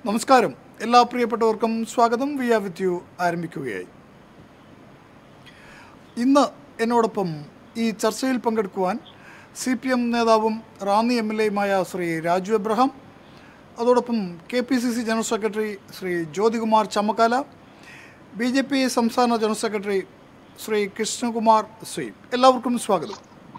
നമസ്കാരം എല്ലാ പ്രിയപ്പെട്ടവർക്കും സ്വാഗതം വി ആർ വിത്ത് യു ആരംഭിക്കുകയായി ഇന്ന് എന്നോടൊപ്പം ഈ ചർച്ചയിൽ പങ്കെടുക്കുവാൻ സി പി എം നേതാവും റാന്നി എം എൽ എയുമായ ശ്രീ രാജു എബ്രഹാം അതോടൊപ്പം K P C C general secretary Shri Jyothikumar Chammakkala B J P സംസ്ഥാന ജനറൽ സെക്രട്ടറി ശ്രീ കൃഷ്ണകുമാർ സ്വീപ് എല്ലാവർക്കും സ്വാഗതം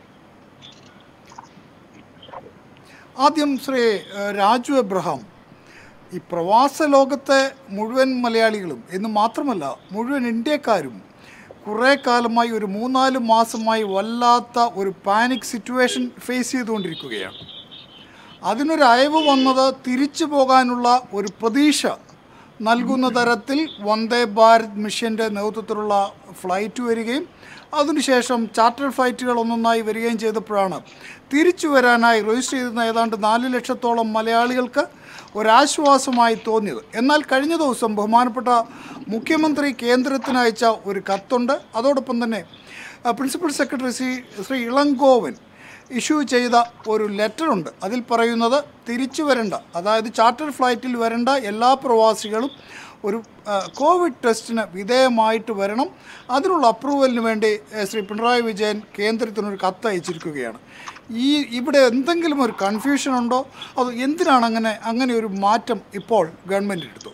ആദ്യം ശ്രീ ഏഹ്, രാജു എബ്രഹാം ഈ പ്രവാസ ലോകത്തെ മുഴുവൻ മലയാളികളും എന്ന് മാത്രമല്ല മുഴുവൻ ഇന്ത്യക്കാരും കുറേ കാലമായി ഒരു മൂന്നാല് മാസമായി വല്ലാത്ത ഒരു പാനിക് സിറ്റുവേഷൻ ഫേസ് ചെയ്തുകൊണ്ടിരിക്കുകയാണ് അതിനൊരു അയവ് വന്നത് തിരിച്ചു പോകാനുള്ള ഒരു പ്രതീക്ഷ നൽകുന്ന തരത്തിൽ വന്ദേ ഭാരത് മിഷൻ്റെ നേതൃത്വത്തിലുള്ള ഫ്ലൈറ്റ് വരികയും അതിനുശേഷം ചാർട്ടർ ഫ്ലൈറ്റുകൾ ഒന്നൊന്നായി വരികയും ചെയ്തപ്പോഴാണ് തിരിച്ചു വരാനായി രജിസ്റ്റർ ചെയ്തിരുന്ന ഏതാണ്ട് നാല് ലക്ഷത്തോളം മലയാളികൾക്ക് ഒരാശ്വാസമായി തോന്നിയത് എന്നാൽ കഴിഞ്ഞ ദിവസം ബഹുമാനപ്പെട്ട മുഖ്യമന്ത്രി കേന്ദ്രത്തിന് അയച്ച ഒരു കത്തുണ്ട് അതോടൊപ്പം തന്നെ ആ, principal secretary Shri Shri Elangovan issue ചെയ്ത ഒരു ലെറ്ററുണ്ട് അതിൽ പറയുന്നത് തിരിച്ചു വരേണ്ട അതായത് ചാർട്ടർ ഫ്ലൈറ്റിൽ വരേണ്ട എല്ലാ പ്രവാസികളും ഒരു ആ, കോവിഡ് ടെസ്റ്റിന് വിധേയമായിട്ട് വരണം അതിനുള്ള അപ്രൂവലിന് വേണ്ടി ഏ, ശ്രീ പിണറായി വിജയൻ കേന്ദ്രത്തിനൊരു കത്ത് അയച്ചിരിക്കുകയാണ് ഈ ഇവിടെ എന്തെങ്കിലും ഒരു കൺഫ്യൂഷൻ ഉണ്ടോ അത് എന്തിനാണ് അങ്ങനെ അങ്ങനെ ഒരു മാറ്റം ഇപ്പോൾ ഗവൺമെൻറ് എടുത്തു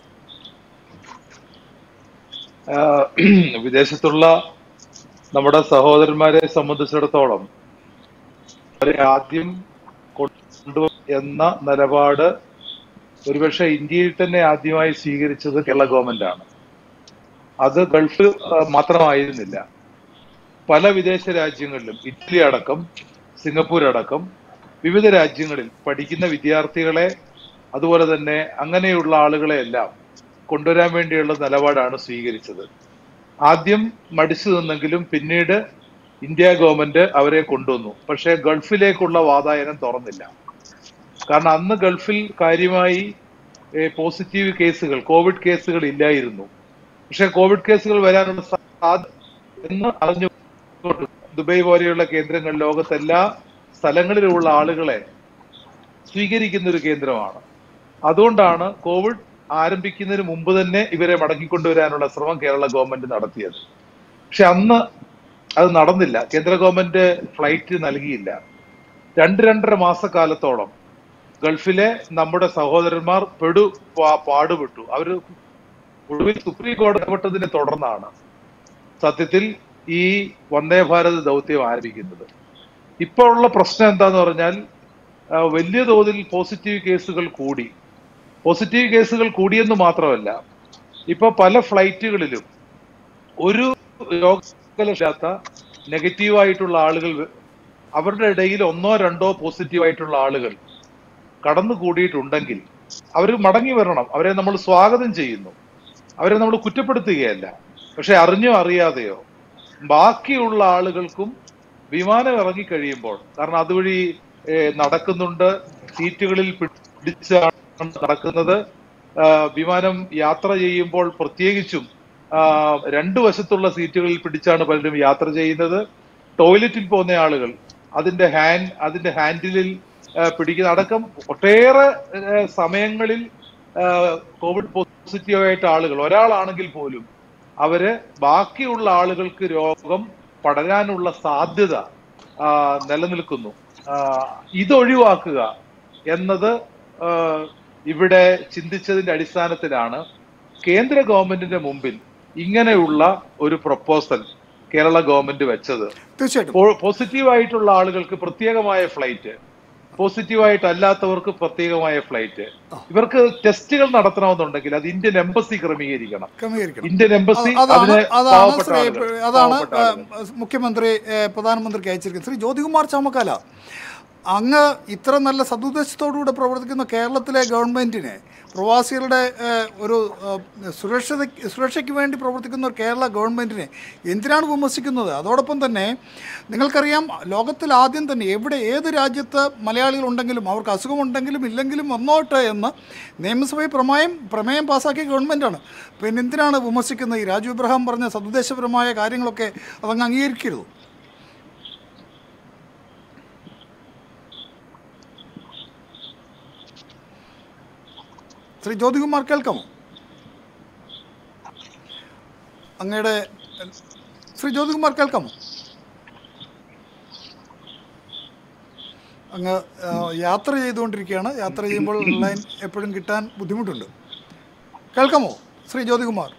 ആഹ് വിദേശത്തുള്ള നമ്മുടെ സഹോദരന്മാരെ സംബന്ധിച്ചിടത്തോളം അവരെ ആദ്യം കൊണ്ടു എന്ന നിലപാട് ഒരുപക്ഷെ ഇന്ത്യയിൽ തന്നെ ആദ്യമായി സ്വീകരിച്ചത് കേരള ഗവൺമെന്റാണ് അത് ഗൾഫ് ആഹ് മാത്രമായിരുന്നില്ല പല വിദേശ രാജ്യങ്ങളിലും ഇറ്റലി അടക്കം സിംഗപ്പൂർ അടക്കം വിവിധ രാജ്യങ്ങളിൽ പഠിക്കുന്ന വിദ്യാർത്ഥികളെ അതുപോലെ തന്നെ അങ്ങനെയുള്ള ആളുകളെ എല്ലാം കൊണ്ടുവരാൻ വേണ്ടിയുള്ള നിലപാടാണ് സ്വീകരിച്ചത് ആദ്യം മടിച്ചു നിന്നെങ്കിലും പിന്നീട് ഇന്ത്യ ഗവൺമെന്റ് അവരെ കൊണ്ടുവന്നു പക്ഷേ ഗൾഫിലേക്കുള്ള വാതായനം തുറന്നില്ല കാരണം അന്ന് ഗൾഫിൽ കാര്യമായി പോസിറ്റീവ് കേസുകൾ കോവിഡ് കേസുകൾ ഇല്ലായിരുന്നു പക്ഷെ കോവിഡ് കേസുകൾ വരാനുള്ള സാധ്യത എന്ന് അറിഞ്ഞു ദുബായ് പോലെയുള്ള കേന്ദ്രങ്ങൾ ലോകത്തെല്ലാ സ്ഥലങ്ങളിലുമുള്ള ആളുകളെ സ്വീകരിക്കുന്ന ഒരു കേന്ദ്രമാണ് അതുകൊണ്ടാണ് കോവിഡ് ആരംഭിക്കുന്നതിന് മുമ്പ് തന്നെ ഇവരെ മടക്കിക്കൊണ്ടുവരാനുള്ള ശ്രമം കേരള ഗവൺമെന്റ് നടത്തിയത് പക്ഷെ അന്ന് അത് നടന്നില്ല കേന്ദ്ര ഗവൺമെന്റ് ഫ്ലൈറ്റ് നൽകിയില്ല രണ്ട് രണ്ടര മാസക്കാലത്തോളം ഗൾഫിലെ നമ്മുടെ സഹോദരന്മാർ പെടു പാ- പാടുപെട്ടു അവര് ഒടുവിൽ സുപ്രീം കോടതി ഇടപെട്ടതിനെ തുടർന്നാണ് സത്യത്തിൽ ഈ വന്ദേ ഭാരത് ദൗത്യം ആരംഭിക്കുന്നത് ഇപ്പോൾ ഉള്ള പ്രശ്നം എന്താന്ന് പറഞ്ഞാൽ ആ, വലിയ തോതിൽ പോസിറ്റീവ് കേസുകൾ കൂടി പോസിറ്റീവ് കേസുകൾ കൂടിയെന്ന് മാത്രമല്ല ഇപ്പൊ പല ഫ്ലൈറ്റുകളിലും ഒരു രോഗമില്ലാത്ത നെഗറ്റീവായിട്ടുള്ള ആളുകൾ വ- അവരുടെ ഇടയിൽ ഒന്നോ രണ്ടോ പോസിറ്റീവ് ആയിട്ടുള്ള ആളുകൾ കടന്നു കൂടിയിട്ടുണ്ടെങ്കിൽ അവർ മടങ്ങി വരണം അവരെ നമ്മൾ സ്വാഗതം ചെയ്യുന്നു അവരെ നമ്മൾ കുറ്റപ്പെടുത്തുകയല്ല പക്ഷെ അറിഞ്ഞോ അറിയാതെയോ ബാക്കിയുള്ള ആളുകൾക്കും വിമാനം ഇറങ്ങിക്കഴിയുമ്പോൾ കാരണം അതുവഴി ഏഹ്, നടക്കുന്നുണ്ട് സീറ്റുകളിൽ പിടിച്ചാണ് നടക്കുന്നത് ആ, വിമാനം യാത്ര ചെയ്യുമ്പോൾ പ്രത്യേകിച്ചും ആ, രണ്ടു വശത്തുള്ള സീറ്റുകളിൽ പിടിച്ചാണ് പലരും യാത്ര ചെയ്യുന്നത് ടോയ്ലറ്റിൽ പോകുന്ന ആളുകൾ അതിന്റെ ഹാൻഡ് അതിന്റെ ഹാൻഡിലിൽ ആ, പിടിക്കുന്ന അടക്കം ഒട്ടേറെ ആ, സമയങ്ങളിൽ ആ, കോവിഡ് പോസിറ്റീവ് ആയിട്ട് ആളുകൾ ഒരാളാണെങ്കിൽ പോലും അവര് ബാക്കിയുള്ള ആളുകൾക്ക് രോഗം പടരാനുള്ള സാധ്യത ആ, നിലനിൽക്കുന്നു ആ, ഇതൊഴിവാക്കുക എന്നത് ആ, ഇവിടെ ചിന്തിച്ചതിന്റെ അടിസ്ഥാനത്തിലാണ് കേന്ദ്ര ഗവൺമെന്റിന്റെ മുമ്പിൽ ഇങ്ങനെയുള്ള ഒരു പ്രപ്പോസൽ കേരള ഗവൺമെന്റ് വെച്ചത് തീർച്ചയായിട്ടും പോസിറ്റീവ് ആയിട്ടുള്ള ആളുകൾക്ക് പ്രത്യേകമായ ഫ്ലൈറ്റ് പോസിറ്റീവ് ആയിട്ട് അല്ലാത്തവർക്ക് പ്രത്യേകമായ ഫ്ലൈറ്റ് ഇവർക്ക് ടെസ്റ്റുകൾ നടത്തണമെന്നുണ്ടെങ്കിൽ അത് ഇന്ത്യൻ എംബസി ക്രമീകരിക്കണം ക്രമീകരിക്കണം ഇന്ത്യൻ എംബസി അതാണ് അതിന് അതാണ് പാവപ്പെട്ട ശ്രീ ആളുകൾ അതാണ് പാവപ്പെട്ട ആളുകൾ. ഏഹ്, മുഖ്യമന്ത്രി ഏഹ്, പ്രധാനമന്ത്രിക്ക് അയച്ചിരിക്കുന്നത് ശ്രീ ജ്യോതികുമാർ ചാമക്കാല അങ്ങ് ഇത്ര നല്ല സതുദ്ദേശത്തോടുകൂടെ പ്രവർത്തിക്കുന്ന കേരളത്തിലെ ഗവൺമെൻറ്റിനെ പ്രവാസികളുടെ ഏഹ്, ഒരു ഏഹ്, സുരക്ഷത സുരക്ഷയ്ക്ക് വേണ്ടി പ്രവർത്തിക്കുന്ന ഒരു കേരള ഗവൺമെൻറ്റിനെ എന്തിനാണ് വിമർശിക്കുന്നത് അതോടൊപ്പം തന്നെ നിങ്ങൾക്കറിയാം ലോകത്തിൽ ആദ്യം തന്നെ എവിടെ ഏത് രാജ്യത്ത് മലയാളികൾ ഉണ്ടെങ്കിലും അവർക്ക് അസുഖമുണ്ടെങ്കിലും ഇല്ലെങ്കിലും വന്നോട്ടെ എന്ന് നിയമസഭയിൽ പ്രമേയം പ്രമേയം പാസ്സാക്കിയ ഗവൺമെൻറ്റാണ് പിന്നെ എന്തിനാണ് വിമർശിക്കുന്നത് ഈ രാജു ഇബ്രഹാം പറഞ്ഞ സതുദ്ദേശപരമായ കാര്യങ്ങളൊക്കെ അതങ്ങ് അംഗീകരിക്കരുത് ശ്രീ ശ്രീ ജ്യോതികുമാർ കേൾക്കാമോ അങ്ങയുടെ ശ്രീ ജ്യോതികുമാർ കേൾക്കാമോ അങ്ങ് ആ, യാത്ര ചെയ്തുകൊണ്ടിരിക്കുകയാണ് യാത്ര ചെയ്യുമ്പോൾ ലൈൻ എപ്പോഴും കിട്ടാൻ ബുദ്ധിമുട്ടുണ്ട് കേൾക്കാമോ ശ്രീ ജ്യോതികുമാർ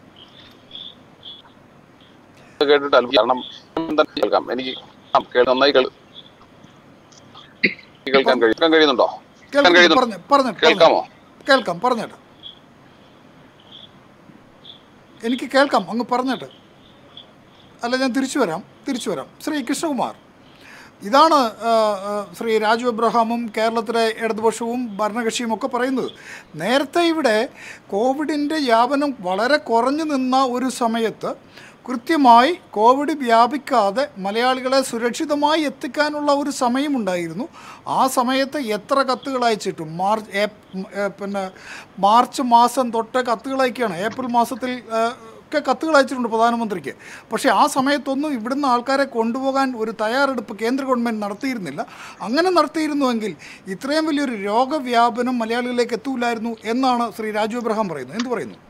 കേട്ടിട്ട് അത്ഭുതം. കാരണം തന്നെ കേൾക്കാം എനിക്ക് ആ, കേ- നന്നായി കേൾ- കേൾക്കാൻ കഴിയും കേൾക്കാൻ കഴിയുന്നുണ്ടോ കേൾക്കാൻ കേൾക്കാം കഴിയുന്നു പറഞ്ഞ പറഞ്ഞിട്ട് കേൾക്കാമോ കേൾക്കാം പറഞ്ഞിട്ട് എനിക്ക് കേൾക്കാം അങ്ങ് പറഞ്ഞിട്ട് അല്ല ഞാൻ തിരിച്ചു വരാം തിരിച്ചു വരാം ശ്രീ കൃഷ്ണകുമാർ ഇതാണ് ആ, ആ, ശ്രീ രാജു എബ്രഹാമും കേരളത്തിലെ ഇടതുപക്ഷവും ഭരണകക്ഷിയും ഒക്കെ പറയുന്നത് നേരത്തെ ഇവിടെ കോവിഡിൻ്റെ വ്യാപനം വളരെ കുറഞ്ഞു നിന്ന ഒരു സമയത്ത് കൃത്യമായി കോവിഡ് വ്യാപിക്കാതെ മലയാളികളെ സുരക്ഷിതമായി എത്തിക്കാനുള്ള ഒരു സമയമുണ്ടായിരുന്നു ആ സമയത്ത് എത്ര കത്തുകൾ അയച്ചിട്ടു മാർച്ച് ഏപ്- ഏ, പിന്നെ മാർച്ച് മാസം തൊട്ട് കത്തുകൾ അയക്കുകയാണ് ഏപ്രിൽ മാസത്തിൽ ഏ, ഒക്കെ കത്തുകൾ അയച്ചിട്ടുണ്ട് പ്രധാനമന്ത്രിക്ക് പക്ഷേ ആ സമയത്തൊന്നും ഇവിടുന്ന് ആൾക്കാരെ കൊണ്ടുപോകാൻ ഒരു തയ്യാറെടുപ്പ് കേന്ദ്ര ഗവൺമെൻറ് നടത്തിയിരുന്നില്ല അങ്ങനെ നടത്തിയിരുന്നുവെങ്കിൽ ഇത്രയും വലിയൊരു രോഗവ്യാപനം മലയാളികളിലേക്ക് എത്തൂലായിരുന്നു എന്നാണ് ശ്രീ രാജു എബ്രഹാം പറയുന്നത് എന്ത് പറയുന്നു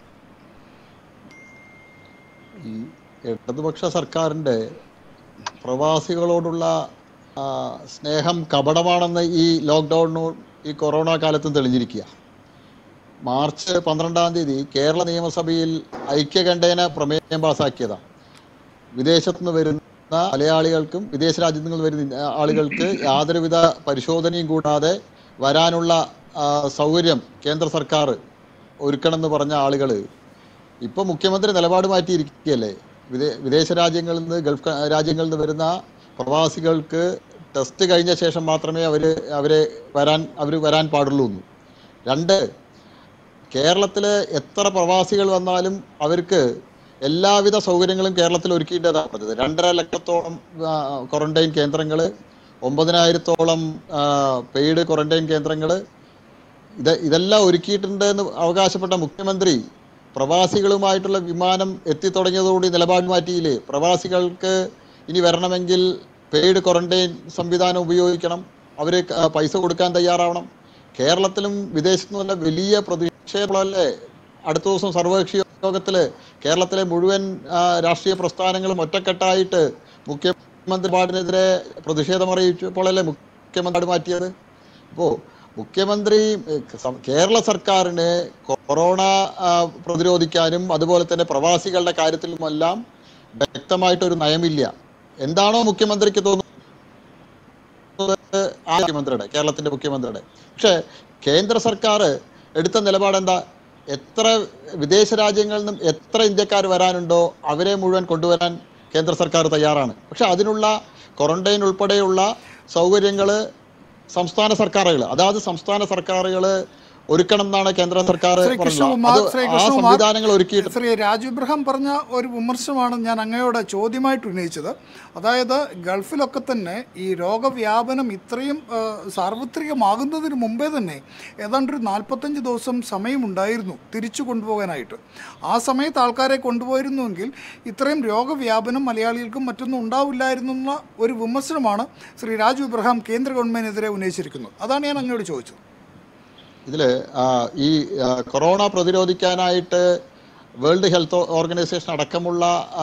ഈ ഇടതുപക്ഷ സർക്കാരിൻ്റെ പ്രവാസികളോടുള്ള ആ, സ്നേഹം കപടമാണെന്ന് ഈ ലോക്ക്ഡൗണിനും ഈ കൊറോണ കാലത്തും തെളിഞ്ഞിരിക്കുക മാർച്ച് പന്ത്രണ്ടാം തീയതി കേരള നിയമസഭയിൽ ഐക്യകണ്ഠേന പ്രമേയം പാസാക്കിയതാണ് വിദേശത്തു നിന്ന് വരുന്ന മലയാളികൾക്കും വിദേശ രാജ്യത്തു നിന്ന് വരുന്ന ആളുകൾക്ക് യാതൊരുവിധ പരിശോധനയും കൂടാതെ വരാനുള്ള ആ, സൗകര്യം കേന്ദ്ര സർക്കാർ ഒരുക്കണമെന്ന് പറഞ്ഞ ആളുകൾ ഇപ്പൊ മുഖ്യമന്ത്രി നിലപാട് മാറ്റിയിരിക്കുകയല്ലേ വിദേ വിദേശ രാജ്യങ്ങളിൽ നിന്ന് ഗൾഫ് ക- രാജ്യങ്ങളിൽ നിന്ന് വരുന്ന പ്രവാസികൾക്ക് ടെസ്റ്റ് കഴിഞ്ഞ ശേഷം മാത്രമേ അവര് അവരെ വരാൻ അവർ വരാൻ പാടുള്ളൂ എന്ന് രണ്ട് കേരളത്തില് എത്ര പ്രവാസികൾ വന്നാലും അവർക്ക് എല്ലാവിധ സൗകര്യങ്ങളും കേരളത്തിൽ ഒരുക്കിയിട്ടതാണ് പറഞ്ഞത് രണ്ടര ലക്ഷത്തോളം ക്വാറന്റൈൻ കേന്ദ്രങ്ങൾ ഒമ്പതിനായിരത്തോളം പെയ്ഡ് ക്വാറന്റൈൻ കേന്ദ്രങ്ങൾ ഇത് ഇതെല്ലാം ഒരുക്കിയിട്ടുണ്ട് എന്ന് അവകാശപ്പെട്ട മുഖ്യമന്ത്രി പ്രവാസികളുമായിട്ടുള്ള വിമാനം എത്തിത്തുടങ്ങിയതോടുകൂടി നിലപാട് മാറ്റിയില്ലേ പ്രവാസികൾക്ക് ഇനി വരണമെങ്കിൽ പെയ്ഡ് ക്വാറന്റൈൻ സംവിധാനം ഉപയോഗിക്കണം അവർ പൈസ കൊടുക്കാൻ തയ്യാറാവണം കേരളത്തിലും വിദേശത്തു നിന്നുള്ള വലിയ പ്രതിഷേധങ്ങളല്ലേ അടുത്ത ദിവസം സർവകക്ഷി യോഗത്തില് കേരളത്തിലെ മുഴുവൻ ആ, രാഷ്ട്രീയ പ്രസ്ഥാനങ്ങളും ഒറ്റക്കെട്ടായിട്ട് മുഖ്യമന്ത്രി പാടിനെതിരെ പ്രതിഷേധം അറിയിച്ചപ്പോഴല്ലേ മുഖ്യമന്ത്രി മാറ്റിയത് അപ്പോ മുഖ്യമന്ത്രി ഏഹ്, സം- കേരള സർക്കാരിന് കൊറോണ ആ, പ്രതിരോധിക്കാനും അതുപോലെ തന്നെ പ്രവാസികളുടെ കാര്യത്തിലുമെല്ലാം വ്യക്തമായിട്ടൊരു നയമില്ല എന്താണോ മുഖ്യമന്ത്രിക്ക് തോന്നുന്നത് ആ മുഖ്യമന്ത്രിയുടെ കേരളത്തിന്റെ മുഖ്യമന്ത്രിയുടെ പക്ഷെ കേന്ദ്ര സർക്കാർ എടുത്ത നിലപാട് എന്താ എത്ര വിദേശ രാജ്യങ്ങളിൽ നിന്നും എത്ര ഇന്ത്യക്കാർ വരാനുണ്ടോ അവരെ മുഴുവൻ കൊണ്ടുവരാൻ കേന്ദ്ര സർക്കാർ തയ്യാറാണ് പക്ഷെ അതിനുള്ള ക്വാറന്റൈൻ ഉൾപ്പെടെയുള്ള സൗകര്യങ്ങൾ സംസ്ഥാന സർക്കാരുകൾ അതായത് സംസ്ഥാന സർക്കാരുകൾ ഒരുക്കണം എന്നാണ് കേന്ദ്ര സർക്കാർ ശ്രീ പറഞ്ഞത് കൃഷ്ണകുമാർ അത് ശ്രീ ആ കൃഷ്ണകുമാർ സംവിധാനങ്ങൾ ഒരുക്കിയിട്ട് ശ്രീ രാജു ഇബ്രഹാം പറഞ്ഞ ഒരു വിമർശനമാണ് ഞാൻ അങ്ങയോട് ചോദ്യമായിട്ട് ഉന്നയിച്ചത് അതായത് ഗൾഫിലൊക്കെ തന്നെ ഈ രോഗവ്യാപനം ഇത്രയും ആ, സാർവത്രികമാകുന്നതിന് മുമ്പേ തന്നെ ഏതാണ്ട് ഒരു നാൽപ്പത്തഞ്ച് ദിവസം സമയമുണ്ടായിരുന്നു തിരിച്ചു കൊണ്ടുപോകാനായിട്ട് ആ സമയത്ത് ആൾക്കാരെ കൊണ്ടുപോയിരുന്നുവെങ്കിൽ ഇത്രയും രോഗവ്യാപനം മലയാളികൾക്കും മറ്റൊന്നും ഉണ്ടാവില്ലായിരുന്നു എന്ന ഒരു വിമർശനമാണ് ശ്രീ രാജു ഇബ്രഹാം കേന്ദ്ര ഗവൺമെൻറ്റിനെതിരെ ഉന്നയിച്ചിരിക്കുന്നത് അതാണ് ഞാൻ അങ്ങയോട് ചോദിച്ചത് ഇതില് ആ, ഈ ആ, കൊറോണ പ്രതിരോധിക്കാനായിട്ട് വേൾഡ് ഹെൽത്ത് ഓർഗനൈസേഷൻ അടക്കമുള്ള ആ,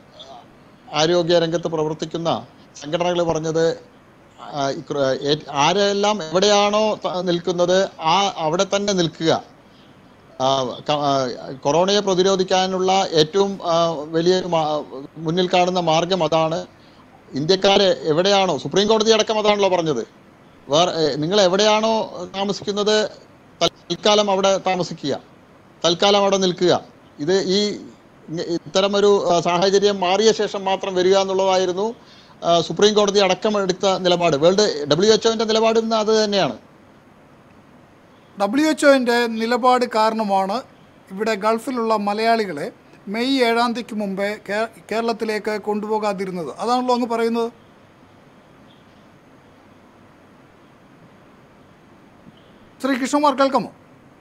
ആരോഗ്യ രംഗത്ത് പ്രവർത്തിക്കുന്ന സംഘടനകൾ പറഞ്ഞത് ആ, ഈ ക്ര- ഏ- ആരെല്ലാം എവിടെയാണോ ത- നിൽക്കുന്നത് ആ അവിടെ തന്നെ നിൽക്കുക ആ, ക- ആ, കൊറോണയെ പ്രതിരോധിക്കാനുള്ള ഏറ്റവും ആ, വലിയൊരു മാ- മുന്നിൽ കാണുന്ന മാർഗം അതാണ് ഇന്ത്യക്കാരെ എവിടെയാണോ സുപ്രീം കോടതി അടക്കം അതാണല്ലോ പറഞ്ഞത് വേറെ ഏ, നിങ്ങൾ എവിടെയാണോ താമസിക്കുന്നത് തൽക്കാലം അവിടെ താമസിക്കുക തൽക്കാലം അവിടെ നിൽക്കുക ഇത് ഈ ഇങ്ങ- ഇത്തരമൊരു ആ, സാഹചര്യം മാറിയ ശേഷം മാത്രം വരിക എന്നുള്ളതായിരുന്നു ആ, സുപ്രീം കോടതി അടക്കം എടുത്ത നിലപാട് വേൾഡ് ഡബ്ല്യു എച്ച്ഒന്റെ നിലപാടും ഇന്ന് അത് തന്നെയാണ് ഡബ്ല്യു എച്ച് ഒൻ്റെ നിലപാട് കാരണമാണ് ഇവിടെ ഗൾഫിലുള്ള മലയാളികളെ മെയ് ഏഴാം തീയതിക്ക് മുമ്പേ കേ- കേരളത്തിലേക്ക് കൊണ്ടുപോകാതിരുന്നത് അതാണല്ലോ അങ്ങ് പറയുന്നത് ശ്രീ കൃഷ്ണകുമാർ കേൾക്കാമോ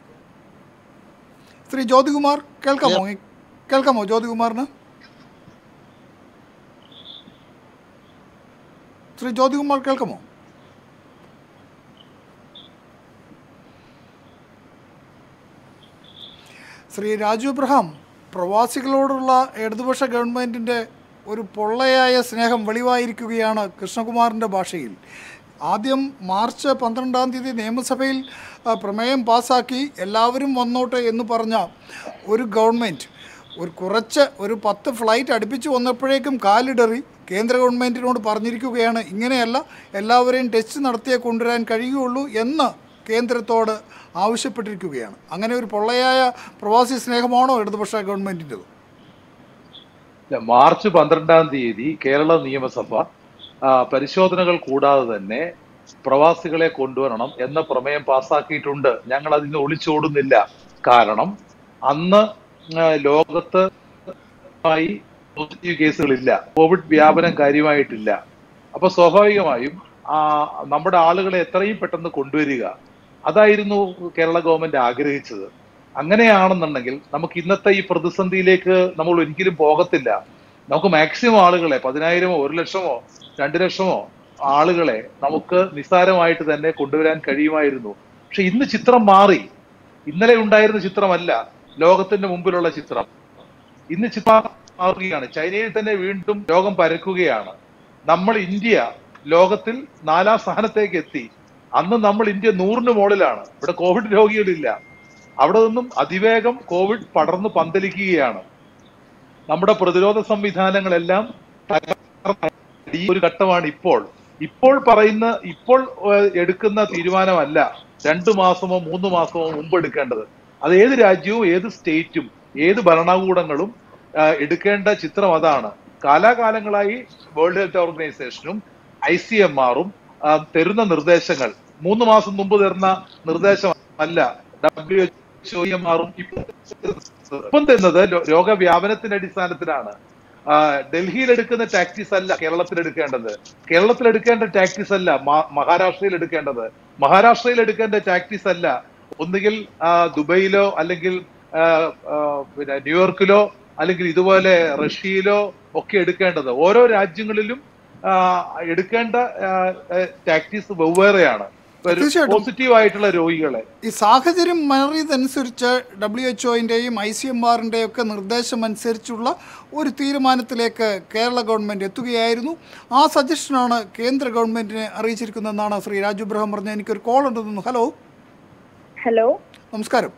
ശ്രീ ജ്യോതികുമാർ കേൾക്കാമോ അങ്ങ് കേൾക്കാമോ ജ്യോതികുമാറിന് ശ്രീ ജ്യോതികുമാർ കേൾക്കാമോ ആ, ശ്രീ രാജു എബ്രഹാം പ്രവാസികളോടുള്ള ഇടതുപക്ഷ ഗവൺമെൻറ്റിൻ്റെ ഒരു പൊള്ളയായ സ്നേഹം വെളിവായിരിക്കുകയാണ് കൃഷ്ണകുമാറിൻ്റെ ഭാഷയിൽ ആദ്യം മാർച്ച് പന്ത്രണ്ടാം തീയതി നിയമസഭയിൽ ആ, പ്രമേയം പാസാക്കി എല്ലാവരും വന്നോട്ടെ എന്ന് പറഞ്ഞ ഒരു ഗവൺമെൻറ് ഒരു കുറച്ച് ഒരു പത്ത് ഫ്ലൈറ്റ് അടുപ്പിച്ച് വന്നപ്പോഴേക്കും കാലിടറി കേന്ദ്ര ഗവൺമെൻറ്റിനോട് പറഞ്ഞിരിക്കുകയാണ് ഇങ്ങനെയല്ല എല്ലാവരെയും ടെസ്റ്റ് നടത്തിയേ കൊണ്ടുവരാൻ കഴിയുകയുള്ളൂ എന്ന് കേന്ദ്രത്തോട് ആവശ്യപ്പെട്ടിരിക്കുകയാണ് അങ്ങനെ ഒരു പൊള്ളയായ പ്രവാസി സ്നേഹമാണോ ഇടതുപക്ഷ ഗവൺമെൻറ്റിൻ്റെത് ഇല്ല, മാർച്ച് പന്ത്രണ്ടാം തീയതി കേരള നിയമസഭ ആ, പരിശോധനകൾ കൂടാതെ തന്നെ പ്രവാസികളെ കൊണ്ടുവരണം എന്ന പ്രമേയം പാസ്സാക്കിയിട്ടുണ്ട് ഞങ്ങൾ അതിന് ഒളിച്ചോടുന്നില്ല കാരണം അന്ന് ആ, ലോകത്ത് ആയി പോസിറ്റീവ് കേസുകളില്ല കോവിഡ് വ്യാപനം കാര്യമായിട്ടില്ല അപ്പൊ സ്വാഭാവികമായും ആ, നമ്മുടെ ആളുകളെ എത്രയും പെട്ടെന്ന് കൊണ്ടുവരിക അതായിരുന്നു കേരള ഗവൺമെന്റ് ആഗ്രഹിച്ചത് അങ്ങനെയാണെന്നുണ്ടെങ്കിൽ നമുക്ക് ഇന്നത്തെ ഈ പ്രതിസന്ധിയിലേക്ക് നമ്മൾ ഒരിക്കലും പോകത്തില്ല നമുക്ക് മാക്സിമം ആളുകളെ പതിനായിരമോ ഒരു ലക്ഷമോ രണ്ട് ലക്ഷമോ ആളുകളെ നമുക്ക് നിസ്സാരമായിട്ട് തന്നെ കൊണ്ടുവരാൻ കഴിയുമായിരുന്നു പക്ഷെ ഇന്ന് ചിത്രം മാറി ഇന്നലെ ഉണ്ടായിരുന്ന ചിത്രമല്ല ലോകത്തിന്റെ മുമ്പിലുള്ള ചിത്രം ഇന്ന് ചിത്രം മാറുകയാണ് ചൈനയിൽ തന്നെ വീണ്ടും രോഗം പരക്കുകയാണ് നമ്മൾ ഇന്ത്യ ലോകത്തിൽ നാലാം സ്ഥാനത്തേക്ക് എത്തി അന്ന് നമ്മൾ ഇന്ത്യ നൂറിന് മുകളിലാണ് ഇവിടെ കോവിഡ് രോഗികളില്ല അവിടെ നിന്നും അതിവേഗം കോവിഡ് പടർന്നു പന്തലിക്കുകയാണ് നമ്മുടെ പ്രതിരോധ സംവിധാനങ്ങളെല്ലാം തകർന്ന ഈ ഒരു ഘട്ടമാണ് ഇപ്പോൾ ഇപ്പോൾ പറയുന്ന ഇപ്പോൾ ഏഹ്, എടുക്കുന്ന തീരുമാനമല്ല രണ്ടു മാസമോ മൂന്ന് മാസമോ മുമ്പ് എടുക്കേണ്ടത് അത് ഏത് രാജ്യവും ഏത് സ്റ്റേറ്റും ഏത് ഭരണകൂടങ്ങളും ആ, എടുക്കേണ്ട ചിത്രം അതാണ് കാലാകാലങ്ങളായി വേൾഡ് ഹെൽത്ത് ഓർഗനൈസേഷനും ഐ സി എം ആറും തരുന്ന നിർദ്ദേശങ്ങൾ മൂന്ന് മാസം മുമ്പ് തരുന്ന നിർദ്ദേശമല്ല ഡബ്ല്യു എച്ച് എം ആറും ഇപ്പം തരുന്നത് ലോ- രോഗവ്യാപനത്തിന്റെ അടിസ്ഥാനത്തിലാണ് ആ, ഡൽഹിയിൽ എടുക്കുന്ന ടാക്ടീസ് അല്ല കേരളത്തിൽ എടുക്കേണ്ടത് കേരളത്തിൽ എടുക്കേണ്ട ടാക്ടീസ് അല്ല മ- മഹാരാഷ്ട്രയിൽ എടുക്കേണ്ടത് മഹാരാഷ്ട്രയിൽ എടുക്കേണ്ട ടാക്ടീസ് അല്ല ഒന്നുകിൽ ആ, ദുബൈയിലോ അല്ലെങ്കിൽ ആ, ആ, പിന്നെ ന്യൂയോർക്കിലോ അല്ലെങ്കിൽ ഇതുപോലെ റഷ്യയിലോ ഒക്കെ എടുക്കേണ്ടത് ഓരോ രാജ്യങ്ങളിലും ആ, എടുക്കേണ്ട ടാക്ടീസ് വെവ്വേറെയാണ് തീർച്ചയായിട്ടും. പോസിറ്റീവ് ആയിട്ടുള്ള രോഗികളെ ഈ സാഹചര്യം മാറിയതനുസരിച്ച് ഡബ്ല്യു എച്ച് ഒൻ്റെയും ഐ സി എം ആറിൻ്റെയും ഒക്കെ നിർദ്ദേശം അനുസരിച്ചുള്ള ഒരു തീരുമാനത്തിലേക്ക് കേരള ഗവൺമെൻറ് എത്തുകയായിരുന്നു ആ സജഷനാണ് കേന്ദ്ര ഗവൺമെൻറ്റിനെ അറിയിച്ചിരിക്കുന്നതെന്നാണ് ശ്രീ രാജു ഇബ്രഹാം പറഞ്ഞത് എനിക്കൊരു കോൾ ഉണ്ടെന്നു ഹലോ ഹലോ നമസ്കാരം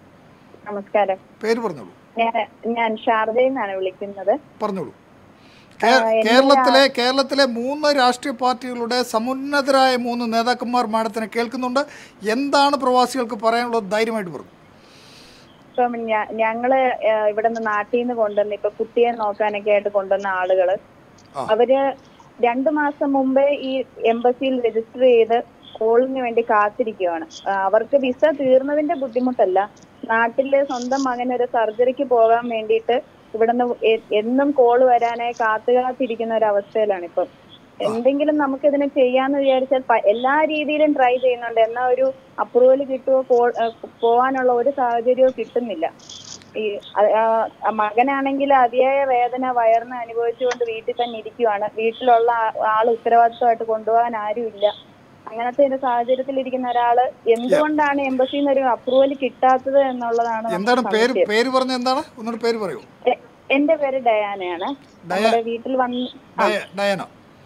നമസ്കാരം പേര് പറഞ്ഞോളൂ ഞാൻ ഞാൻ ഷാർജയിൽ നിന്നാണ് വിളിക്കുന്നത് പറഞ്ഞോളൂ ആ, കേ- എൻ്റെ കേരളത്തിലെ കേരളത്തിലെ മൂന്ന് രാഷ്ട്രീയ പാർട്ടികളുടെ സമുന്നതരായ മൂന്ന് നേതാക്കന്മാർ മാഡത്തിനെ കേൾക്കുന്നുണ്ട് എന്താണ് പ്രവാസികൾക്ക് പറയാനുള്ളത് ധൈര്യമായിട്ട് പറഞ്ഞു ഇപ്പം ഞ- ഞങ്ങള് ഏഹ്, ഇവിടെ നിന്ന് നാട്ടിൽ നിന്ന് കൊണ്ടുവന്ന ഇപ്പൊ കുട്ടിയെ നോക്കാനൊക്കെ ആയിട്ട് കൊണ്ടുവന്ന ആളുകള് ആ. അവര് രണ്ടു മാസം മുമ്പേ ഈ എംബസിയിൽ രജിസ്റ്റർ ചെയ്ത് കോളിന് വേണ്ടി കാത്തിരിക്കുവാണ് ആ, അവർക്ക് വിസ തീർന്നതിന്റെ ബുദ്ധിമുട്ടല്ല നാട്ടില് സ്വന്തം മകന് ഒരു സർജറിക്ക് പോകാൻ വേണ്ടിയിട്ട് ഇവിടുന്ന് എ- എന്നും കോൾ വരാനായി കാത്തു കാത്തിരിക്കുന്ന ഒരു അവസ്ഥയിലാണ് ഇപ്പം എന്തെങ്കിലും നമുക്ക് ഇതിന് ചെയ്യാന്ന് വിചാരിച്ചാൽ പ- എല്ലാ രീതിയിലും ട്രൈ ചെയ്യുന്നുണ്ട് എന്നാ ഒരു അപ്രൂവൽ കിട്ടുമോ പോ- ഏഹ് പോവാനുള്ള ഒരു സാഹചര്യവും കിട്ടുന്നില്ല ഈ അ- ആ, ആ മകനാണെങ്കിൽ അതിയായ വേദന വയറിന് അനുഭവിച്ചുകൊണ്ട് വീട്ടിൽ തന്നെ ഇരിക്കുവാണ് വീട്ടിലുള്ള ആ- ആള് ഉത്തരവാദിത്വമായിട്ട് കൊണ്ടുപോകാൻ ആരുമില്ല അങ്ങനത്തെ ഒരു സാഹചര്യത്തിൽ ഇരിക്കുന്ന ഒരാള് എന്തുകൊണ്ടാണ് എംബസിയിൽ നിന്ന് ഒരു അപ്രൂവൽ കിട്ടാത്തത് എന്നുള്ളതാണ് നമുക്ക് എന്താണ് പേര് സംശയം. പേര് പറഞ്ഞ എന്താണ് ഒന്നുകൂടെ പേര് പറയൂ എ- എന്റെ പേര് ഡയാനയാണ് നമ്മുടെ വീട്ടിൽ വന്ന് ആ, ഡയ- ഡയന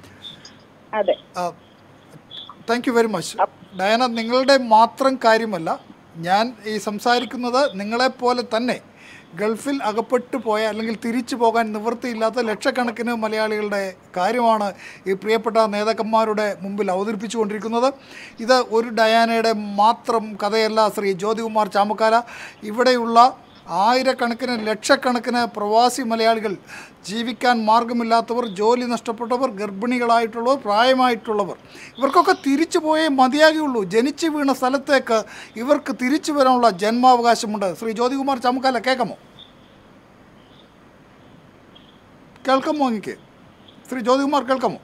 അതെ thank you very much Diana നിങ്ങളുടെ മാത്രം കാര്യമല്ല ഞാൻ ഈ സംസാരിക്കുന്നത് നിങ്ങളെപ്പോലെ തന്നെ ഗൾഫിൽ അകപ്പെട്ടു പോയ അല്ലെങ്കിൽ തിരിച്ചു പോകാൻ നിവൃത്തിയില്ലാത്ത ലക്ഷക്കണക്കിന് മലയാളികളുടെ കാര്യമാണ് ഈ പ്രിയപ്പെട്ട നേതാക്കന്മാരുടെ മുമ്പിൽ അവതരിപ്പിച്ചുകൊണ്ടിരിക്കുന്നത് ഇത് ഒരു ഡയാനയുടെ മാത്രം കഥയല്ല ശ്രീ ജ്യോതികുമാർ ചാമക്കാല ഇവിടെയുള്ള ആയിരക്കണക്കിന് ലക്ഷക്കണക്കിന് പ്രവാസി മലയാളികൾ ജീവിക്കാൻ മാർഗമില്ലാത്തവർ ജോലി നഷ്ടപ്പെട്ടവർ ഗർഭിണികളായിട്ടുള്ളവർ പ്രായമായിട്ടുള്ളവർ ഇവർക്കൊക്കെ തിരിച്ചു പോയേ മതിയാകുള്ളൂ ജനിച്ചു വീണ സ്ഥലത്തേക്ക് ഇവർക്ക് തിരിച്ചു വരാനുള്ള ജന്മാവകാശമുണ്ട് ശ്രീ ജ്യോതികുമാർ ചമുക്കാല കേൾക്കാമോ കേൾക്കാമോ എനിക്ക് ശ്രീ ജ്യോതികുമാർ കേൾക്കാമോ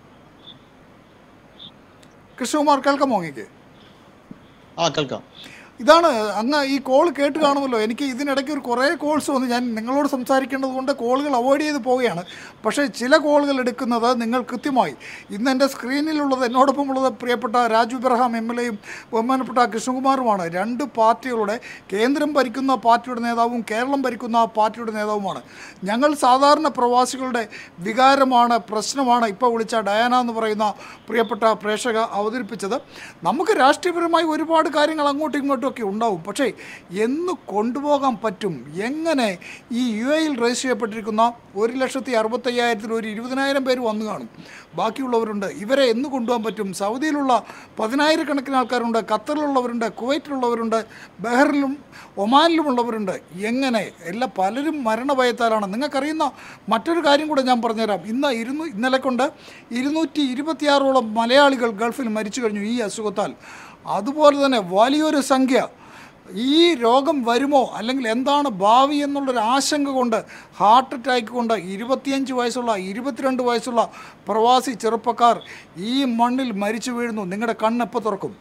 കൃഷ്ണകുമാർ കേൾക്കാമോ അങ്ങേക്ക് ആ കേൾക്കാം ഇതാണ് അങ്ങ് ഈ കോൾ കേട്ട് കാണുമല്ലോ എനിക്ക് ഇതിനിടയ്ക്ക് ഒരു കുറേ കോൾസ് വന്നു ഞാൻ നിങ്ങളോട് സംസാരിക്കേണ്ടത് കൊണ്ട് കോളുകൾ അവോയ്ഡ് ചെയ്ത് പോവുകയാണ് പക്ഷേ ചില കോളുകൾ എടുക്കുന്നത് നിങ്ങൾ കൃത്യമായി ഇന്ന് എൻ്റെ സ്ക്രീനിലുള്ളത് എന്നോടൊപ്പമുള്ളത് പ്രിയപ്പെട്ട രാജു ഇബ്രഹാം എം എൽ എയും ബഹുമാനപ്പെട്ട കൃഷ്ണകുമാറുമാണ് രണ്ട് പാർട്ടികളുടെ കേന്ദ്രം ഭരിക്കുന്ന പാർട്ടിയുടെ നേതാവും കേരളം ഭരിക്കുന്ന പാർട്ടിയുടെ നേതാവുമാണ് ഞങ്ങൾ സാധാരണ പ്രവാസികളുടെ വികാരമാണ് പ്രശ്നമാണ് ഇപ്പോൾ വിളിച്ച ഡയാന എന്ന് പറയുന്ന പ്രിയപ്പെട്ട പ്രേക്ഷക അവതരിപ്പിച്ചത് നമുക്ക് രാഷ്ട്രീയപരമായി ഒരുപാട് കാര്യങ്ങൾ അങ്ങോട്ടും ഇങ്ങോട്ടും ഒക്കെ ഉണ്ടാവും പക്ഷേ എന്ന് കൊണ്ടുപോകാൻ പറ്റും എങ്ങനെ ഈ യു എയിൽ രജിസ്റ്റർ ചെയ്യപ്പെട്ടിരിക്കുന്ന ഒരു ലക്ഷത്തി അറുപത്തയ്യായിരത്തിൽ ഒരു ഇരുപതിനായിരം പേര് വന്നു കാണും ബാക്കിയുള്ളവരുണ്ട് ഇവരെ എന്ന് കൊണ്ടുപോകാൻ പറ്റും സൗദിയിലുള്ള പതിനായിരക്കണക്കിന് ആൾക്കാരുണ്ട് ഖത്തറിലുള്ളവരുണ്ട് കുവൈറ്റിലുള്ളവരുണ്ട് ബഹറിലും ഒമാനിലുമുള്ളവരുണ്ട് എങ്ങനെ എല്ലാ പലരും മരണഭയത്താലാണ് നിങ്ങൾക്കറിയുന്ന മറ്റൊരു കാര്യം കൂടെ ഞാൻ പറഞ്ഞുതരാം ഇന്ന് ഇരുന്നൂ ഇന്നലെ കൊണ്ട് ഇരുന്നൂറ്റി ഇരുപത്തിയാറോളം മലയാളികൾ ഗൾഫിൽ മരിച്ചു കഴിഞ്ഞു ഈ അസുഖത്താൽ അതുപോലെ തന്നെ വലിയൊരു സംഖ്യ ഈ രോഗം വരുമോ അല്ലെങ്കിൽ എന്താണ് ഭാവി എന്നുള്ളൊരു ആശങ്ക കൊണ്ട് ഹാർട്ട് അറ്റാക്ക് കൊണ്ട് ഇരുപത്തിയഞ്ച് വയസ്സുള്ള ഇരുപത്തിരണ്ട് വയസ്സുള്ള പ്രവാസി ചെറുപ്പക്കാർ ഈ മണ്ണിൽ മരിച്ചു വീഴുന്നു നിങ്ങളുടെ കണ്ണെപ്പോൾ തുറക്കും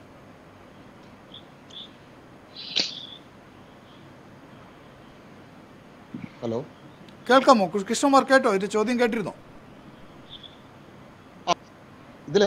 ഹലോ കേൾക്കാമോ കൃ- കൃഷ്ണകുമാർ കേട്ടോ ഇത് ചോദ്യം കേട്ടിരുന്നോ ഇതില്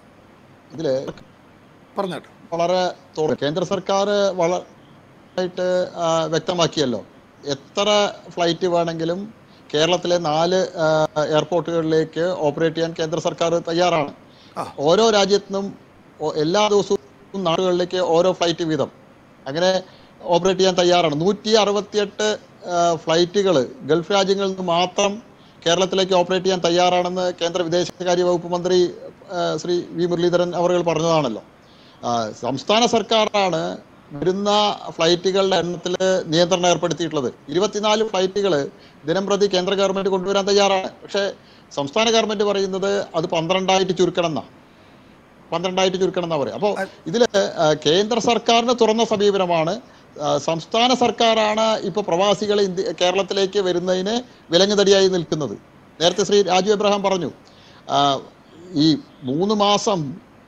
ഇതില് പറഞ്ഞേട്ടോ വളരെ തുറ- കേന്ദ്ര സർക്കാർ വളരായിട്ട് വ്യക്തമാക്കിയല്ലോ എത്ര ഫ്ലൈറ്റ് വേണമെങ്കിലും കേരളത്തിലെ നാല് ആ, എയർപോർട്ടുകളിലേക്ക് ഓപ്പറേറ്റ് ചെയ്യാൻ കേന്ദ്ര സർക്കാർ തയ്യാറാണ് ആ. ഓരോ രാജ്യത്തുനിന്നും ഓ- എല്ലാ ദിവസവും നാടുകളിലേക്ക് ഓരോ ഫ്ലൈറ്റ് വീതം അങ്ങനെ ഓപ്പറേറ്റ് ചെയ്യാൻ തയ്യാറാണ് നൂറ്റി അറുപത്തിയെട്ട് ഫ്ലൈറ്റുകൾ ഗൾഫ് രാജ്യങ്ങളിൽ നിന്ന് മാത്രം കേരളത്തിലേക്ക് ഓപ്പറേറ്റ് ചെയ്യാൻ തയ്യാറാണെന്ന് കേന്ദ്ര വിദേശകാര്യ വകുപ്പ് മന്ത്രി ആ, ശ്രീ വി മുരളീധരൻ അവർ പറഞ്ഞതാണല്ലോ ആ, സംസ്ഥാന സർക്കാരാണ് വരുന്ന ഫ്ലൈറ്റുകളുടെ എണ്ണത്തിൽ നിയന്ത്രണം ഏർപ്പെടുത്തിയിട്ടുള്ളത് ഇരുപത്തിനാല് ഫ്ലൈറ്റുകൾ ദിനം പ്രതി കേന്ദ്ര ഗവൺമെന്റ് കൊണ്ടുവരാൻ തയ്യാറാണ് പക്ഷേ സംസ്ഥാന ഗവൺമെന്റ് പറയുന്നത് അത് പന്ത്രണ്ടായിട്ട് ചുരുക്കണം എന്നാ പന്ത്രണ്ടായിട്ട് ചുരുക്കണം എന്നാ പറയുക അപ്പോൾ ഇതിൽ കേന്ദ്ര സർക്കാരിന് തുറന്ന സമീപനമാണ് ആ, സംസ്ഥാന സർക്കാരാണ് ഇപ്പോൾ പ്രവാസികളെ ഇന്ത്യ കേരളത്തിലേക്ക് വരുന്നതിന് വിലങ്ങുതടിയായി നിൽക്കുന്നത് നേരത്തെ ശ്രീ രാജു എബ്രഹാം പറഞ്ഞു ആ, ഈ മൂന്ന് മാസം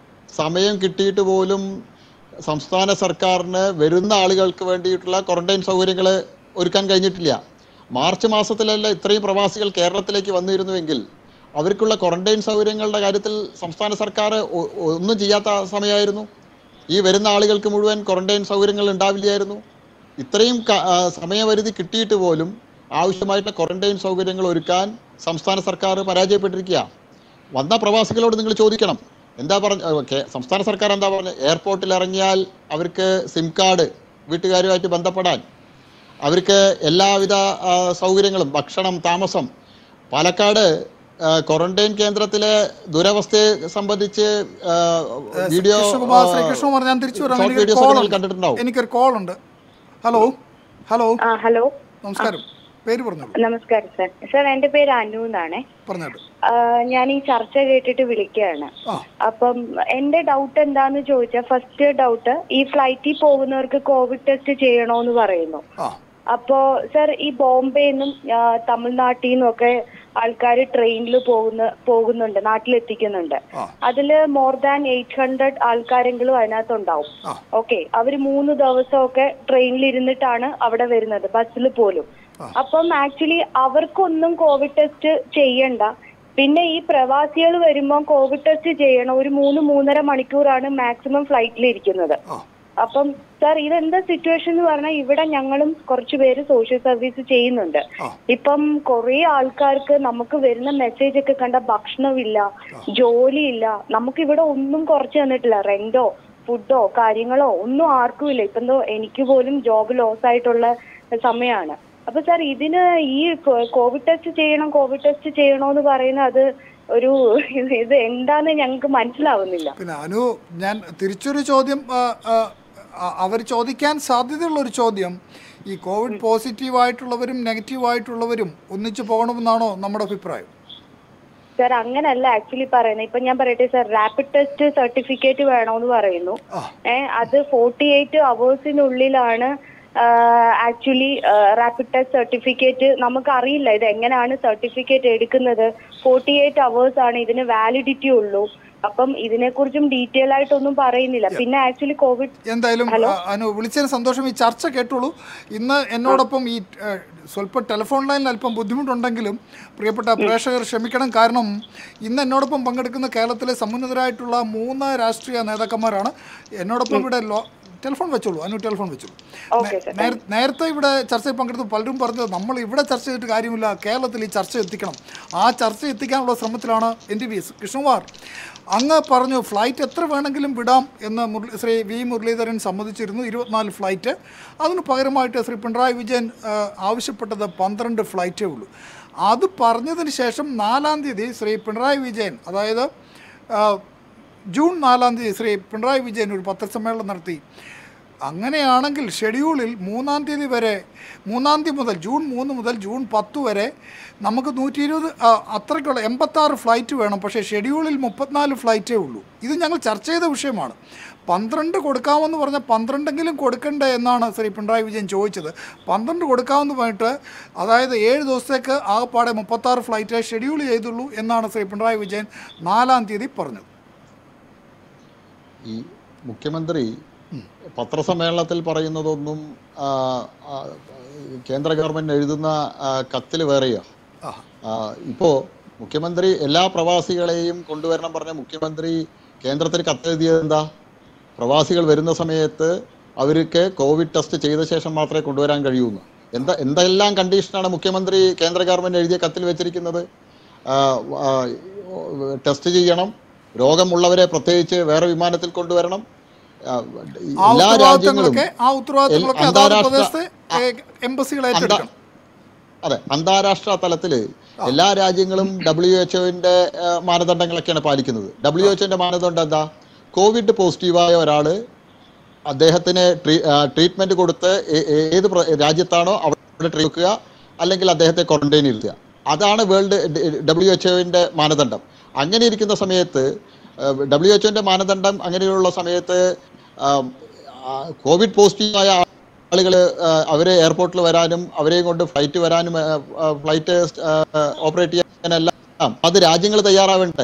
സമയം കിട്ടിയിട്ട് പോലും സംസ്ഥാന സർക്കാരിന് വരുന്ന ആളുകൾക്ക് വേണ്ടിയിട്ടുള്ള ക്വാറന്റൈൻ സൗകര്യങ്ങൾ ഒരുക്കാൻ കഴിഞ്ഞിട്ടില്ല മാർച്ച് മാസത്തിലല്ല ഇത്രയും പ്രവാസികൾ കേരളത്തിലേക്ക് വന്നിരുന്നുവെങ്കിൽ അവർക്കുള്ള ക്വാറന്റൈൻ സൗകര്യങ്ങളുടെ കാര്യത്തിൽ സംസ്ഥാന സർക്കാർ ഒ- ഒന്നും ചെയ്യാത്ത സമയമായിരുന്നു ഈ വരുന്ന ആളുകൾക്ക് മുഴുവൻ ക്വാറന്റൈൻ സൗകര്യങ്ങൾ ഉണ്ടാവില്ലായിരുന്നു ഇത്രയും ക- ആ, സമയപരിധി കിട്ടിയിട്ട് പോലും ആവശ്യമായിട്ടുള്ള ക്വാറന്റൈൻ സൗകര്യങ്ങൾ ഒരുക്കാൻ സംസ്ഥാന സർക്കാർ പരാജയപ്പെട്ടിരിക്കുക വന്ന പ്രവാസികളോട് നിങ്ങൾ ചോദിക്കണം എന്താ പറഞ്ഞ ഏഹ് കേ- സംസ്ഥാന സർക്കാർ എന്താ പറഞ്ഞത് എയർപോർട്ടിൽ ഇറങ്ങിയാൽ അവർക്ക് സിം കാർഡ് വീട്ടുകാരുമായിട്ട് ബന്ധപ്പെടാൻ അവർക്ക് എല്ലാവിധ ആ, സൗകര്യങ്ങളും ഭക്ഷണം താമസം പാലക്കാട് ആ, ക്വാറന്റൈൻ കേന്ദ്രത്തിലെ ദുരവസ്ഥയെ സംബന്ധിച്ച് ആ, വീഡിയോ കൃഷ്ണകുമാർ ശ്രീ ആ, കൃഷ്ണകുമാർ ഞാൻ തിരിച്ചു വരാം ഷോർട്ട് എനിക്കൊരു വീഡിയോസ് കോൾ നിങ്ങൾ ഉണ്ട് കണ്ടിട്ടുണ്ടാവും എനിക്കൊരു കോൾ ഉണ്ട് ഹലോ ഹലോ ആ ഹലോ നമസ്കാരം പേര് പറഞ്ഞോളൂ നമസ്കാരം സർ സർ എന്റെ പേര് അനു എന്നാണേ പറഞ്ഞോളൂ ആ, ഞാൻ ഈ ചർച്ച കേട്ടിട്ട് വിളിക്കുകയാണ് ആ അപ്പം എന്റെ ഡൗട്ട് എന്താന്ന് ചോദിച്ചാൽ ഫസ്റ്റ് ഡൗട്ട് ഈ ഫ്ലൈറ്റിൽ പോകുന്നവർക്ക് കോവിഡ് ടെസ്റ്റ് ചെയ്യണോന്ന് പറയുന്നു ആ അപ്പോ സർ ഈ ബോംബെന്നും തമിഴ്നാട്ടിൽ നിന്നും ഒക്കെ ആൾക്കാർ ട്രെയിനിൽ പോകുന്ന പോകുന്നുണ്ട് നാട്ടിലെത്തിക്കുന്നുണ്ട് ആ അതില് മോർ ദാൻ എയ്റ്റ് ഹൺഡ്രഡ് ആൾക്കാരെങ്കിലും അതിനകത്തുണ്ടാവും ആ ഓക്കെ അവര് മൂന്ന് ദിവസമൊക്കെ ട്രെയിനിൽ ഇരുന്നിട്ടാണ് അവിടെ വരുന്നത് ബസ്സിൽ പോലും ആ. അപ്പം ആക്ച്വലി അവർക്കൊന്നും കോവിഡ് ടെസ്റ്റ് ചെയ്യണ്ട പിന്നെ ഈ പ്രവാസികൾ വരുമ്പോൾ കോവിഡ് ടെസ്റ്റ് ചെയ്യണം ഒരു മൂന്ന് മൂന്നര മണിക്കൂറാണ് മാക്സിമം ഫ്ലൈറ്റിൽ ഇരിക്കുന്നത് ആ അപ്പം സാർ ഇതെന്താ സിറ്റുവേഷൻ എന്ന് പറഞ്ഞാൽ ഇവിടെ ഞങ്ങളും കുറച്ച് പേര് സോഷ്യൽ സർവീസ് ചെയ്യുന്നുണ്ട് ആ. ഇപ്പം കുറെ ആൾക്കാർക്ക് നമുക്ക് വരുന്ന മെസ്സേജ് ഒക്കെ കണ്ട ഭക്ഷണമില്ല ജോലിയില്ല നമുക്ക് ഇവിടെ ഒന്നും കുറച്ച് തന്നിട്ടില്ല റെന്റോ ഫുഡോ കാര്യങ്ങളോ ഒന്നും ആർക്കും ഇല്ല ഇപ്പം എന്തോ എനിക്ക് പോലും ജോബ് ലോസ് ആയിട്ടുള്ള സമയമാണ് അപ്പൊ സാർ ഇതിന് ഈ കോവിഡ് ടെസ്റ്റ് ചെയ്യണം കോവിഡ് ടെസ്റ്റ് ചെയ്യണോന്ന് പറയുന്നത് അത് ഒരു ഇത് എന്താന്ന് ഞങ്ങൾക്ക് മനസ്സിലാവുന്നില്ല പിന്നെ അനു ഞാൻ തിരിച്ചൊരു ചോദ്യം അവർ ചോദിക്കാൻ സാധ്യതയുള്ള ഒരു ചോദ്യം ഈ കോവിഡ് പോസിറ്റീവ് ആയിട്ടുള്ളവരും നെഗറ്റീവ് ആയിട്ടുള്ളവരും ഒന്നിച്ചു പോകണമെന്നാണോ നമ്മുടെ അഭിപ്രായം സാർ അങ്ങനല്ല ആക്ച്വലി പറയുന്നത് ഇപ്പൊ ഞാൻ പറയട്ടെ സാർ റാപ്പിഡ് ടെസ്റ്റ് സർട്ടിഫിക്കറ്റ് വേണമെന്ന് പറയുന്നു ആ ഏഹ് അത് ഫോർട്ടി എയ്റ്റ് അവേഴ്സിനുള്ളിലാണ് ആക്ച്വലി റാപ്പിഡ് ടെസ്റ്റ് സർട്ടിഫിക്കറ്റ് നമുക്ക് അറിയില്ല ഇത് എങ്ങനെയാണ് സർട്ടിഫിക്കറ്റ് എടുക്കുന്നത് ഫോർട്ടി എയ്റ്റ് അവേഴ്സ് ആണ് ഇതിന് വാലിഡിറ്റി ഉള്ളൂ അപ്പം ഇതിനെക്കുറിച്ചും ഡീറ്റെയിൽ ആയിട്ടൊന്നും പറയുന്നില്ല പിന്നെ ആക്ച്വലി കോവിഡ് എന്തായാലും ഹലോ? ആ, അനു വിളിച്ചതിന് സന്തോഷം ഈ ചർച്ച കേട്ടോളൂ ഇന്ന് എന്നോടൊപ്പം ഈ ഏ, സ്വല്പം ടെലിഫോൺ ലൈനിൽ അല്പം ബുദ്ധിമുട്ടുണ്ടെങ്കിലും പ്രിയപ്പെട്ട പ്രേക്ഷകർ ക്ഷമിക്കണം കാരണം ഇന്ന് എന്നോടൊപ്പം പങ്കെടുക്കുന്ന കേരളത്തിലെ സമുന്നതരായിട്ടുള്ള മൂന്ന് രാഷ്ട്രീയ നേതാക്കന്മാരാണ് എന്നോടൊപ്പം ഇവിടെ ലോ ടെലിഫോൺ വെച്ചോളൂ അനു ടെലിഫോൺ വെച്ചോളൂ ഓക്കെ സർ നേര- നേരത്തെ ഇവിടെ ചർച്ചയിൽ പങ്കെടുത്ത് പലരും പറഞ്ഞത് നമ്മൾ ഇവിടെ ചർച്ച ചെയ്തിട്ട് കാര്യമില്ല കേരളത്തിൽ ഈ ചർച്ച എത്തിക്കണം ആ ചർച്ച എത്തിക്കാനുള്ള ശ്രമത്തിലാണ് N T V S Krishnakumar അങ്ങ് പറഞ്ഞു ഫ്ലൈറ്റ് എത്ര വേണമെങ്കിലും വിടാം എന്ന് മുരളി ശ്രീ വി മുരളീധരൻ സമ്മതിച്ചിരുന്നു ഇരുപത്തിനാല് ഫ്ലൈറ്റ് അതിന് പകരമായിട്ട് ശ്രീ പിണറായി വിജയൻ ആ, ആവശ്യപ്പെട്ടത് പന്ത്രണ്ട് ഫ്ലൈറ്റേ ഉള്ളൂ അത് പറഞ്ഞതിന് ശേഷം നാലാം തീയതി ശ്രീ പിണറായി വിജയൻ അതായത് ആ, ജൂൺ നാലാം തീയതി ശ്രീ പിണറായി വിജയൻ ഒരു പത്രസമ്മേളനം നടത്തി അങ്ങനെയാണെങ്കിൽ ഷെഡ്യൂളിൽ മൂന്നാം തീയതി വരെ മൂന്നാം തീയതി മുതൽ ജൂൺ മൂന്ന് മുതൽ ജൂൺ പത്ത് വരെ നമുക്ക് നൂറ്റി ഇരുപത് അത്രയ്ക്കുള്ള എൺപത്താറ് ഫ്ലൈറ്റ് വേണം പക്ഷേ ഷെഡ്യൂളിൽ മുപ്പത്തിനാല് ഫ്ലൈറ്റേ ഉള്ളൂ ഇത് ഞങ്ങൾ ചർച്ച ചെയ്ത വിഷയമാണ് പന്ത്രണ്ട് കൊടുക്കാമെന്ന് പറഞ്ഞാൽ പന്ത്രണ്ടെങ്കിലും കൊടുക്കണ്ടേ എന്നാണ് ശ്രീ പിണറായി വിജയൻ ചോദിച്ചത് പന്ത്രണ്ട് കൊടുക്കാമെന്ന് പറഞ്ഞിട്ട് അതായത് ഏഴ് ദിവസത്തേക്ക് ആകപ്പാടെ മുപ്പത്താറ് ഫ്ലൈറ്റേ ഷെഡ്യൂൾ ചെയ്തുള്ളൂ എന്നാണ് ശ്രീ പിണറായി വിജയൻ നാലാം തീയതി പറഞ്ഞത് ഈ മുഖ്യമന്ത്രി പത്രസമ്മേളനത്തിൽ പറയുന്നതൊന്നും ആ, ആ, കേന്ദ്ര ഗവൺമെന്റ് എഴുതുന്ന കത്തിൽ വേറെയോ ആ ആ, ഇപ്പോ മുഖ്യമന്ത്രി എല്ലാ പ്രവാസികളെയും കൊണ്ടുവരണം പറഞ്ഞ മുഖ്യമന്ത്രി കേന്ദ്രത്തിൽ കത്തെഴുതിയത് എന്താ പ്രവാസികൾ വരുന്ന സമയത്ത് അവർക്ക് കോവിഡ് ടെസ്റ്റ് ചെയ്ത ശേഷം മാത്രമേ കൊണ്ടുവരാൻ കഴിയൂന്ന് എന്താ എന്തെല്ലാം കണ്ടീഷനാണ് മുഖ്യമന്ത്രി കേന്ദ്ര ഗവൺമെന്റ് എഴുതിയ കത്തിൽ വെച്ചിരിക്കുന്നത് ആ, ആ, ടെസ്റ്റ് ചെയ്യണം രോഗമുള്ളവരെ പ്രത്യേകിച്ച് വേറെ വിമാനത്തിൽ കൊണ്ടുവരണം ആ, ആ എല്ലാ രാജ്യങ്ങളും ഉത്തരവാദിത്തങ്ങളൊക്കെ ആ ഉത്തരവാദിത്തങ്ങളൊക്കെ എൽ- അതാത് അന്താരാഷ്ട്ര- പ്രദേശത്തെ എംബസികൾ ഏറ്റെടുക്കണം അതെ അന്താരാഷ്ട്ര തലത്തില് എല്ലാ രാജ്യങ്ങളും ഡബ്ല്യു എച്ച്ഒന്റെ മാനദണ്ഡങ്ങളൊക്കെയാണ് പാലിക്കുന്നത് ഡബ്ല്യു എച്ച്ഒന്റെ മാനദണ്ഡം എന്താ കോവിഡ് പോസിറ്റീവായ ഒരാള് അദ്ദേഹത്തിന് ട്രീറ്റ്മെന്റ് കൊടുത്ത് ഏ- ഏ- ഏത് പ്ര- രാജ്യത്താണോ അവിടെ ട്രീറ്റ് വെക്കുക അല്ലെങ്കിൽ അദ്ദേഹത്തെ ക്വാറന്റൈനിൽ ഇരുത്തുക അതാണ് വേൾഡ് ഡബ്ല്യു എച്ച്ഒന്റെ മാനദണ്ഡം അങ്ങനെ ഇരിക്കുന്ന സമയത്ത് ഡബ്ല്യു എച്ച്ഒന്റെ മാനദണ്ഡം അങ്ങനെയുള്ള സമയത്ത് ആം, ആ, കോവിഡ് പോസിറ്റീവായ ആളുകൾ അവരെ എയർപോർട്ടിൽ വരാനും അവരെയും കൊണ്ട് ഫ്ലൈറ്റ് വരാനും ഫ്ലൈറ്റ് ഓപ്പറേറ്റ് ചെയ്യാനെല്ലാം അത് രാജ്യങ്ങൾ തയ്യാറാവേണ്ടേ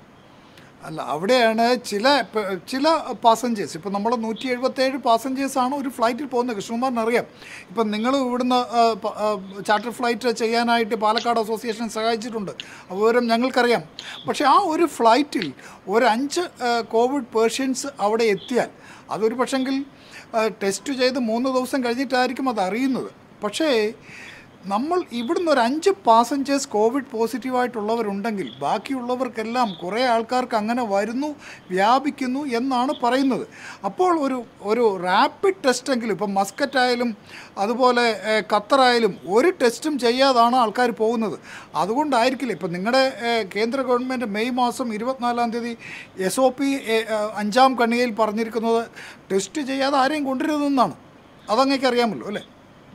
അല്ല അവിടെയാണ് ചില പ- ചില പാസഞ്ചേഴ്സ് ഇപ്പം നമ്മൾ നൂറ്റി എഴുപത്തേഴ് പാസഞ്ചേഴ്സാണ് ഒരു ഫ്ലൈറ്റിൽ പോകുന്നത് കൃഷ്ണകുമാറിന് അറിയാം ഇപ്പം നിങ്ങൾ ഇവിടുന്ന് ചാർട്ടർ ഫ്ലൈറ്റ് ചെയ്യാനായിട്ട് പാലക്കാട് അസോസിയേഷൻ സഹായിച്ചിട്ടുണ്ട് ആ വിവരം ഞങ്ങൾക്കറിയാം പക്ഷേ ആ ഒരു ഫ്ലൈറ്റിൽ ഒരു അഞ്ച് ആ, കോവിഡ് പേഷ്യൻസ് അവിടെ എത്തിയാൽ അതൊരു പക്ഷെങ്കിൽ ടെസ്റ്റ് ചെയ്ത് മൂന്ന് ദിവസം കഴിഞ്ഞിട്ടായിരിക്കും അത് അറിയുന്നത് പക്ഷേ നമ്മൾ ഇവിടുന്ന് ഒരു അഞ്ച് പാസഞ്ചേഴ്സ് കോവിഡ് പോസിറ്റീവായിട്ടുള്ളവരുണ്ടെങ്കിൽ ബാക്കിയുള്ളവർക്കെല്ലാം കുറേ ആൾക്കാർക്ക് അങ്ങനെ വരുന്നു വ്യാപിക്കുന്നു എന്നാണ് പറയുന്നത് അപ്പോൾ ഒരു ഒരു റാപ്പിഡ് ടെസ്റ്റെങ്കിലും ഇപ്പം മസ്കറ്റ് ആയാലും അതുപോലെ ഏഹ്, ഖത്തറായാലും ഒരു ടെസ്റ്റും ചെയ്യാതാണ് ആൾക്കാർ പോകുന്നത് അതുകൊണ്ടായിരിക്കില്ല ഇപ്പം നിങ്ങളുടെ ഏഹ്, കേന്ദ്ര ഗവൺമെൻറ് മെയ് മാസം ഇരുപത്തിനാലാം തീയതി എസ് ഒ പി അഞ്ചാം കണ്ണികയിൽ പറഞ്ഞിരിക്കുന്നത് ടെസ്റ്റ് ചെയ്യാതെ ആരെയും കൊണ്ടുവരുന്നതെന്നാണ് അതങ്ങേക്ക് അറിയാമല്ലോ അല്ലേ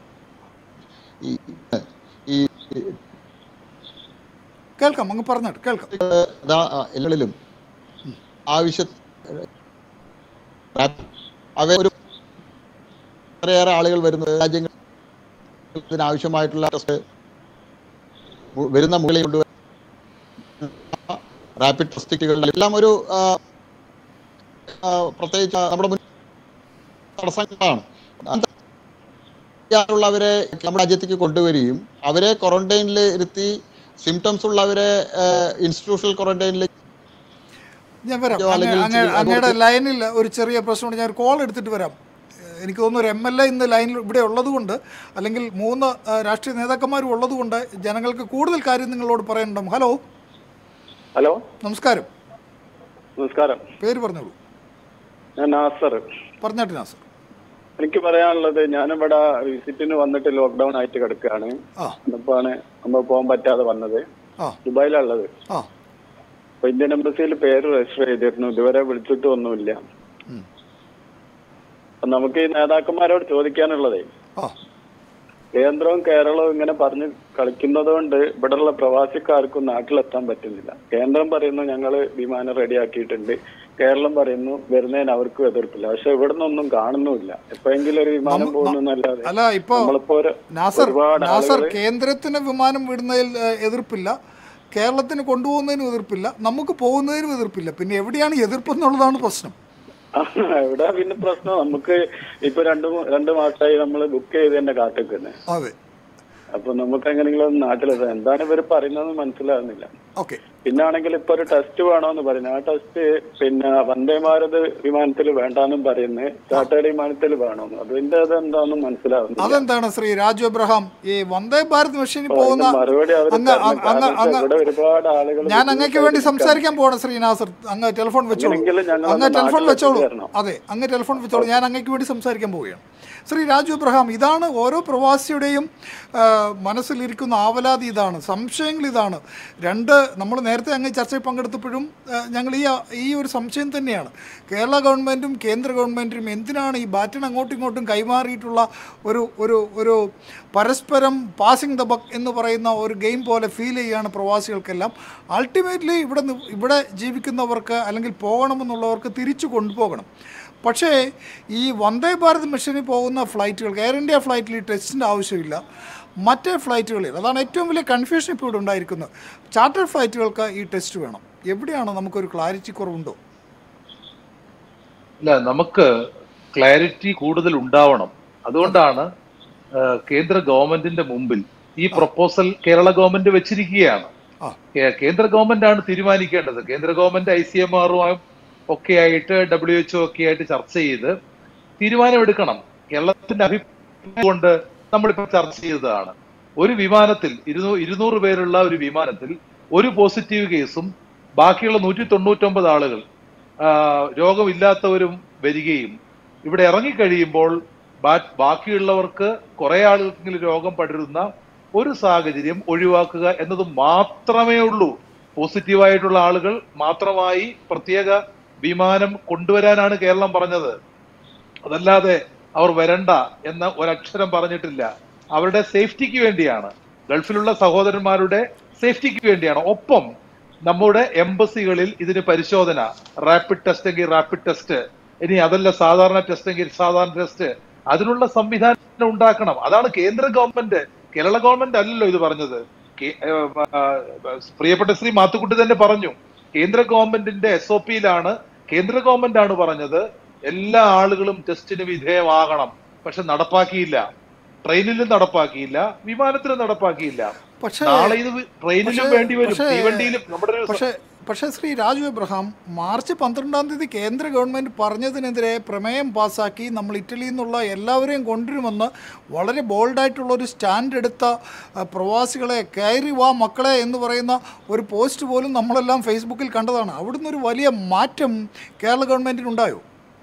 ഈ ഈ കേൾക്കാം അങ്ങ് പറഞ്ഞിട്ട് കേൾക്കാം ഇതാ, ആ, എല്ലാളിലും ആവശ്യ അവ ഒരു വളരെയേറെ ആളുകൾ വരുന്ന രാജ്യങ്ങൾ ഇതിനാവശ്യമായിട്ടുള്ള ടെസ്റ്റ് വരുന്ന മുകളിൽ കൊണ്ടുവരുന്ന റാപ്പിഡ് ടെസ്റ്റുകളുടെ എല്ലാം ഒരു ആ, ആ, പ്രത്യേകിച്ച് നമ്മുടെ മുൻ തടസ്സങ്ങളാണ് ഉള്ളവരെ നമ്മുടെ രാജ്യത്തേക്ക് കൊണ്ടുവരികയും അവരെ ക്വാറന്റൈനിൽ ഇരുത്തി സിംറ്റംസ് ഉള്ളവരെ ഇൻസ്റ്റിറ്റ്യൂഷണൽ ക്വാറന്റൈനിൽ ഞാൻ വരാം ഇതോ അല്ലെങ്കിൽ അങ്ങ്- അങ്ങ് ഇച്ചിരി അങ്ങയുടെ അങ്ങോട്ട് ലൈനിൽ ഒരു ചെറിയ പ്രശ്നമുണ്ട് ഞാൻ കോൾ എടുത്തിട്ട് വരാം ഏഹ് എനിക്ക് തോന്നുന്നു ഒരു എം എൽ എ ഇന്ന് ലൈനിൽ ഇവിടെ ഉള്ളതുകൊണ്ട് അല്ലെങ്കിൽ മൂന്ന് ഏഹ് രാഷ്ട്രീയ നേതാക്കന്മാരും ഉള്ളതുകൊണ്ട് ജനങ്ങൾക്ക് കൂടുതൽ കാര്യം നിങ്ങളോട് പറയാനുണ്ടാവും ഹലോ ഹലോ നമസ്കാരം നമസ്കാരം പേര് പറഞ്ഞോളൂ ഞാൻ നാസർ പറഞ്ഞാട്ട് നാസർ എനിക്ക് പറയാനുള്ളത് ഞാനിവിടെ വിസിറ്റിന് വന്നിട്ട് ലോക്ക്ഡൌൺ ആയിട്ട് കിടക്കുകയാണ് ആ എന്നിപ്പാണ് നമ്മൾ പോകാൻ പറ്റാതെ വന്നത് ആ ദുബായിലുള്ളത് ആ അപ്പൊ ഇന്ത്യൻ എംബസിയിൽ പേര് രജിസ്റ്റർ ചെയ്തിരുന്നു ഇതുവരെ വിളിച്ചിട്ട് ഒന്നുമില്ല ഉം. അപ്പൊ നമുക്ക് ഈ നേതാക്കന്മാരോട് ചോദിക്കാനുള്ളതേ ആ കേന്ദ്രവും കേരളവും ഇങ്ങനെ പറഞ്ഞ് കളിക്കുന്നത് കൊണ്ട് ഇവിടെയുള്ള പ്രവാസിക്കാർക്കും നാട്ടിലെത്താൻ പറ്റുന്നില്ല കേന്ദ്രം പറയുന്നു ഞങ്ങൾ വിമാനം റെഡിയാക്കിയിട്ടുണ്ട് കേരളം പറയുന്നു വരുന്നതിന് അവർക്കും എതിർപ്പില്ല പക്ഷെ ഇവിടെ നിന്നൊന്നും കാണുന്നുമില്ല എപ്പോഴെങ്കിലും ഒരു വിമാനം നമ്മ- പോകുന്നല്ലാതെ അല്ല ഇപ്പോ നമ്മളിപ്പോ ഒരു നാസർ ഒരുപാട് നാസർ ആളുകള് കേന്ദ്രത്തിന് വിമാനം വിടുന്നതിൽ ഏഹ്, എതിർപ്പില്ല കേരളത്തിന് കൊണ്ടുപോകുന്നതിനും എതിർപ്പില്ല നമുക്ക് പോകുന്നതിനും എതിർപ്പില്ല പിന്നെ എവിടെയാണ് എതിർപ്പെന്നുള്ളതാണ് പ്രശ്നം ഇവിടെ പിന്നെ പ്രശ്നം നമുക്ക് ഇപ്പൊ രണ്ടു മൂ- രണ്ട് മാസമായി നമ്മൾ ബുക്ക് ചെയ്ത് തന്നെ കാത്തിക്കുന്നത് അതെ അപ്പൊ നമുക്ക് എങ്ങനെയെങ്കിലും നാട്ടിലെത്താം എന്താണ് ഇവർ പറയുന്നത് മനസ്സിലാകുന്നില്ല ഓക്കെ പിന്നെ ആണെങ്കിൽ ഇപ്പൊ ഒരു ടെസ്റ്റ് വേണമെന്ന് പറയുന്നത് ആ ടെസ്റ്റ് പിന്നെ വന്ദേ ഭാരത് വിമാനത്തിൽ വേണ്ടാന്നും പറയുന്നത് ചാർട്ടേഡ് വിമാനത്തിൽ വേണമെന്ന് അതിന്റെ അത് എന്താണെന്നും മനസ്സിലാവുന്നില്ല അതെന്താണ് ശ്രീ രാജു എബ്രഹാം ഈ വന്ദേ ഭാരത് മിഷനിൽ പോകുന്ന അതിന്റെ മറുപടി അവർ അങ്ങ് അങ്ങ് അങ്ങ് അങ്ങ് ഇവിടെ ഒരുപാട് ആളുകൾ ഞാൻ അങ്ങക്ക് വേണ്ടി സംസാരിക്കാൻ പോകണം ശ്രീ നാസർ അങ്ങ് ടെലിഫോൺ വെച്ചോളൂ അങ്ങനെയെങ്കിലും ഞങ്ങൾ അങ്ങ് ഒന്ന് ടെലിഫോൺ നാട്ടിൽ വെച്ചോളൂ എത്തിച്ചേരണം. അതെ അങ്ങ് ടെലിഫോൺ വെച്ചോളൂ ഞാൻ അങ്ങക്ക് വേണ്ടി സംസാരിക്കാൻ പോവുകയാണ് ശ്രീ രാജു എബ്രഹാം ഇതാണ് ഓരോ പ്രവാസിയുടെയും ആ, മനസ്സിലിരിക്കുന്ന ആവലാതി ഇതാണ് സംശയങ്ങൾ ഇതാണ് രണ്ട് നമ്മൾ നേരത്തെ അങ്ങ് ചർച്ചയിൽ പങ്കെടുത്തപ്പോഴും ആ, ഞങ്ങൾ ഈ ഈ ഒരു സംശയം തന്നെയാണ് കേരള ഗവൺമെൻറ്റും കേന്ദ്ര ഗവൺമെൻറ്റും എന്തിനാണ് ഈ ബാറ്റൺ അങ്ങോട്ടും ഇങ്ങോട്ടും കൈമാറിയിട്ടുള്ള ഒരു ഒരു ഒരു പരസ്പരം പാസിംഗ് ദ ബക്ക് എന്ന് പറയുന്ന ഒരു ഗെയിം പോലെ ഫീൽ ചെയ്യുകയാണ് പ്രവാസികൾക്കെല്ലാം അൾട്ടിമേറ്റ്ലി ഇവിടെ നി- ഇവിടെ ജീവിക്കുന്നവർക്ക് അല്ലെങ്കിൽ പോകണമെന്നുള്ളവർക്ക് തിരിച്ചു കൊണ്ടുപോകണം പക്ഷേ ഈ വന്ദേ ഭാരത് മിഷനിൽ പോകുന്ന ഫ്ലൈറ്റുകൾക്ക് എയർ ഇന്ത്യ ഫ്ലൈറ്റിൽ ഈ ടെസ്റ്റിൻ്റെ ആവശ്യമില്ല മറ്റേ ഫ്ലൈറ്റുകളിൽ അതാണ് ഏറ്റവും വലിയ കൺഫ്യൂഷൻ ഇപ്പോൾ ഇവിടെ ഉണ്ടായിരിക്കുന്നത് ചാർട്ടർ ഫ്ലൈറ്റുകൾക്ക് ഈ ടെസ്റ്റ് വേണം എവിടെയാണ് നമുക്കൊരു ക്ലാരിറ്റി കുറവുണ്ടോ ഇല്ല നമുക്ക് ക്ലാരിറ്റി കൂടുതൽ ഉണ്ടാവണം അതുകൊണ്ടാണ് ആ, കേന്ദ്ര ഗവൺമെന്റിന്റെ മുമ്പിൽ ഈ പ്രപ്പോസൽ കേരള ഗവൺമെന്റ് വെച്ചിരിക്കുകയാണ് ആ. കേ- കേന്ദ്ര ഗവൺമെന്റ് ആണ് തീരുമാനിക്കേണ്ടത് കേന്ദ്ര ഗവൺമെന്റ് ഐ സി എം ആറുമായും ഒക്കെ ആയിട്ട് ഡബ്ല്യു എച്ച്ഒ ഒക്കെ ആയിട്ട് ചർച്ച ചെയ്ത് തീരുമാനമെടുക്കണം കേരളത്തിന്റെ അഭിപ്രായം കൊണ്ട് നമ്മളിപ്പോ ചർച്ച ചെയ്തതാണ് ഒരു വിമാനത്തിൽ ഇരുന്നൂ ഇരുന്നൂറ് പേരുള്ള ഒരു വിമാനത്തിൽ ഒരു പോസിറ്റീവ് കേസും ബാക്കിയുള്ള നൂറ്റി തൊണ്ണൂറ്റൊമ്പത് ആളുകൾ ആ, രോഗമില്ലാത്തവരും വരികയും ഇവിടെ ഇറങ്ങിക്കഴിയുമ്പോൾ ബാ- ബാക്കിയുള്ളവർക്ക് കുറെ ആളുകൾക്കെങ്കിലും രോഗം പടരുന്ന ഒരു സാഹചര്യം ഒഴിവാക്കുക എന്നത് മാത്രമേ ഉള്ളൂ പോസിറ്റീവായിട്ടുള്ള ആളുകൾ മാത്രമായി പ്രത്യേക വിമാനം കൊണ്ടുവരാനാണ് കേരളം പറഞ്ഞത് അതല്ലാതെ അവർ വരണ്ട എന്ന ഒരക്ഷരം പറഞ്ഞിട്ടില്ല അവരുടെ സേഫ്റ്റിക്ക് വേണ്ടിയാണ് ഗൾഫിലുള്ള സഹോദരന്മാരുടെ സേഫ്റ്റിക്ക് വേണ്ടിയാണ് ഒപ്പം നമ്മുടെ എംബസികളിൽ ഇതിന് പരിശോധന റാപ്പിഡ് ടെസ്റ്റ് എങ്കിൽ റാപ്പിഡ് ടെസ്റ്റ് ഇനി അതല്ല സാധാരണ ടെസ്റ്റ് എങ്കിൽ സാധാരണ ടെസ്റ്റ് അതിനുള്ള സംവിധാനം ഉണ്ടാക്കണം അതാണ് കേന്ദ്ര ഗവൺമെന്റ് കേരള ഗവൺമെന്റ് അല്ലല്ലോ ഇത് പറഞ്ഞത് കേ- ഏഹ് ആ, പ്രിയപ്പെട്ട ശ്രീ മാത്തുക്കുട്ടി തന്നെ പറഞ്ഞു കേന്ദ്ര ഗവൺമെന്റിന്റെ എസ് ഒ പിയിലാണ് കേന്ദ്ര ഗവൺമെന്റ് ആണ് പറഞ്ഞത് എല്ലാ ആളുകളും ടെസ്റ്റിന് വിധേയമാകണം പക്ഷെ നടപ്പാക്കിയില്ല ട്രെയിനിലും നടപ്പാക്കിയില്ല വിമാനത്തിലും നടപ്പാക്കിയില്ല പക്ഷേ നാളെ ഇത് ട്രെയിനിലും പക്ഷേ- വേണ്ടി വരും പക്ഷേ- തീവണ്ടിയിലും നമ്മുടെ ഒരു പക്ഷേ പക്ഷേ ശ്രീ രാജു എബ്രഹാം മാർച്ച് പന്ത്രണ്ടാം തീയതി കേന്ദ്ര ഗവൺമെൻറ് പറഞ്ഞതിനെതിരെ പ്രമേയം പാസ്സാക്കി നമ്മൾ ഇറ്റലിയിൽ നിന്നുള്ള എല്ലാവരെയും കൊണ്ടുവരുമെന്ന് വളരെ ബോൾഡായിട്ടുള്ള ഒരു സ്റ്റാൻഡ് എടുത്ത ആ, പ്രവാസികളെ കയറി വാ മക്കളെ എന്ന് പറയുന്ന ഒരു പോസ്റ്റ് പോലും നമ്മളെല്ലാം ഫേസ്ബുക്കിൽ കണ്ടതാണ് അവിടുന്ന് ഒരു വലിയ മാറ്റം കേരള ഗവൺമെൻറ്റിനുണ്ടായോ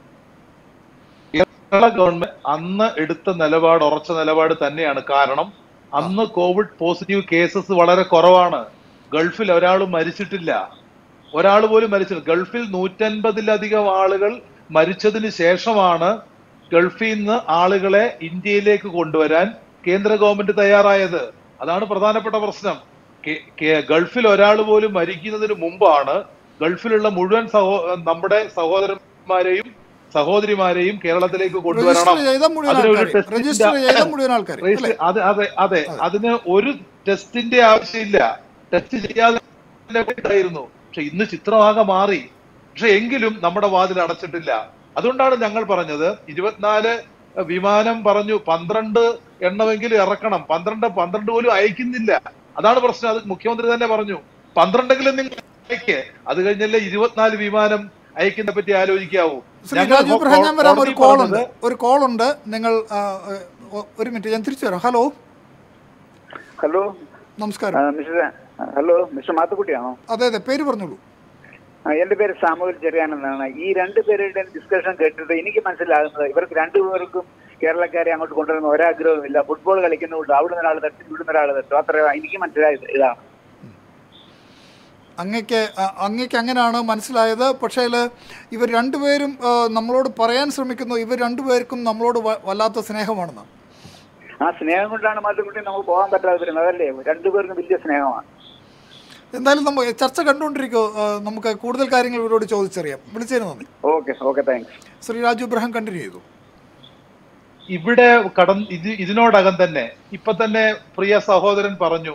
കേരള ഗവൺമെന്റ് അന്ന് എടുത്ത നിലപാട് ഉറച്ച നിലപാട് തന്നെയാണ് കാരണം അന്ന് കോവിഡ് പോസിറ്റീവ് കേസസ് വളരെ കുറവാണ് ഗൾഫിൽ ഒരാൾ മരിച്ചിട്ടില്ല ഒരാൾ പോലും മരിച്ചിട്ടില്ല ഗൾഫിൽ നൂറ്റൻപതിലധികം ആളുകൾ മരിച്ചതിന് ശേഷമാണ് ഗൾഫിൽ നിന്ന് ആളുകളെ ഇന്ത്യയിലേക്ക് കൊണ്ടുവരാൻ കേന്ദ്ര ഗവൺമെന്റ് തയ്യാറായത് അതാണ് പ്രധാനപ്പെട്ട പ്രശ്നം കെ- കെ- ഗൾഫിൽ ഒരാൾ പോലും മരിക്കുന്നതിന് മുമ്പാണ് ഗൾഫിലുള്ള മുഴുവൻ സഹോ നമ്മുടെ സഹോദരന്മാരെയും സഹോദരിമാരെയും കേരളത്തിലേക്ക് കൊണ്ടുവരണം രജിസ്റ്റർ ചെയ്ത മുഴുവൻ അതിനൊരു ആൾക്കാർ ടെസ്റ്റിന്റെ- രജിസ്റ്റർ ചെയ്ത മുഴുവൻ ആൾക്കാർ അല്ലേ രജിസ്റ്റർ- അതെ അതെ അതെ അതിന് ഒരു ടെസ്റ്റിന്റെ ആവശ്യമില്ല ടെസ്റ്റ് ചെയ്യാതെ തന്നെ ഉണ്ടായിരുന്നു പക്ഷെ ഇന്ന് ചിത്രമാകെ മാറി പക്ഷെ എങ്കിലും നമ്മുടെ വാതിൽ അടച്ചിട്ടില്ല അതുകൊണ്ടാണ് ഞങ്ങൾ പറഞ്ഞത് ഇരുപത്തിനാല് വിമാനം പറഞ്ഞു പന്ത്രണ്ട് എണ്ണമെങ്കിലും ഇറക്കണം പന്ത്രണ്ട് പന്ത്രണ്ട് പോലും അയക്കുന്നില്ല അതാണ് പ്രശ്നം അത് മുഖ്യമന്ത്രി തന്നെ പറഞ്ഞു പന്ത്രണ്ടെങ്കിലും നിങ്ങൾ അയക്കേ അത് കഴിഞ്ഞല്ലേ ഇരുപത്തിനാല് വിമാനം അയക്കുന്നതിനെ പറ്റി ആലോചിക്കാവൂ ശ്രീ ഞങ്ങൾ രാജു ഇബ്രാഹിം ഞാൻ വരാം ഒരു കോടതി കോൾ പറഞ്ഞത് ഉണ്ട് ഒരു കോൾ ഉണ്ട് നിങ്ങൾ ആ, ഒ- ഒരു മിനിറ്റ് ഞാൻ തിരിച്ചു വരാം ഹലോ ഹലോ നമസ്കാരം ആ, മിസ്റ്റർ ഹലോ മിസ്റ്റർ മാത്തുക്കുട്ടിയാണോ അതെ അതെ പേര് പറഞ്ഞോളൂ ആ, എന്റെ പേര് സാമുവൽ ചെറിയാൻ എന്നാണ് ഈ രണ്ട് പേരുടെ ഡിസ്കഷൻ കേട്ടിട്ട് എനിക്ക് മനസ്സിലാകുന്നത് ഇവർക്ക് രണ്ടുപേർക്കും കേരളക്കാരെ അങ്ങോട്ട് കൊണ്ടുവരുന്ന ഒരാഗ്രഹമില്ല ഫുട്ബോൾ കളിക്കുന്നുണ്ട് അവിടുന്ന് ഒരാൾ തട്ടും ഇവിടുന്ന് ഒരാൾ തട്ടും അത്ര എനിക്ക് മനസ്സിലായത് ഇതാണ് അങ്ങക്ക് അ- അങ്ങക്ക് അങ്ങനെയാണ് മനസ്സിലായത് പക്ഷേ ഇവർ രണ്ടുപേരും ആ, നമ്മളോട് പറയാൻ ശ്രമിക്കുന്നു ഇവർ രണ്ടുപേർക്കും നമ്മളോട് വ- വല്ലാത്ത സ്നേഹമാണെന്ന് ആ സ്നേഹം കൊണ്ടാണ് മാത്തുക്കുട്ടി നമുക്ക് പോകാൻ പറ്റാതെ വരുന്നത് അതല്ലേ രണ്ടുപേർക്കും വലിയ സ്നേഹമാണ് എന്തായാലും നമ്മൾ ചർച്ച കണ്ടുകൊണ്ടിരിക്കുമോ നമുക്ക് കൂടുതൽ കാര്യങ്ങൾ ഇവരോട് ചോദിച്ചറിയാം വിളിച്ചതിന് നന്ദി okay okay thanks Shri Raju Ibrahim continue ചെയ്തു ഇവിടെ കടന്ന് ഇത് ഇതിനോടകം തന്നെ ഇപ്പൊ തന്നെ പ്രിയ സഹോദരൻ പറഞ്ഞു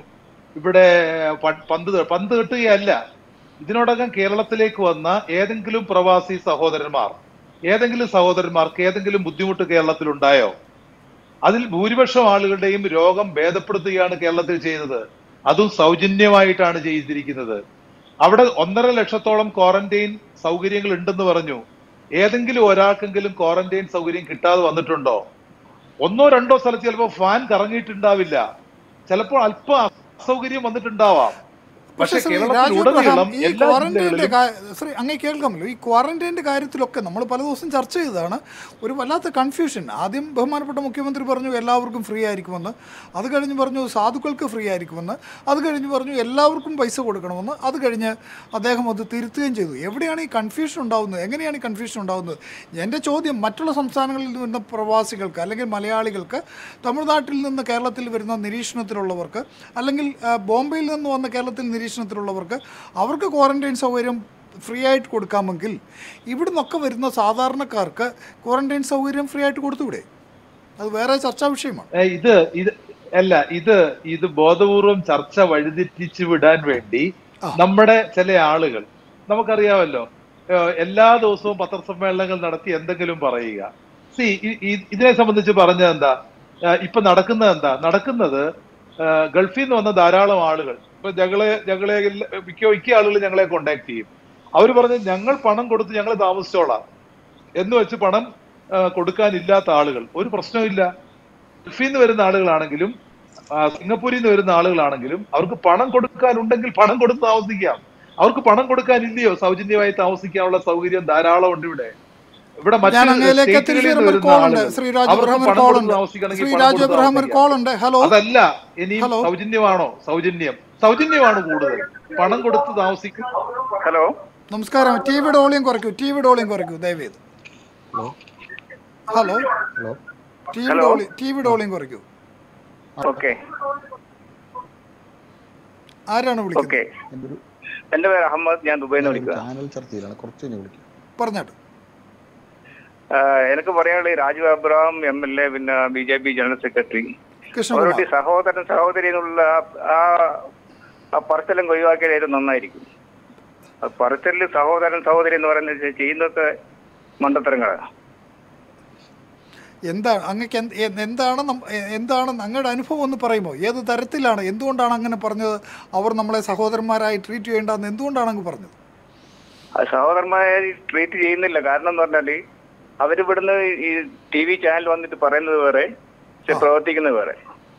ഇവിടെ പ- പന്ത് ത- പന്ത് കെട്ടുകയല്ല ഇതിനോടകം കേരളത്തിലേക്ക് വന്ന ഏതെങ്കിലും പ്രവാസി സഹോദരന്മാർ ഏതെങ്കിലും സഹോദരന്മാർക്ക് ഏതെങ്കിലും ബുദ്ധിമുട്ട് കേരളത്തിൽ ഉണ്ടായോ അതിൽ ഭൂരിപക്ഷം ആളുകളുടെയും രോഗം ഭേദപ്പെടുത്തുകയാണ് കേരളത്തിൽ ചെയ്തത് അതും സൗജന്യമായിട്ടാണ് ചെയ്തിരിക്കുന്നത് അവിടെ ഒന്നര ലക്ഷത്തോളം ക്വാറന്റൈൻ സൗകര്യങ്ങൾ ഉണ്ടെന്ന് പറഞ്ഞു ഏതെങ്കിലും ഒരാൾക്കെങ്കിലും ക്വാറന്റൈൻ സൗകര്യം കിട്ടാതെ വന്നിട്ടുണ്ടോ ഒന്നോ രണ്ടോ സ്ഥലത്ത് ചിലപ്പോൾ ഫാൻ കറങ്ങിയിട്ടുണ്ടാവില്ല ചിലപ്പോൾ അല്പം അസൗകര്യം വന്നിട്ടുണ്ടാവാം പക്ഷേ പക്ഷെ ശ്രീ രാജു കേരളത്തിലുടനീളം എബ്രഹാം ഈ എല്ലാ ക്വാറന്റൈൻ്റെ ജില്ലകളിലും ശ്രീ അങ്ങേ കേൾക്കാമല്ലോ ഈ ക്വാറന്റൈൻ്റെ കാര്യത്തിലൊക്കെ നമ്മൾ പല ദിവസം ചർച്ച ചെയ്തതാണ് ഒരു വല്ലാത്ത കൺഫ്യൂഷൻ ആദ്യം ബഹുമാനപ്പെട്ട മുഖ്യമന്ത്രി പറഞ്ഞു എല്ലാവർക്കും ഫ്രീ ആയിരിക്കുമെന്ന് അത് കഴിഞ്ഞ് പറഞ്ഞു സാധുക്കൾക്ക് ഫ്രീ ആയിരിക്കുമെന്ന് അത് കഴിഞ്ഞ് പറഞ്ഞു എല്ലാവർക്കും പൈസ കൊടുക്കണമെന്ന് അത് കഴിഞ്ഞ് അദ്ദേഹം അത് തിരുത്തുകയും ചെയ്തു എവിടെയാണ് ഈ കൺഫ്യൂഷൻ ഉണ്ടാകുന്നത് എങ്ങനെയാണ് ഈ കൺഫ്യൂഷൻ ഉണ്ടാകുന്നത് എൻ്റെ ചോദ്യം മറ്റുള്ള സംസ്ഥാനങ്ങളിൽ നിന്ന് വരുന്ന പ്രവാസികൾക്ക് അല്ലെങ്കിൽ മലയാളികൾക്ക് തമിഴ്നാട്ടിൽ നിന്ന് കേരളത്തിൽ വരുന്ന നിരീക്ഷണത്തിലുള്ളവർക്ക് അല്ലെങ്കിൽ ആ, ബോംബെയിൽ നിന്ന് വന്ന കേരളത്തിൽ നിരീക്ഷണത്തിലുള്ളവർക്ക് അവർക്ക് ക്വാറന്റൈൻ സൗകര്യം ഫ്രീ ആയിട്ട് കൊടുക്കാമെങ്കിൽ ഇവിടുന്നൊക്കെ വരുന്ന സാധാരണക്കാർക്ക് ക്വാറന്റൈൻ സൗകര്യം ഫ്രീ ആയിട്ട് കൊടുത്തുകൂടെ അത് വേറെ ചർച്ചാ വിഷയമാണ് ഏ, ഇത് ഇത് അല്ല ഇത് ഇത് ബോധപൂർവം ചർച്ച വഴിതെറ്റിച്ചു വിടാൻ വേണ്ടി നമ്മുടെ ചില ആളുകൾ നമുക്കറിയാമല്ലോ ഏ, എല്ലാ ദിവസവും പത്രസമ്മേളനങ്ങൾ നടത്തി എന്തെങ്കിലും പറയുക സി ഇതിനെ സംബന്ധിച്ച് പറഞ്ഞത് എന്താ ഏ, ഇപ്പൊ നടക്കുന്നത് എന്താ നടക്കുന്നത് ഏ, ഗൾഫിൽ നിന്ന് വന്ന ധാരാളം ആളുകൾ ഇപ്പൊ ഞങ്ങളെ ഞങ്ങളെ മിക്ക മിക്ക ആളുകൾ ഞങ്ങളെ കോണ്ടാക്ട് ചെയ്യും അവർ പറഞ്ഞ് ഞങ്ങൾ പണം കൊടുത്ത് ഞങ്ങൾ താമസിച്ചോളാം എന്ന് വെച്ച് പണം ആ, കൊടുക്കാനില്ലാത്ത ആളുകൾ ഒരു പ്രശ്നവുമില്ല ഗൾഫിൽ നിന്ന് വരുന്ന ആളുകളാണെങ്കിലും ആ, സിംഗപ്പൂരിൽ നിന്ന് വരുന്ന ആളുകളാണെങ്കിലും അവർക്ക് പണം കൊടുക്കാനുണ്ടെങ്കിൽ പണം കൊടുത്ത് താമസിക്കാം അവർക്ക് പണം കൊടുക്കാനില്ലയോ സൗജന്യമായി താമസിക്കാനുള്ള സൗകര്യം ധാരാളം ഉണ്ട് ഇവിടെ ഇവിടെ മറ്റ് ഞാൻ അങ്ങയിലേക്ക് സ്റ്റേറ്റുകളിൽ തിരിച്ചു നിന്ന് ഒരു വരുന്ന കോൾ ഉണ്ട് ആളുകൾ ശ്രീ രാജു അവർക്ക് അബ്രഹാം ഒരു പണം കോൾ കൊടുത്ത് ഉണ്ട് താമസിക്കണമെങ്കിൽ ശ്രീ പണം രാജു കൊടുത്ത് അബ്രഹാം ഒരു താമസിക്കാം. കോൾ ഉണ്ട് ഹലോ അതല്ല ഇനിയും ഹലോ. സൗജന്യമാണോ സൗജന്യം സൗജന്യമാണ് കൂടുതൽ പണം കൊടുത്ത് താമസിക്കും ഹലോ നമസ്കാരം ടി വിയുടെ ഓളിയം കുറയ്ക്കൂ ടി വിയുടെ ഓളിയം കുറയ്ക്കൂ ദയവേത് ഹലോ ഹലോ ടി വിയുടെ ഓളിയം ടി വിയുടെ ഓളിയം കുറയ്ക്കൂ ഓക്കെ ആരാണ് വിളിക്കുന്നത് ഓക്കെ എൻ്റെ ഒരു എന്റെ പേര് അഹമ്മദ് ഞാൻ ദുബൈയിൽ നിന്ന് വിളിക്കുക ചാനൽ ചർച്ചയിലാണ് കുറച്ച് കഴിഞ്ഞ് വിളിക്കാം പറഞ്ഞാട്ട് ആഹ് എനിക്ക് പറയാനുള്ളത് Raju Abraham M L A പിന്നെ B J P general secretary Krishnakumar അവരുടെ സഹോദരൻ സഹോദരി എന്നുള്ള ആ ആ പറച്ചിലും ഒഴിവാക്കിയാലും നന്നായിരിക്കും ആ പറച്ചിലിൽ സഹോദരൻ സഹോദരി എന്ന് പറയുന്നത് ചെയ്യുന്നതൊക്കെ മണ്ടത്തരങ്ങളാണ് എന്താണ് അങ്ങക്ക് എന്ത് എ- എന്താണ് നം- എ- എന്താണ് അങ്ങയുടെ അനുഭവം ഒന്ന് പറയുമോ ഏത് തരത്തിലാണ് എന്തുകൊണ്ടാണ് അങ്ങനെ പറഞ്ഞത് അവർ നമ്മളെ സഹോദരന്മാരായി ട്രീറ്റ് ചെയ്യേണ്ടെന്ന് എന്തുകൊണ്ടാണ് അങ്ങ് പറഞ്ഞത് ആ സഹോദരന്മാരെ ട്രീറ്റ് ചെയ്യുന്നില്ല കാരണം എന്ന് പറഞ്ഞാല് അവരിവിടുന്ന് ഈ ടി വി ചാനൽ വന്നിട്ട് പറയുന്നത് വേറെ പക്ഷെ പ്രവർത്തിക്കുന്നത് വേറെ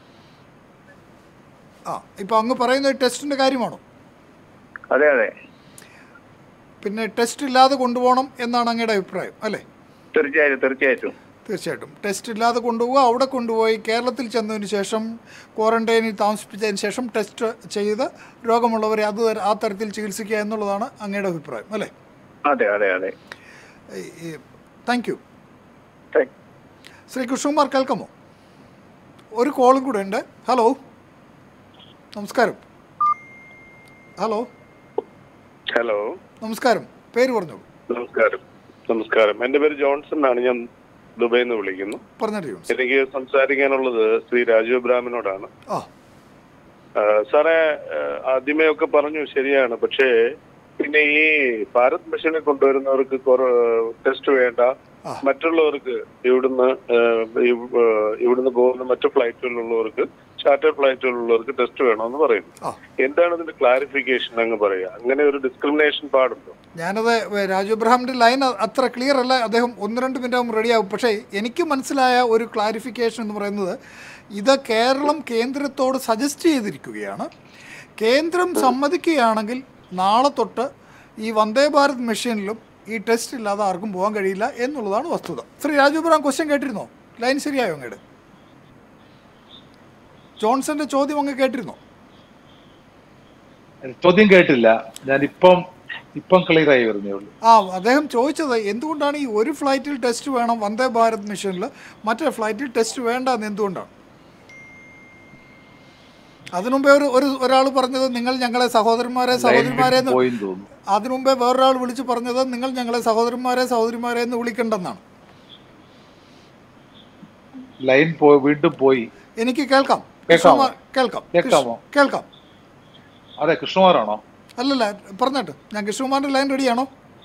ആ ഇപ്പം അങ്ങ് പറയുന്നത് ടെസ്റ്റിൻ്റെ കാര്യമാണോ അതെ അതെ പിന്നെ ടെസ്റ്റ് ഇല്ലാതെ കൊണ്ടുപോകണം എന്നാണ് അങ്ങയുടെ അഭിപ്രായം അല്ലേ തീർച്ചയായിട്ടും തീർച്ചയായിട്ടും തീർച്ചയായിട്ടും ടെസ്റ്റ് ഇല്ലാതെ കൊണ്ടുപോവുക അവിടെ കൊണ്ടുപോയി കേരളത്തിൽ ചെന്നതിന് ശേഷം ക്വാറന്റൈനിൽ താമസിപ്പിച്ചതിന് ശേഷം ടെസ്റ്റ് ചെയ്ത് രോഗമുള്ളവരെ അത് തര- ആ തരത്തിൽ ചികിത്സിക്കുക എന്നുള്ളതാണ് അങ്ങയുടെ അഭിപ്രായം അല്ലേ അതെ അതെ അതെ thank you thank- Shri Krishnakumar കേൾക്കാമോ ഒരു കോളും കൂടെ ഉണ്ട് ഹലോ നമസ്കാരം ഹലോ ഹലോ നമസ്കാരം പേര് പറഞ്ഞോളൂ നമസ്കാരം നമസ്കാരം എന്റെ പേര് ജോൺസൺ ആണ് ഞാൻ ദുബൈയിൽ നിന്ന് വിളിക്കുന്നു പറഞ്ഞിട്ട് ജോൺസ്. എനിക്ക് സംസാരിക്കാനുള്ളത് ശ്രീ രാജു അബ്രാമിനോടാണ് ആ ആ, സാറേ ആ, ആദ്യമേ ഒക്കെ പറഞ്ഞു ശരിയാണ് പക്ഷേ പിന്നെ ഈ ഭാരത് മിഷനിൽ കൊണ്ടുവരുന്നവർക്ക് ടെസ്റ്റ് വേണ്ട ആ. മറ്റുള്ളവർക്ക് ഇവിടുന്ന് ആ, ഇവ്- ആ, ഇവിടുന്ന് പോകുന്ന മറ്റു ഫ്ലൈറ്റുകളിലുള്ളവർക്ക് ചാർട്ടർ ഫ്ലൈറ്റുകളിലുള്ളവർക്ക് ടെസ്റ്റ് വേണമെന്ന് പറയുന്നു ആ. എന്താണ് ഇതിന്റെ ക്ലാരിഫിക്കേഷൻ അങ്ങ് പറയുക അങ്ങനെ ഒരു ഡിസ്ക്രിമിനേഷൻ പാടുണ്ടോ ഞാനത് രാജു അബ്രഹാമിൻ്റെ ലൈൻ അത്ര ക്ലിയർ അല്ല അദ്ദേഹം ഒന്ന് രണ്ട് മിനിറ്റ് ആകുമ്പോൾ റെഡിയാകും പക്ഷേ എനിക്ക് മനസ്സിലായ ഒരു ക്ലാരിഫിക്കേഷൻ എന്ന് പറയുന്നത് ഇത് കേരളം കേന്ദ്രത്തോട് സജസ്റ്റ് ചെയ്തിരിക്കുകയാണ് കേന്ദ്രം സമ്മതിക്കുകയാണെങ്കിൽ നാളെ തൊട്ട് ഈ വന്ദേ ഭാരത് മെഷീനിലും ഈ ടെസ്റ്റ് ഇല്ലാതെ ആർക്കും പോകാൻ കഴിയില്ല എന്നുള്ളതാണ് വസ്തുത ശ്രീ രാജു അബ്രഹാം ക്വസ്റ്റ്യൻ കേട്ടിരുന്നോ ലൈൻ ശരിയായോ അങ്ങയുടെ ജോൺസന്റെ ചോദ്യം അങ്ങ് കേട്ടിരുന്നോ ചോദ്യം കേട്ടില്ല ഞാൻ ഇപ്പം ഇപ്പം ക്ലിയർ ആയി വരുന്നേ ഉള്ളൂ ആ അദ്ദേഹം ചോദിച്ചത് എന്തുകൊണ്ടാണ് ഈ ഒരു ഫ്ലൈറ്റിൽ ടെസ്റ്റ് വേണം വന്ദേ ഭാരത് മിഷനിൽ മറ്റേ ഫ്ലൈറ്റിൽ ടെസ്റ്റ് വേണ്ട എന്ന് എന്തുകൊണ്ടാണ് അതിനു മുമ്പേ ഒരു ഒരു ഒരാൾ പറഞ്ഞത് നിങ്ങൾ ഞങ്ങളെ സഹോദരന്മാരെ സഹോദരിമാരെ എന്ന് പോയി തോന്നുന്നു അതിനു മുമ്പേ വേറൊരാൾ വിളിച്ച് പറഞ്ഞത് നിങ്ങൾ ഞങ്ങളെ സഹോദരന്മാരെ സഹോദരിമാരെ എന്ന് വിളിക്കണ്ടെന്നാണ് ലൈൻ പോയി വീണ്ടും പോയി എനിക്ക് കേൾക്കാം കേൾക്കാമോ? കൃഷ്ണകുമാർ, കേൾക്കാം കേൾക്കാമോ? കൃഷ്ണ- കേൾക്കാം അതെ കൃഷ്ണകുമാറാണോ അല്ലല്ല പറഞ്ഞിട്ട് ഞാൻ കൃഷ്ണകുമാറിൻ്റെ ലൈൻ റെഡിയാണോ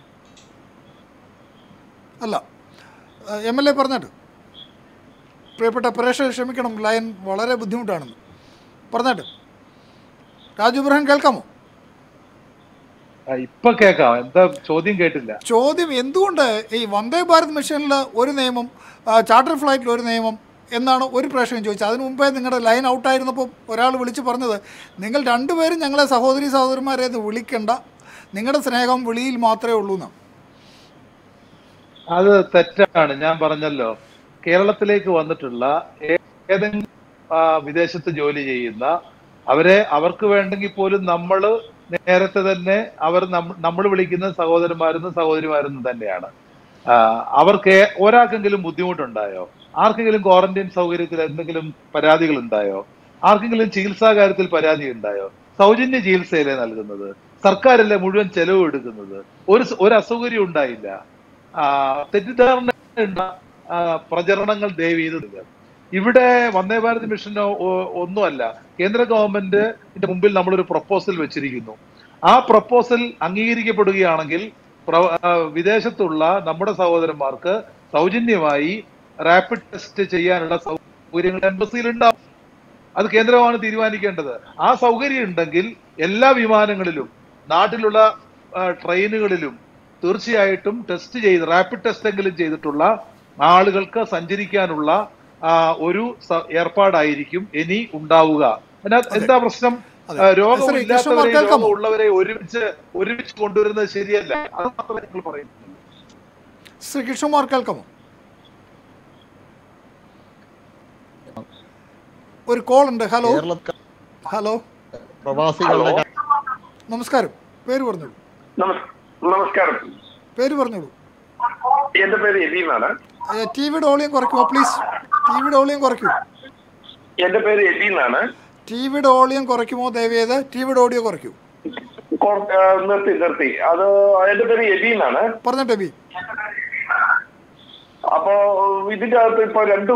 അല്ല എം എൽ എ പറഞ്ഞിട്ട് പ്രിയപ്പെട്ട പ്രേക്ഷകർ ക്ഷമിക്കണം ലൈൻ വളരെ ബുദ്ധിമുട്ടാണെന്ന് പറഞ്ഞിട്ട് രാജു ഇബ്രാഹിം കേൾക്കാമോ ആ, ഇപ്പൊ കേക്കാം എന്താ ചോദ്യം കേട്ടില്ല ചോദ്യം എന്തുകൊണ്ട് ഈ വന്ദേ ഭാരത് മിഷനിൽ ഒരു നിയമം ആ, ചാർട്ടർ ഫ്ലൈറ്റിൽ ഒരു നിയമം എന്നാണ് ഒരു പ്രേക്ഷകൻ ചോദിച്ചത് അതിനു മുമ്പേ നിങ്ങളുടെ ലൈൻ ഔട്ടായിരുന്നപ്പോൾ ഒരാൾ വിളിച്ച് പറഞ്ഞത് നിങ്ങൾ രണ്ടുപേരും ഞങ്ങളെ സഹോദരി സഹോദരന്മാരെ എന്ന് വിളിക്കണ്ട നിങ്ങളുടെ സ്നേഹം വിളിയിൽ മാത്രമേ ഉള്ളൂ എന്നാണ് അത് തെറ്റാണ് ഞാൻ പറഞ്ഞല്ലോ കേരളത്തിലേക്ക് വന്നിട്ടുള്ള ഏ- ഏതെങ്കിലും ആ, വിദേശത്ത് ജോലി ചെയ്യുന്ന അവരെ അവർക്ക് വേണ്ടെങ്കിൽ പോലും നമ്മൾ നേരത്തെ തന്നെ അവർ നമ്മൾ വിളിക്കുന്ന സഹോദരന്മാരെന്നും സഹോദരിമാരെന്നും തന്നെയാണ് ആ, അവർക്ക് ഏ- ഒരാൾക്കെങ്കിലും ബുദ്ധിമുട്ടുണ്ടായോ ആർക്കെങ്കിലും ക്വാറന്റൈൻ സൗകര്യത്തിൽ എന്തെങ്കിലും പരാതികൾ ഉണ്ടായോ ആർക്കെങ്കിലും ചികിത്സാ കാര്യത്തിൽ പരാതി ഉണ്ടായോ സൗജന്യ ചികിത്സയല്ലേ നൽകുന്നത് സർക്കാരല്ലേ മുഴുവൻ ചെലവ് എടുക്കുന്നത് ഒരു സ- ഒരു അസൗകര്യം ഉണ്ടായില്ല ആ, തെറ്റിദ്ധാരണ ഉണ്ട ആ, പ്രചരണങ്ങൾ ദയവ് ചെയ്തത് ഇവിടെ വന്ദേ ഭാരത് മിഷനോ ഒ- ഒന്നുമല്ല കേന്ദ്ര ഗവൺമെന്റിന്റെ മുമ്പിൽ നമ്മളൊരു പ്രപ്പോസൽ വെച്ചിരിക്കുന്നു ആ പ്രപ്പോസൽ അംഗീകരിക്കപ്പെടുകയാണെങ്കിൽ പ്ര- ആ, വിദേശത്തുള്ള നമ്മുടെ സഹോദരന്മാർക്ക് സൗജന്യമായി റാപ്പിഡ് ടെസ്റ്റ് ചെയ്യാനുള്ള സൗകര്യങ്ങൾ എംബസിയിൽ ഉണ്ടാവും അത് കേന്ദ്രമാണ് തീരുമാനിക്കേണ്ടത് ആ സൗകര്യം ഉണ്ടെങ്കിൽ എല്ലാ വിമാനങ്ങളിലും നാട്ടിലുള്ള ആ, ട്രെയിനുകളിലും തീർച്ചയായിട്ടും ടെസ്റ്റ് ചെയ്ത് റാപ്പിഡ് ടെസ്റ്റ് എങ്കിലും ചെയ്തിട്ടുള്ള ആളുകൾക്ക് സഞ്ചരിക്കാനുള്ള ആ, ഒരു സ- ഏർപ്പാടായിരിക്കും ഇനി ഉണ്ടാവുക അതിനകത്ത് എന്താ പ്രശ്നം അതെ. ആ, രോഗം ശ്രീ ഇല്ലാത്തവരെ കൃഷ്ണകുമാർ കേൾക്കാമോ? രോഗം ഉള്ളവരെ ഒരുമിച്ച് ഒരുമിച്ച് കൊണ്ടുവരുന്നത് ശരിയല്ല അത് മാത്രമേ ഞങ്ങൾ പറയുന്നുള്ളൂ ശ്രീ കൃഷ്ണകുമാർ കേൾക്കാമോ ഒരു കോൾ ഉണ്ട് ഹലോ കേരളത്തിൽ ഹലോ പ്രവാസികളുടെ ഹലോ. നമസ്കാരം പേര് പറഞ്ഞോളൂ നമസ്- നമസ്കാരം പേര് പറഞ്ഞോളൂ എന്റെ പേര് എബീന്നാണ് ടി വിയുടെ ഓളിയം കുറയ്ക്കുമോ പ്ലീസ് ടി വിയുടെ ഓളിയം കുറയ്ക്കൂ എന്റെ പേര് എബീന്നാണ് ടി വിയുടെ ഓളിയം കുറയ്ക്കുമോ ദയവേത് ടി വിയുടെ ഓഡിയോ കുറയ്ക്കൂ കൊർ- ആ, നിർത്തി നിർത്തി അത് എന്റെ പേര് എബീന്നാണ് പറഞ്ഞിട്ടെ ബി അപ്പോ ഇതിന്റെ അകത്ത് ഇപ്പൊ രണ്ട്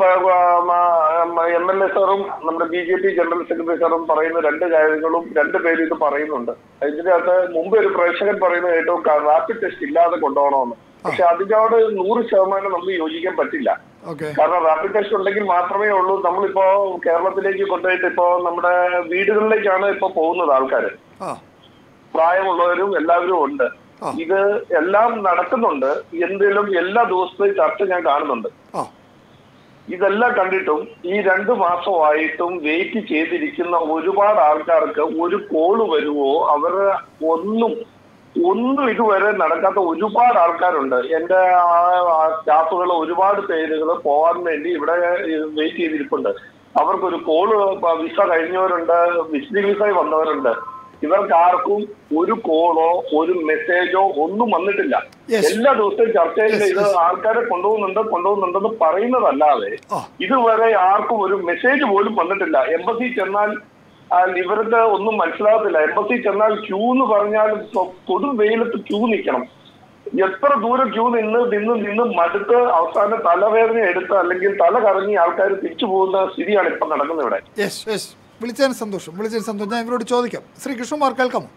എം എൽ എ സാറും നമ്മുടെ B J P general secretary സാറും പറയുന്ന രണ്ട് കാര്യങ്ങളും രണ്ട് പേരും ഇത് പറയുന്നുണ്ട് ഇതിന്റെ അകത്ത് മുമ്പ് ഒരു പ്രേക്ഷകൻ പറയുന്നത് ഏറ്റവും റാപ്പിഡ് ടെസ്റ്റ് ഇല്ലാതെ കൊണ്ടുപോകണമെന്ന് പക്ഷെ അതിനോട് നൂറ് ശതമാനം നമുക്ക് യോജിക്കാൻ പറ്റില്ല ഓക്കെ കാരണം റാപ്പിഡ് ടെസ്റ്റ് ഉണ്ടെങ്കിൽ മാത്രമേ ഉള്ളൂ നമ്മളിപ്പോ കേരളത്തിലേക്ക് കൊണ്ടുപോയിട്ട് ഇപ്പോ നമ്മുടെ വീടുകളിലേക്കാണ് ഇപ്പൊ പോകുന്നത് ആൾക്കാര് ആ പ്രായമുള്ളവരും എല്ലാവരും ഉണ്ട് ആ. ഇത് എല്ലാം നടക്കുന്നുണ്ട് എന്തെങ്കിലും എല്ലാ ദിവസത്തെയും ചർച്ച ഞാൻ കാണുന്നുണ്ട് ആ ഇതെല്ലാം കണ്ടിട്ടും ഈ രണ്ടു മാസമായിട്ടും വെയിറ്റ് ചെയ്തിരിക്കുന്ന ഒരുപാട് ആൾക്കാർക്ക് ഒരു കോള് വരുവോ അവര് ഒന്നും ഒന്നും ഇതുവരെ നടക്കാത്ത ഒരുപാട് ആൾക്കാരുണ്ട് എന്റെ സ്റ്റാഫുകൾ ഒരുപാട് പേരുകൾ പോകാൻ വേണ്ടി ഇവിടെ വെയിറ്റ് ചെയ്തിരിപ്പുണ്ട് അവർക്കൊരു കോള് വിസ കഴിഞ്ഞവരുണ്ട് വിസിറ്റിംഗ് വിസയിൽ വന്നവരുണ്ട് ഇവർക്ക് ആർക്കും ഒരു കോളോ ഒരു മെസ്സേജോ ഒന്നും വന്നിട്ടില്ല Yes. എല്ലാ ദിവസവും ചർച്ചയിൽ Yes, ഇത് yes. ആൾക്കാരെ കൊണ്ടുപോകുന്നുണ്ട് കൊണ്ടുപോകുന്നുണ്ടെന്ന് പറയുന്നതല്ലാതെ ആ. ഇതുവരെ ആർക്കും ഒരു മെസ്സേജ് പോലും വന്നിട്ടില്ല എംബസി ചെന്നാൽ ആ, ഇവർക്ക് ഒന്നും മനസ്സിലാകത്തില്ല എംബസി ചെന്നാൽ ക്യൂ എന്ന് പറഞ്ഞാൽ കൊ- കൊടും വെയിലത്ത് ക്യൂ നിൽക്കണം എത്ര ദൂരം ക്യൂ നിന്ന് നിന്ന് നിന്ന് മടുത്ത് അവസാനം തലവേദന എടുത്ത് അല്ലെങ്കിൽ തല കറങ്ങി ആൾക്കാർ തിരിച്ചു പോകുന്ന സ്ഥിതിയാണ് ഇപ്പൊ നടക്കുന്നത് ഇവിടെ യെസ് യെസ് വിളിച്ചതിന് സന്തോഷം വിളിച്ചതിന് സന്തോഷം ഞാൻ ഇവരോട് ചോദിക്കാം ശ്രീ കൃഷ്ണകുമാർ കേൾക്കാമോ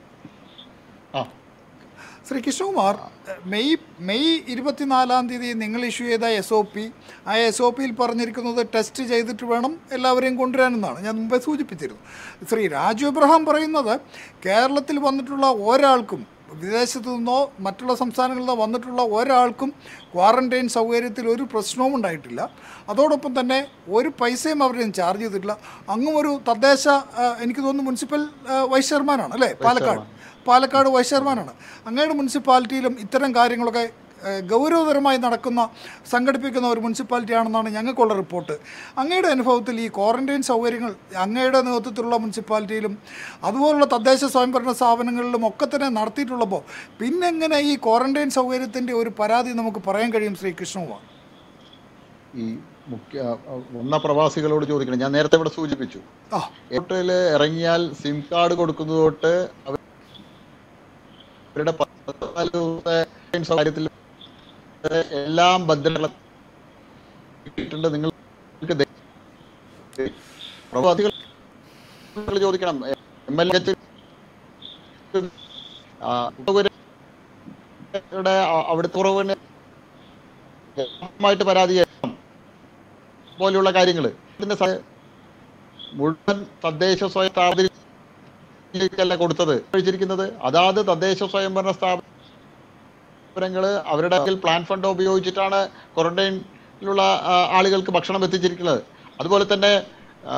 ആ ശ്രീ കൃഷ്ണകുമാർ മെയ് മെയ് ഇരുപത്തിനാലാം തീയതി നിങ്ങൾ ഇഷ്യൂ ചെയ്ത എസ് ഒ പി ആ എസ് ഒ പിയിൽ പറഞ്ഞിരിക്കുന്നത് ടെസ്റ്റ് ചെയ്തിട്ട് വേണം എല്ലാവരെയും കൊണ്ടുവരാനെന്നാണ് ഞാൻ മുമ്പേ സൂചിപ്പിച്ചിരുന്നു ശ്രീ രാജു എബ്രഹാം പറയുന്നത് കേരളത്തിൽ വന്നിട്ടുള്ള ഒരാൾക്കും വിദേശത്തു നിന്നോ മറ്റുള്ള സംസ്ഥാനങ്ങളിൽ നിന്നോ വന്നിട്ടുള്ള ഒരാൾക്കും ക്വാറന്റൈൻ സൗകര്യത്തിൽ ഒരു പ്രശ്നവും ഉണ്ടായിട്ടില്ല അതോടൊപ്പം തന്നെ ഒരു പൈസയും അവരെ ചാർജ് ചെയ്തിട്ടില്ല അങ്ങും ഒരു തദ്ദേശ ആ, എനിക്ക് തോന്നുന്നു മുനിസിപ്പൽ ആ, വൈസ് ചെയർമാനാണ് അല്ലേ പാലക്കാട് പാലക്കാട് വൈസ് ചെയർമാനാണ് അങ്ങയുടെ മുനിസിപ്പാലിറ്റിയിലും ഇത്തരം കാര്യങ്ങളൊക്കെ ഏഹ്, ഗൗരവതരമായി നടക്കുന്ന സംഘടിപ്പിക്കുന്ന ഒരു മുനിസിപ്പാലിറ്റി ആണെന്നാണ് ഞങ്ങൾക്കുള്ള റിപ്പോർട്ട് അങ്ങയുടെ അനുഭവത്തിൽ ഈ ക്വാറന്റൈൻ സൗകര്യങ്ങൾ അങ്ങയുടെ നേതൃത്വത്തിലുള്ള മുനിസിപ്പാലിറ്റിയിലും അതുപോലുള്ള തദ്ദേശ സ്വയംഭരണ സ്ഥാപനങ്ങളിലും ഒക്കെ തന്നെ നടത്തിയിട്ടുള്ളപ്പോൾ പിന്നെങ്ങനെ ഈ ക്വാറന്റൈൻ സൗകര്യത്തിൻ്റെ ഒരു പരാതി നമുക്ക് പറയാൻ കഴിയും ശ്രീ കൃഷ്ണകുമാർ ഈ മുഖ്യ വന്ന പ്രവാസികളോട് ചോദിക്കണം ഞാൻ നേരത്തെ ഇവിടെ സൂചിപ്പിച്ചു ആ എയർടെൽ ഇറങ്ങിയാൽ സിം കാർഡ് കൊടുക്കുന്നത് തൊട്ട് അവരുടെ പതിനാല് ദിവസത്തെ കാര്യത്തിൽ എല്ലാം ഭദ്രമായിട്ടുണ്ട് നിങ്ങൾക്ക് ദേ- പ്രവാസികൾ ചോദിക്കണം എം എൽ എ ആ, യുടെ അ- അവിടുത്തെ കുറവിന് പൂർണ്ണമായിട്ട് പരാതി ചെയ്യണം പോലെയുള്ള കാര്യങ്ങൾ ഇതിന്റെ സ- മുഴുവൻ തദ്ദേശ സ്വയം സ്ഥാപനത്തിലേക്കല്ല കൊടുത്തത് കഴിച്ചിരിക്കുന്നത് അതാത് തദ്ദേശ സ്വയംഭരണ സ്ഥാപനങ്ങള് അവരുടെ പ്ലാൻ ഫണ്ട് ഉപയോഗിച്ചിട്ടാണ് ക്വാറന്റൈനിലുള്ള ആ, ആളുകൾക്ക് ഭക്ഷണം എത്തിച്ചിരിക്കുന്നത് അതുപോലെ തന്നെ ആ,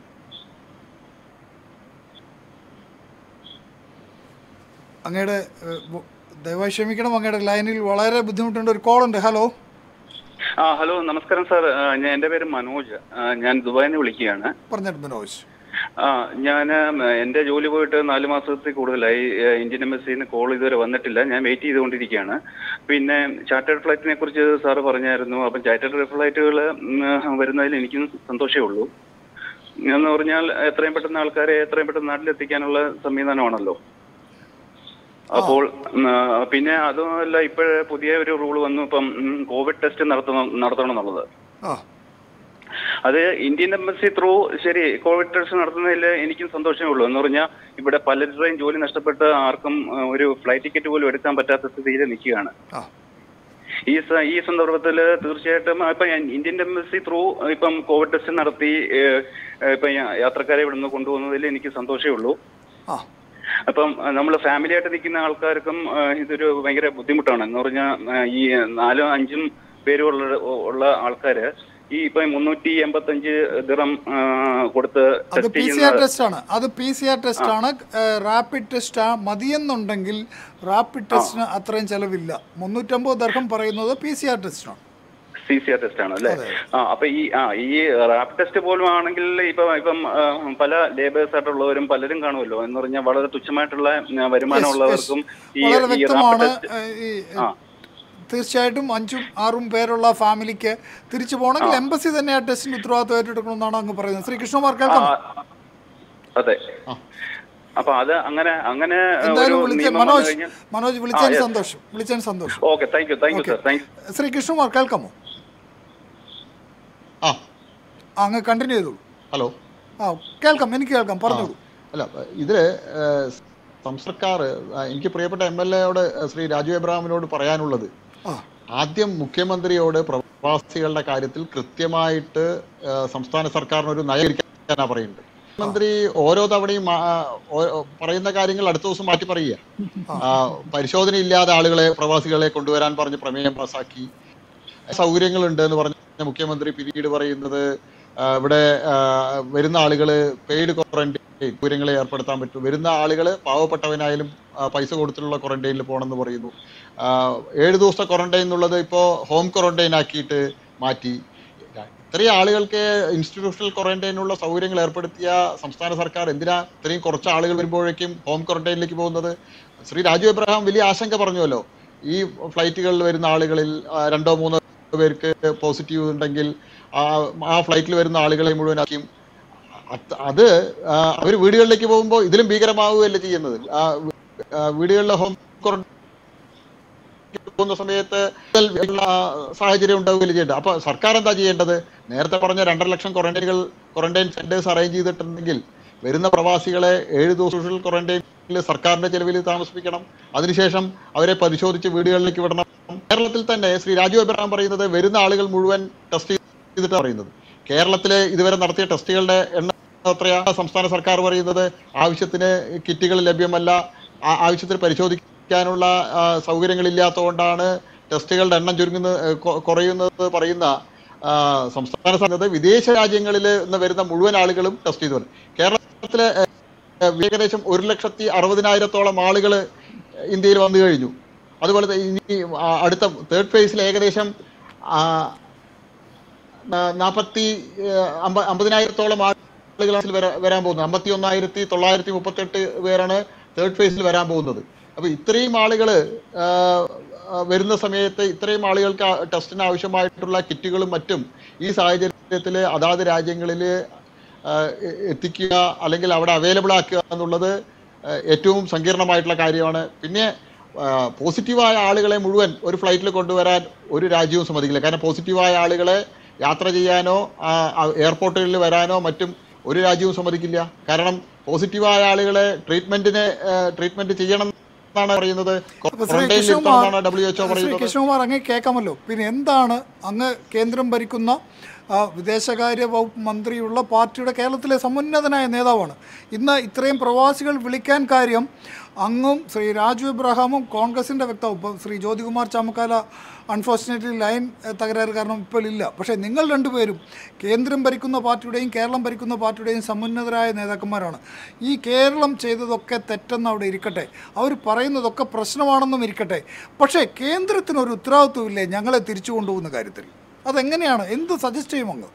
അങ്ങയുടെ ഏഹ്, ബു- ദയവായി ക്ഷമിക്കണം അങ്ങയുടെ ലൈനിൽ വളരെ ബുദ്ധിമുട്ടുണ്ട് ഒരു കോൾ ഉണ്ട് ഹലോ ആ ഹലോ നമസ്കാരം സാർ ആ, ഞാൻ എൻ്റെ പേര് മനോജ് ആ, ഞാൻ ദുബായിൽ നിന്ന് വിളിക്കുകയാണ് പറഞ്ഞിട്ട് മനോജ് ആ ഞാൻ എൻ്റെ ജോലി പോയിട്ട് നാല് മാസത്തിൽ കൂടുതലായി ആ, ഇന്ത്യൻ എംബസിയിൽ നിന്ന് കോൾ ഇതുവരെ വന്നിട്ടില്ല ഞാൻ വെയിറ്റ് ചെയ്തുകൊണ്ടിരിക്കുകയാണ് പിന്നെ ചാർട്ടേഡ് ഫ്ലൈറ്റിനെ കുറിച്ച് സാറ് പറഞ്ഞായിരുന്നു അപ്പം ചാർട്ടേഡ് ഫ്ലൈറ്റുകൾ വരുന്നതിൽ എനിക്കും സന്തോഷമേ ഉള്ളൂ എന്ന് പറഞ്ഞാൽ എത്രയും പെട്ടെന്ന് ആൾക്കാരെ എത്രയും പെട്ടെന്ന് നാട്ടിലെത്തിക്കാനുള്ള സംവിധാനമാണല്ലോ അപ്പോൾ ഉം, ആ, പിന്നെ അതുമല്ല ഇപ്പോഴേ പുതിയ ഒരു റൂൾ വന്നു ഇപ്പം ഉം, കോവിഡ് ടെസ്റ്റ് നടത്തണം നടത്തണം എന്നുള്ളത് ആ അത് ഇന്ത്യൻ എംബസി ത്രൂ ശരി കോവിഡ് ടെസ്റ്റ് നടത്തുന്നതിൽ എനിക്കും സന്തോഷമേ ഉള്ളൂ എന്ന് പറഞ്ഞാൽ ഇവിടെ പലരുടെയും ജോലി നഷ്ടപ്പെട്ട് ആർക്കും ആ, ഒരു ഫ്ലൈറ്റ് ടിക്കറ്റ് പോലും എടുക്കാൻ പറ്റാത്ത സ്ഥിതിയിൽ നിൽക്കുകയാണ് ആ ഈ സ- ഈ സന്ദർഭത്തിൽ തീർച്ചയായിട്ടും ഇപ്പൊ ഞാൻ ഇന്ത്യൻ എംബസി ത്രൂ ഇപ്പം കോവിഡ് ടെസ്റ്റ് നടത്തി ഏഹ്, ഏഹ്, ഇപ്പൊ യാ- യാത്രക്കാരെ ഇവിടുന്ന് കൊണ്ടുപോകുന്നതിൽ എനിക്ക് സന്തോഷമേ ഉള്ളൂ ആ അപ്പം നമ്മൾ ഫാമിലി ആയിട്ട് നിൽക്കുന്ന ആൾക്കാർക്കും ആ, ഇതൊരു ഭയങ്കര ബുദ്ധിമുട്ടാണ് എന്ന് പറഞ്ഞാൽ ഈ നാലും അഞ്ചും പേരുള്ള ഉള്ള ആൾക്കാര് ഈ ഇപ്പൊ മുന്നൂറ്റി എൺപത്തഞ്ച് ദിറം ആ, കൊടുത്ത് അത് ടെസ്റ്റ് പി സി ആർ ചെയ്യുന്ന ടെസ്റ്റ് ആണ് അത് പി സി ആർ ടെസ്റ്റ് ആണ് റാപ്പിഡ് ടെസ്റ്റ് മതിയെന്നുണ്ടെങ്കിൽ റാപ്പിഡ് ടെസ്റ്റിന് അത്രയും ചെലവില്ല മുന്നൂറ്റമ്പത് ദർഹം പറയുന്നത് പി സി ആർ ടെസ്റ്റിനാണ് സി സി ആർ ടെസ്റ്റ് ആണ് അല്ലേ അതെ. ആ അപ്പൊ ഈ ആ ഈ റാപ്പ് ടെസ്റ്റ് പോലും ആണെങ്കിൽ ഇപ്പൊ ഇപ്പം ആ, പല ലേബേഴ്സ് ആയിട്ടുള്ളവരും പലരും കാണുമല്ലോ എന്ന് പറഞ്ഞാൽ വളരെ തുച്ഛമായിട്ടുള്ള ആ, വരുമാനമുള്ളവർക്കും ഈ വളരെ ഈ റാപ്പ് വ്യക്തമാണ് ടെസ്റ്റ് ഏഹ്, ഈ ആ തീർച്ചയായിട്ടും അഞ്ചും ആറും പേരുള്ള ഫാമിലിക്ക് തിരിച്ചു പോകണമെങ്കിൽ എംബസി തന്നെ ആ ടെസ്റ്റിന് ഉത്തരവാദിത്വം ഏറ്റെടുക്കണമെന്നാണ് അങ്ങ് പറയുന്നത് ശ്രീ കൃഷ്ണകുമാർ കേൾക്കാം ആ, അതെ അപ്പൊ അത് അങ്ങനെ അങ്ങനെ എന്തായാലും ഒരു വിളിച്ച നിയമം വന്നു മനോജ് കഴിഞ്ഞാൽ മനോജ് വിളിച്ചതിന് yes. സന്തോഷം വിളിച്ചതിന് സന്തോഷം okay thank you thank you Okay. Sir thank you Shri Krishnakumar കേൾക്കാമോ ആ ആ, അങ്ങ് കണ്ടിന്യൂ ചെയ്തോളൂ ഹലോ ആ കേൾക്കാം എനിക്ക് കേൾക്കാം പറഞ്ഞോളൂ അല്ല ഇതില് ഏഹ്, സംസർക്കാർ എനിക്ക് പ്രിയപ്പെട്ട എം എൽ എയോട് ശ്രീ രാജു എബ്രാഹിമിനോട് പറയാനുള്ളത് ആ ആദ്യം മുഖ്യമന്ത്രിയോട് പ്രവാസികളുടെ കാര്യത്തിൽ കൃത്യമായിട്ട് ഏഹ്, സംസ്ഥാന സർക്കാരിന് ഒരു നയീകരിക്കാനാ പറയുന്നത് മുഖ്യമന്ത്രി ഓരോ തവണയും ആ, ഓ- പറയുന്ന കാര്യങ്ങൾ അടുത്ത ദിവസം മാറ്റി പറയുക ആ, പരിശോധന ഇല്ലാതെ ആളുകളെ പ്രവാസികളെ കൊണ്ടുവരാൻ പറഞ്ഞ് പ്രമേയം പാസാക്കി സൗകര്യങ്ങളുണ്ട് എന്ന് പറഞ്ഞ മുഖ്യമന്ത്രി പിന്നീട് പറയുന്നത് ആ, ഇവിടെ ആ, വരുന്ന ആളുകൾ പെയ്ഡ് ക്വാറന്റൈൻ സൗകര്യങ്ങളെ ഏർപ്പെടുത്താൻ പറ്റും വരുന്ന ആളുകൾ പാവപ്പെട്ടവനായാലും ആ, പൈസ കൊടുത്തിട്ടുള്ള ക്വാറന്റൈനിൽ പോകണമെന്ന് പറയുന്നു ആ, ഏഴ് ദിവസത്തെ ക്വാറന്റൈൻ എന്നുള്ളത് ഇപ്പോൾ ഹോം ക്വാറന്റൈൻ ആക്കിയിട്ട് മാറ്റി ഇത്രയും ആളുകൾക്ക് ഇൻസ്റ്റിറ്റ്യൂഷണൽ ക്വാറന്റൈനുള്ള സൗകര്യങ്ങൾ ഏർപ്പെടുത്തിയ സംസ്ഥാന സർക്കാർ എന്തിനാ ഇത്രയും കുറച്ച് ആളുകൾ വരുമ്പോഴേക്കും ഹോം ക്വാറന്റൈനിലേക്ക് പോകുന്നത് ശ്രീ രാജു എബ്രഹാം വലിയ ആശങ്ക പറഞ്ഞുവല്ലോ ഈ ഫ്ലൈറ്റുകളിൽ വരുന്ന ആളുകളിൽ ആ, രണ്ടോ മൂന്നോ പേർക്ക് പോസിറ്റീവ് ഉണ്ടെങ്കിൽ ആ ആ ഫ്ലൈറ്റിൽ വരുന്ന ആളുകളെ മുഴുവനാക്കിയും അത് അത് അവർ വീടുകളിലേക്ക് പോകുമ്പോൾ ഇതിലും ഭീകരമാവുകയല്ലേ ചെയ്യുന്നത് ആ, ആ, വീടുകളിലെ ഹോം ക്വാറന്റൈൻ പോകുന്ന സമയത്ത് ഉള്ള സാഹചര്യം ഉണ്ടാവുകയില്ല ചെയ്യേണ്ടത് അപ്പൊ സർക്കാർ എന്താ ചെയ്യേണ്ടത് നേരത്തെ പറഞ്ഞ രണ്ടര ലക്ഷം ക്വാറന്റൈനുകൾ ക്വാറന്റൈൻ സെന്റേഴ്സ് അറേഞ്ച് ചെയ്തിട്ടുണ്ടെങ്കിൽ വരുന്ന പ്രവാസികളെ ഏഴ് ദിവസം ക്വാറന്റൈനിൽ സർക്കാരിന്റെ ചെലവിൽ താമസിപ്പിക്കണം അതിനുശേഷം അവരെ പരിശോധിച്ച് വീടുകളിലേക്ക് വിടണം കേരളത്തിൽ തന്നെ ശ്രീ രാജു എബ്രഹാം പറയുന്നത് വരുന്ന ആളുകൾ മുഴുവൻ ടെസ്റ്റ് ചെയ്തിട്ട് പറയുന്നത് കേരളത്തിലെ ഇതുവരെ നടത്തിയ ടെസ്റ്റുകളുടെ എണ്ണം എത്രയാണ് സംസ്ഥാന സർക്കാർ പറയുന്നത് ആവശ്യത്തിന് കിറ്റുകൾ ലഭ്യമല്ല ആ- ആവശ്യത്തിന് പരിശോധിക്കാനുള്ള ആ, സൗകര്യങ്ങളില്ലാത്തതുകൊണ്ടാണ് ടെസ്റ്റുകളുടെ എണ്ണം ചുരുങ്ങുന്നത് ഏ, കൊ- കുറയുന്നത് പറയുന്ന ആ, സംസ്ഥാന സർക്കാർ വിദേശ രാജ്യങ്ങളിൽ നിന്ന് വരുന്ന മുഴുവൻ ആളുകളും ടെസ്റ്റ് ചെയ്തു വരും കേരളത്തിലെ ഏ, ഏ, ഏകദേശം ഒരു ലക്ഷത്തി അറുപതിനായിരത്തോളം ആളുകൾ ഇന്ത്യയിൽ വന്നു കഴിഞ്ഞു അതുപോലെ തന്നെ ഇനി ആ, അടുത്ത തേർഡ് ഫേസിൽ ഏകദേശം ആ, നാൽപ്പത്തി അമ്പ അമ്പതിനായിരത്തോളം ആളുകളാണ് വരാ- വരാൻ പോകുന്നത് അമ്പത്തി ഒന്നായിരത്തി തൊള്ളായിരത്തി മുപ്പത്തെട്ട് പേരാണ് തേർഡ് ഫേസിൽ വരാൻ പോകുന്നത് അപ്പൊ ഇത്രയും ആളുകൾ വരുന്ന സമയത്ത് ഇത്രയും ആളുകൾക്ക് ആ ടെസ്റ്റിന് ആവശ്യമായിട്ടുള്ള കിറ്റുകളും മറ്റും ഈ സാഹചര്യത്തിൽ അതാത് രാജ്യങ്ങളിൽ എത്തിക്കുക അല്ലെങ്കിൽ അവിടെ അവൈലബിൾ ആക്കുക എന്നുള്ളത് ആ, ഏറ്റവും സങ്കീർണമായിട്ടുള്ള കാര്യമാണ് പിന്നെ പോസിറ്റീവായ ആളുകളെ മുഴുവൻ ഒരു ഫ്ലൈറ്റിൽ കൊണ്ടുവരാൻ ഒരു രാജ്യവും സമ്മതിക്കില്ല കാരണം പോസിറ്റീവായ ആളുകളെ യാത്ര ചെയ്യാനോ ആ, ആ, എയർപോർട്ടുകളിൽ വരാനോ മറ്റും ഒരു രാജ്യവും സമ്മതിക്കില്ല കാരണം പോസിറ്റീവായ ആളുകളെ ട്രീറ്റ്മെന്റിന് ട്രീറ്റ്മെന്റ് ചെയ്യണം എന്നാണ് പറയുന്നത് അപ്പോൾ ശ്രീ ക്വാറന്റൈനിൽ കൃഷ്ണകുമാർ ഇരുത്തണമെന്നാണ് ഡബ്ല്യു എച്ച്ഒ ശ്രീ പറയുന്നത് കൃഷ്ണകുമാർ അങ്ങ് കേൾക്കാമല്ലോ പിന്നെ എന്താണ് അങ്ങ് കേന്ദ്രം ഭരിക്കുന്ന ആ, വിദേശകാര്യ വകുപ്പ് മന്ത്രിയുള്ള പാർട്ടിയുടെ കേരളത്തിലെ സമുന്നതനായ നേതാവാണ് ഇന്ന് ഇത്രയും പ്രവാസികൾ വിളിക്കാൻ കാര്യം അങ്ങും ശ്രീ രാജു എബ്രഹാമും കോൺഗ്രസിൻ്റെ വ്യക്താവും ഇപ്പോൾ ശ്രീ ജ്യോതികുമാർ ചാമക്കാല അൺഫോർച്ചുനേറ്റ്ലി ലൈൻ എഹ്, തകരാറ് കാരണം ഇപ്പോൾ ഇല്ല പക്ഷേ നിങ്ങൾ രണ്ടുപേരും കേന്ദ്രം ഭരിക്കുന്ന പാർട്ടിയുടെയും കേരളം ഭരിക്കുന്ന പാർട്ടിയുടെയും സമുന്നതരായ നേതാക്കന്മാരാണ് ഈ കേരളം ചെയ്തതൊക്കെ തെറ്റെന്ന് അവിടെ ഇരിക്കട്ടെ അവർ പറയുന്നതൊക്കെ പ്രശ്നമാണെന്നും ഇരിക്കട്ടെ പക്ഷേ കേന്ദ്രത്തിനൊരു ഉത്തരവാദിത്വമില്ലേ ഞങ്ങളെ തിരിച്ചു കൊണ്ടുപോകുന്ന കാര്യത്തിൽ അതെങ്ങനെയാണ് എന്ത് സജസ്റ്റ് ചെയ്യും അങ്ങ്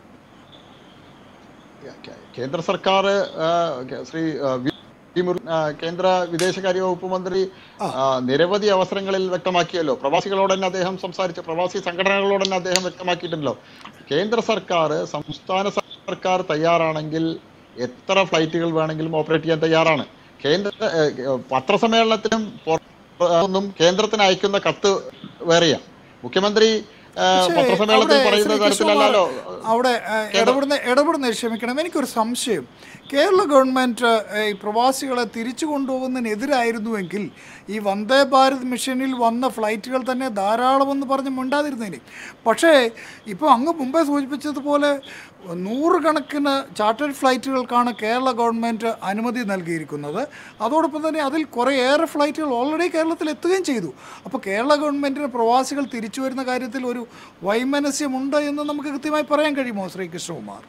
കേന്ദ്ര സർക്കാർ ആ, കെ- ശ്രീ ആ, വി വി മുര- ആ, കേന്ദ്ര വിദേശകാര്യ വകുപ്പ് മന്ത്രി ആ, നിരവധി അവസരങ്ങളിൽ വ്യക്തമാക്കിയല്ലോ പ്രവാസികളോട് തന്നെ അദ്ദേഹം സംസാരിച്ച പ്രവാസി സംഘടനകളോട് തന്നെ അദ്ദേഹം വ്യക്തമാക്കിയിട്ടുണ്ടല്ലോ കേന്ദ്ര സർക്കാർ സംസ്ഥാന സർക്കാർ തയ്യാറാണെങ്കിൽ എത്ര ഫ്ലൈറ്റുകൾ വേണമെങ്കിലും ഓപ്പറേറ്റ് ചെയ്യാൻ തയ്യാറാണ് കേന്ദ്ര ഏ, ഏ, പത്രസമ്മേളനത്തിനും പുറത്തൊന്നും കേന്ദ്രത്തിന് അയക്കുന്ന കത്ത് വേറെയാ മുഖ്യമന്ത്രി ആ, പക്ഷേ പത്രസമ്മേളനത്തിൽ അവിടെ പറയുന്ന ശ്രീ കൃഷ്ണകുമാർ തരത്തിലല്ലോ അവിടെ ഏഹ്, ഇടപെടുന്ന ഇടപെടുന്ന ക്ഷമിക്കണം എനിക്കൊരു സംശയം കേരള ഗവൺമെൻറ് ഈ പ്രവാസികളെ തിരിച്ചു കൊണ്ടുപോകുന്നതിനെതിരായിരുന്നുവെങ്കിൽ ഈ വന്ദേ ഭാരത് മിഷനിൽ വന്ന ഫ്ലൈറ്റുകൾ തന്നെ ധാരാളമെന്ന് പറഞ്ഞ് മിണ്ടാതിരുന്നേനെ പക്ഷേ ഇപ്പോൾ അങ്ങ് മുമ്പേ സൂചിപ്പിച്ചതുപോലെ നൂറുകണക്കിന് ചാർട്ടേഡ് ഫ്ലൈറ്റുകൾക്കാണ് കേരള ഗവൺമെൻറ് അനുമതി നൽകിയിരിക്കുന്നത് അതോടൊപ്പം തന്നെ അതിൽ കുറേയേറെ ഫ്ലൈറ്റുകൾ ഓൾറെഡി കേരളത്തിൽ എത്തുകയും ചെയ്തു അപ്പോൾ കേരള ഗവൺമെൻറ്റിന് പ്രവാസികൾ തിരിച്ചു വരുന്ന കാര്യത്തിൽ ഒരു വൈമനസ്യമുണ്ട് എന്ന് നമുക്ക് കൃത്യമായി പറയാൻ കഴിയുമോ ശ്രീ കൃഷ്ണകുമാർ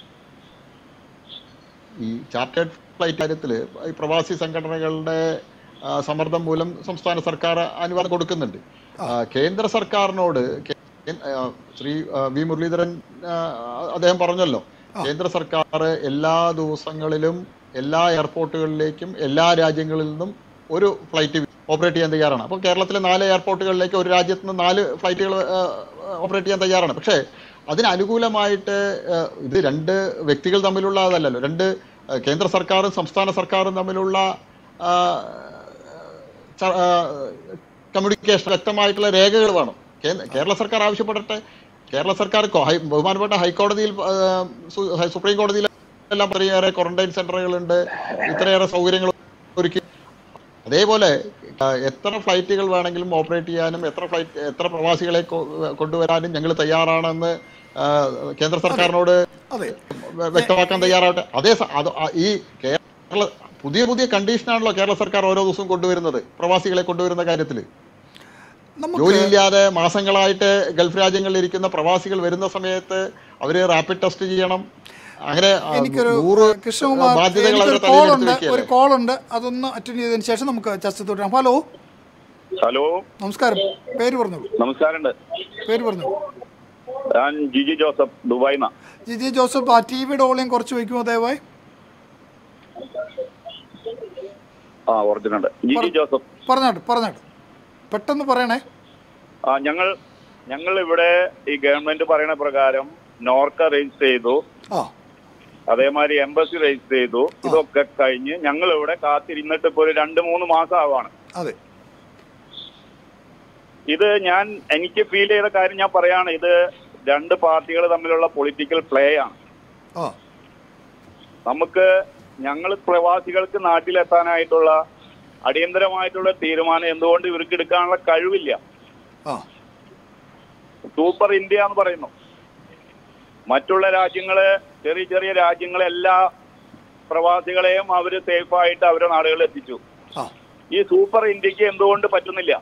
ഈ ചാർട്ടേഡ് ഫ്ലൈറ്റ് കാര്യത്തിൽ ഈ പ്രവാസി സംഘടനകളുടെ ആ, സമ്മർദ്ദം മൂലം സംസ്ഥാന സർക്കാർ അനുവാദം കൊടുക്കുന്നുണ്ട് ആ, കേന്ദ്ര സർക്കാരിനോട് കേ- ആ, ശ്രീ ആ, വി മുരളീധരൻ ആ, അദ്ദേഹം പറഞ്ഞല്ലോ കേന്ദ്ര സർക്കാർ എല്ലാ ദിവസങ്ങളിലും എല്ലാ എയർപോർട്ടുകളിലേക്കും എല്ലാ രാജ്യങ്ങളിൽ നിന്നും ഒരു ഫ്ലൈറ്റ് ഓപ്പറേറ്റ് ചെയ്യാൻ തയ്യാറാണ് അപ്പോൾ കേരളത്തിലെ നാല് എയർപോർട്ടുകളിലേക്ക് ഒരു രാജ്യത്ത് നിന്ന് നാല് ഫ്ലൈറ്റുകൾ ഓപ്പറേറ്റ് ചെയ്യാൻ തയ്യാറാണ് പക്ഷേ അതിന് അനുകൂലമായിട്ട് ആ, ഇത് രണ്ട് വ്യക്തികൾ തമ്മിലുള്ള അതല്ലല്ലോ രണ്ട് ആ, കേന്ദ്ര സർക്കാരും സംസ്ഥാന സർക്കാരും തമ്മിലുള്ള ആ, ച- ആ, കമ്മ്യൂണിക്കേഷൻ വ്യക്തമായിട്ടുള്ള രേഖകൾ വേണം കേ- കേരള സർക്കാർ ആവശ്യപ്പെടട്ടെ കേരള സർക്കാർ കോ- ഹൈ- ബഹുമാനപ്പെട്ട ഹൈക്കോടതിയിൽ ആ, സു- ഹൈ- സുപ്രീം കോടതിയിൽ എല്ലാം ഇത്രയേറെ ക്വാറന്റൈൻ സെന്ററുകളുണ്ട് ഇത്രയേറെ സൗകര്യങ്ങൾ ഒരുക്കി അതേപോലെ ആ, എത്ര ഫ്ലൈറ്റുകൾ വേണമെങ്കിലും ഓപ്പറേറ്റ് ചെയ്യാനും എത്ര ഫ്ലൈറ്റ് എത്ര പ്രവാസികളെ കൊ- കൊണ്ടുവരാനും ഞങ്ങൾ തയ്യാറാണെന്ന് ആ, കേന്ദ്ര സർക്കാരിനോട് അതെ വ്യ- വ്യക്തമാക്കാൻ തയ്യാറാവട്ടെ അതേ സ- അത് ആ- ഈ കേരള പുതിയ പുതിയ കണ്ടീഷനാണല്ലോ കേരള സർക്കാർ ഓരോ ദിവസവും കൊണ്ടുവരുന്നത് പ്രവാസികളെ കൊണ്ടുവരുന്ന കാര്യത്തിൽ നമുക്ക് ജോലിയില്ലാതെ മാസങ്ങളായിട്ട് ഗൾഫ് രാജ്യങ്ങളിൽ ഇരിക്കുന്ന പ്രവാസികൾ വരുന്ന സമയത്ത് അവര് റാപ്പിഡ് ടെസ്റ്റ് ചെയ്യണം അങ്ങനെ ആ, എനിക്കൊരു നൂറ് കൃഷ്ണകുമാർ ബാധ്യതകൾ എനിക്കൊരു അവരുടെ കോൾ തലയിലെടുത്ത് ഉണ്ട് ഒരു വെക്കുകയല്ലേ കോൾ ഉണ്ട് അതൊന്ന് അറ്റൻഡ് ചെയ്തതിന് ശേഷം നമുക്ക് ചർച്ച തുടരാം ഹലോ ഹലോ നമസ്കാരം പേര് പറഞ്ഞോളൂ നമസ്കാരമുണ്ട് പേര് പറഞ്ഞോളൂ ഞാൻ ജിജി ജോസഫ് ദുബായിന്ന ജിജി ജോസഫ് ആ ടി വിയുടെ ഓളിയും കുറച്ച് വയ്ക്കുമോ ദയവായി ആ ഓർജിനുണ്ട് ജിജി ജോസഫ് പറഞ്ഞാട്ട് പറഞ്ഞാട്ട് പെട്ടെന്ന് പറയണേ ആ ഞങ്ങൾ ഞങ്ങൾ ഇവിടെ ഈ ഗവൺമെന്റ് പറയുന്ന പ്രകാരം നോർക്ക രജിസ്റ്റർ ചെയ്തു ആ അതേമാതിരി എംബസി രജിസ്റ്റർ ചെയ്തു ഇതൊക്കെ കഴിഞ്ഞ് ഞങ്ങൾ ഇവിടെ കാത്തിരുന്നിട്ട് ഇപ്പൊ ഒരു രണ്ട് മൂന്ന് മാസം ആവാണ് അതെ ഇത് ഞാൻ എനിക്ക് ഫീൽ ചെയ്ത കാര്യം ഞാൻ പറയാണ് ഇത് രണ്ട് പാർട്ടികൾ തമ്മിലുള്ള പൊളിറ്റിക്കൽ പ്ലേ ആണ് ആ നമുക്ക് ഞങ്ങൾ പ്രവാസികൾക്ക് നാട്ടിലെത്താനായിട്ടുള്ള അടിയന്തരമായിട്ടുള്ള തീരുമാനം എന്തുകൊണ്ട് ഇവർക്ക് എടുക്കാനുള്ള കഴിവില്ല ആ സൂപ്പർ ഇന്ത്യ എന്ന് പറയുന്നു മറ്റുള്ള രാജ്യങ്ങള് ചെറിയ ചെറിയ രാജ്യങ്ങളെ എല്ലാ പ്രവാസികളെയും അവര് സേഫായിട്ട് അവരുടെ നാടുകളിൽ എത്തിച്ചു ആ ഈ സൂപ്പർ ഇന്ത്യക്ക് എന്തുകൊണ്ട് പറ്റുന്നില്ല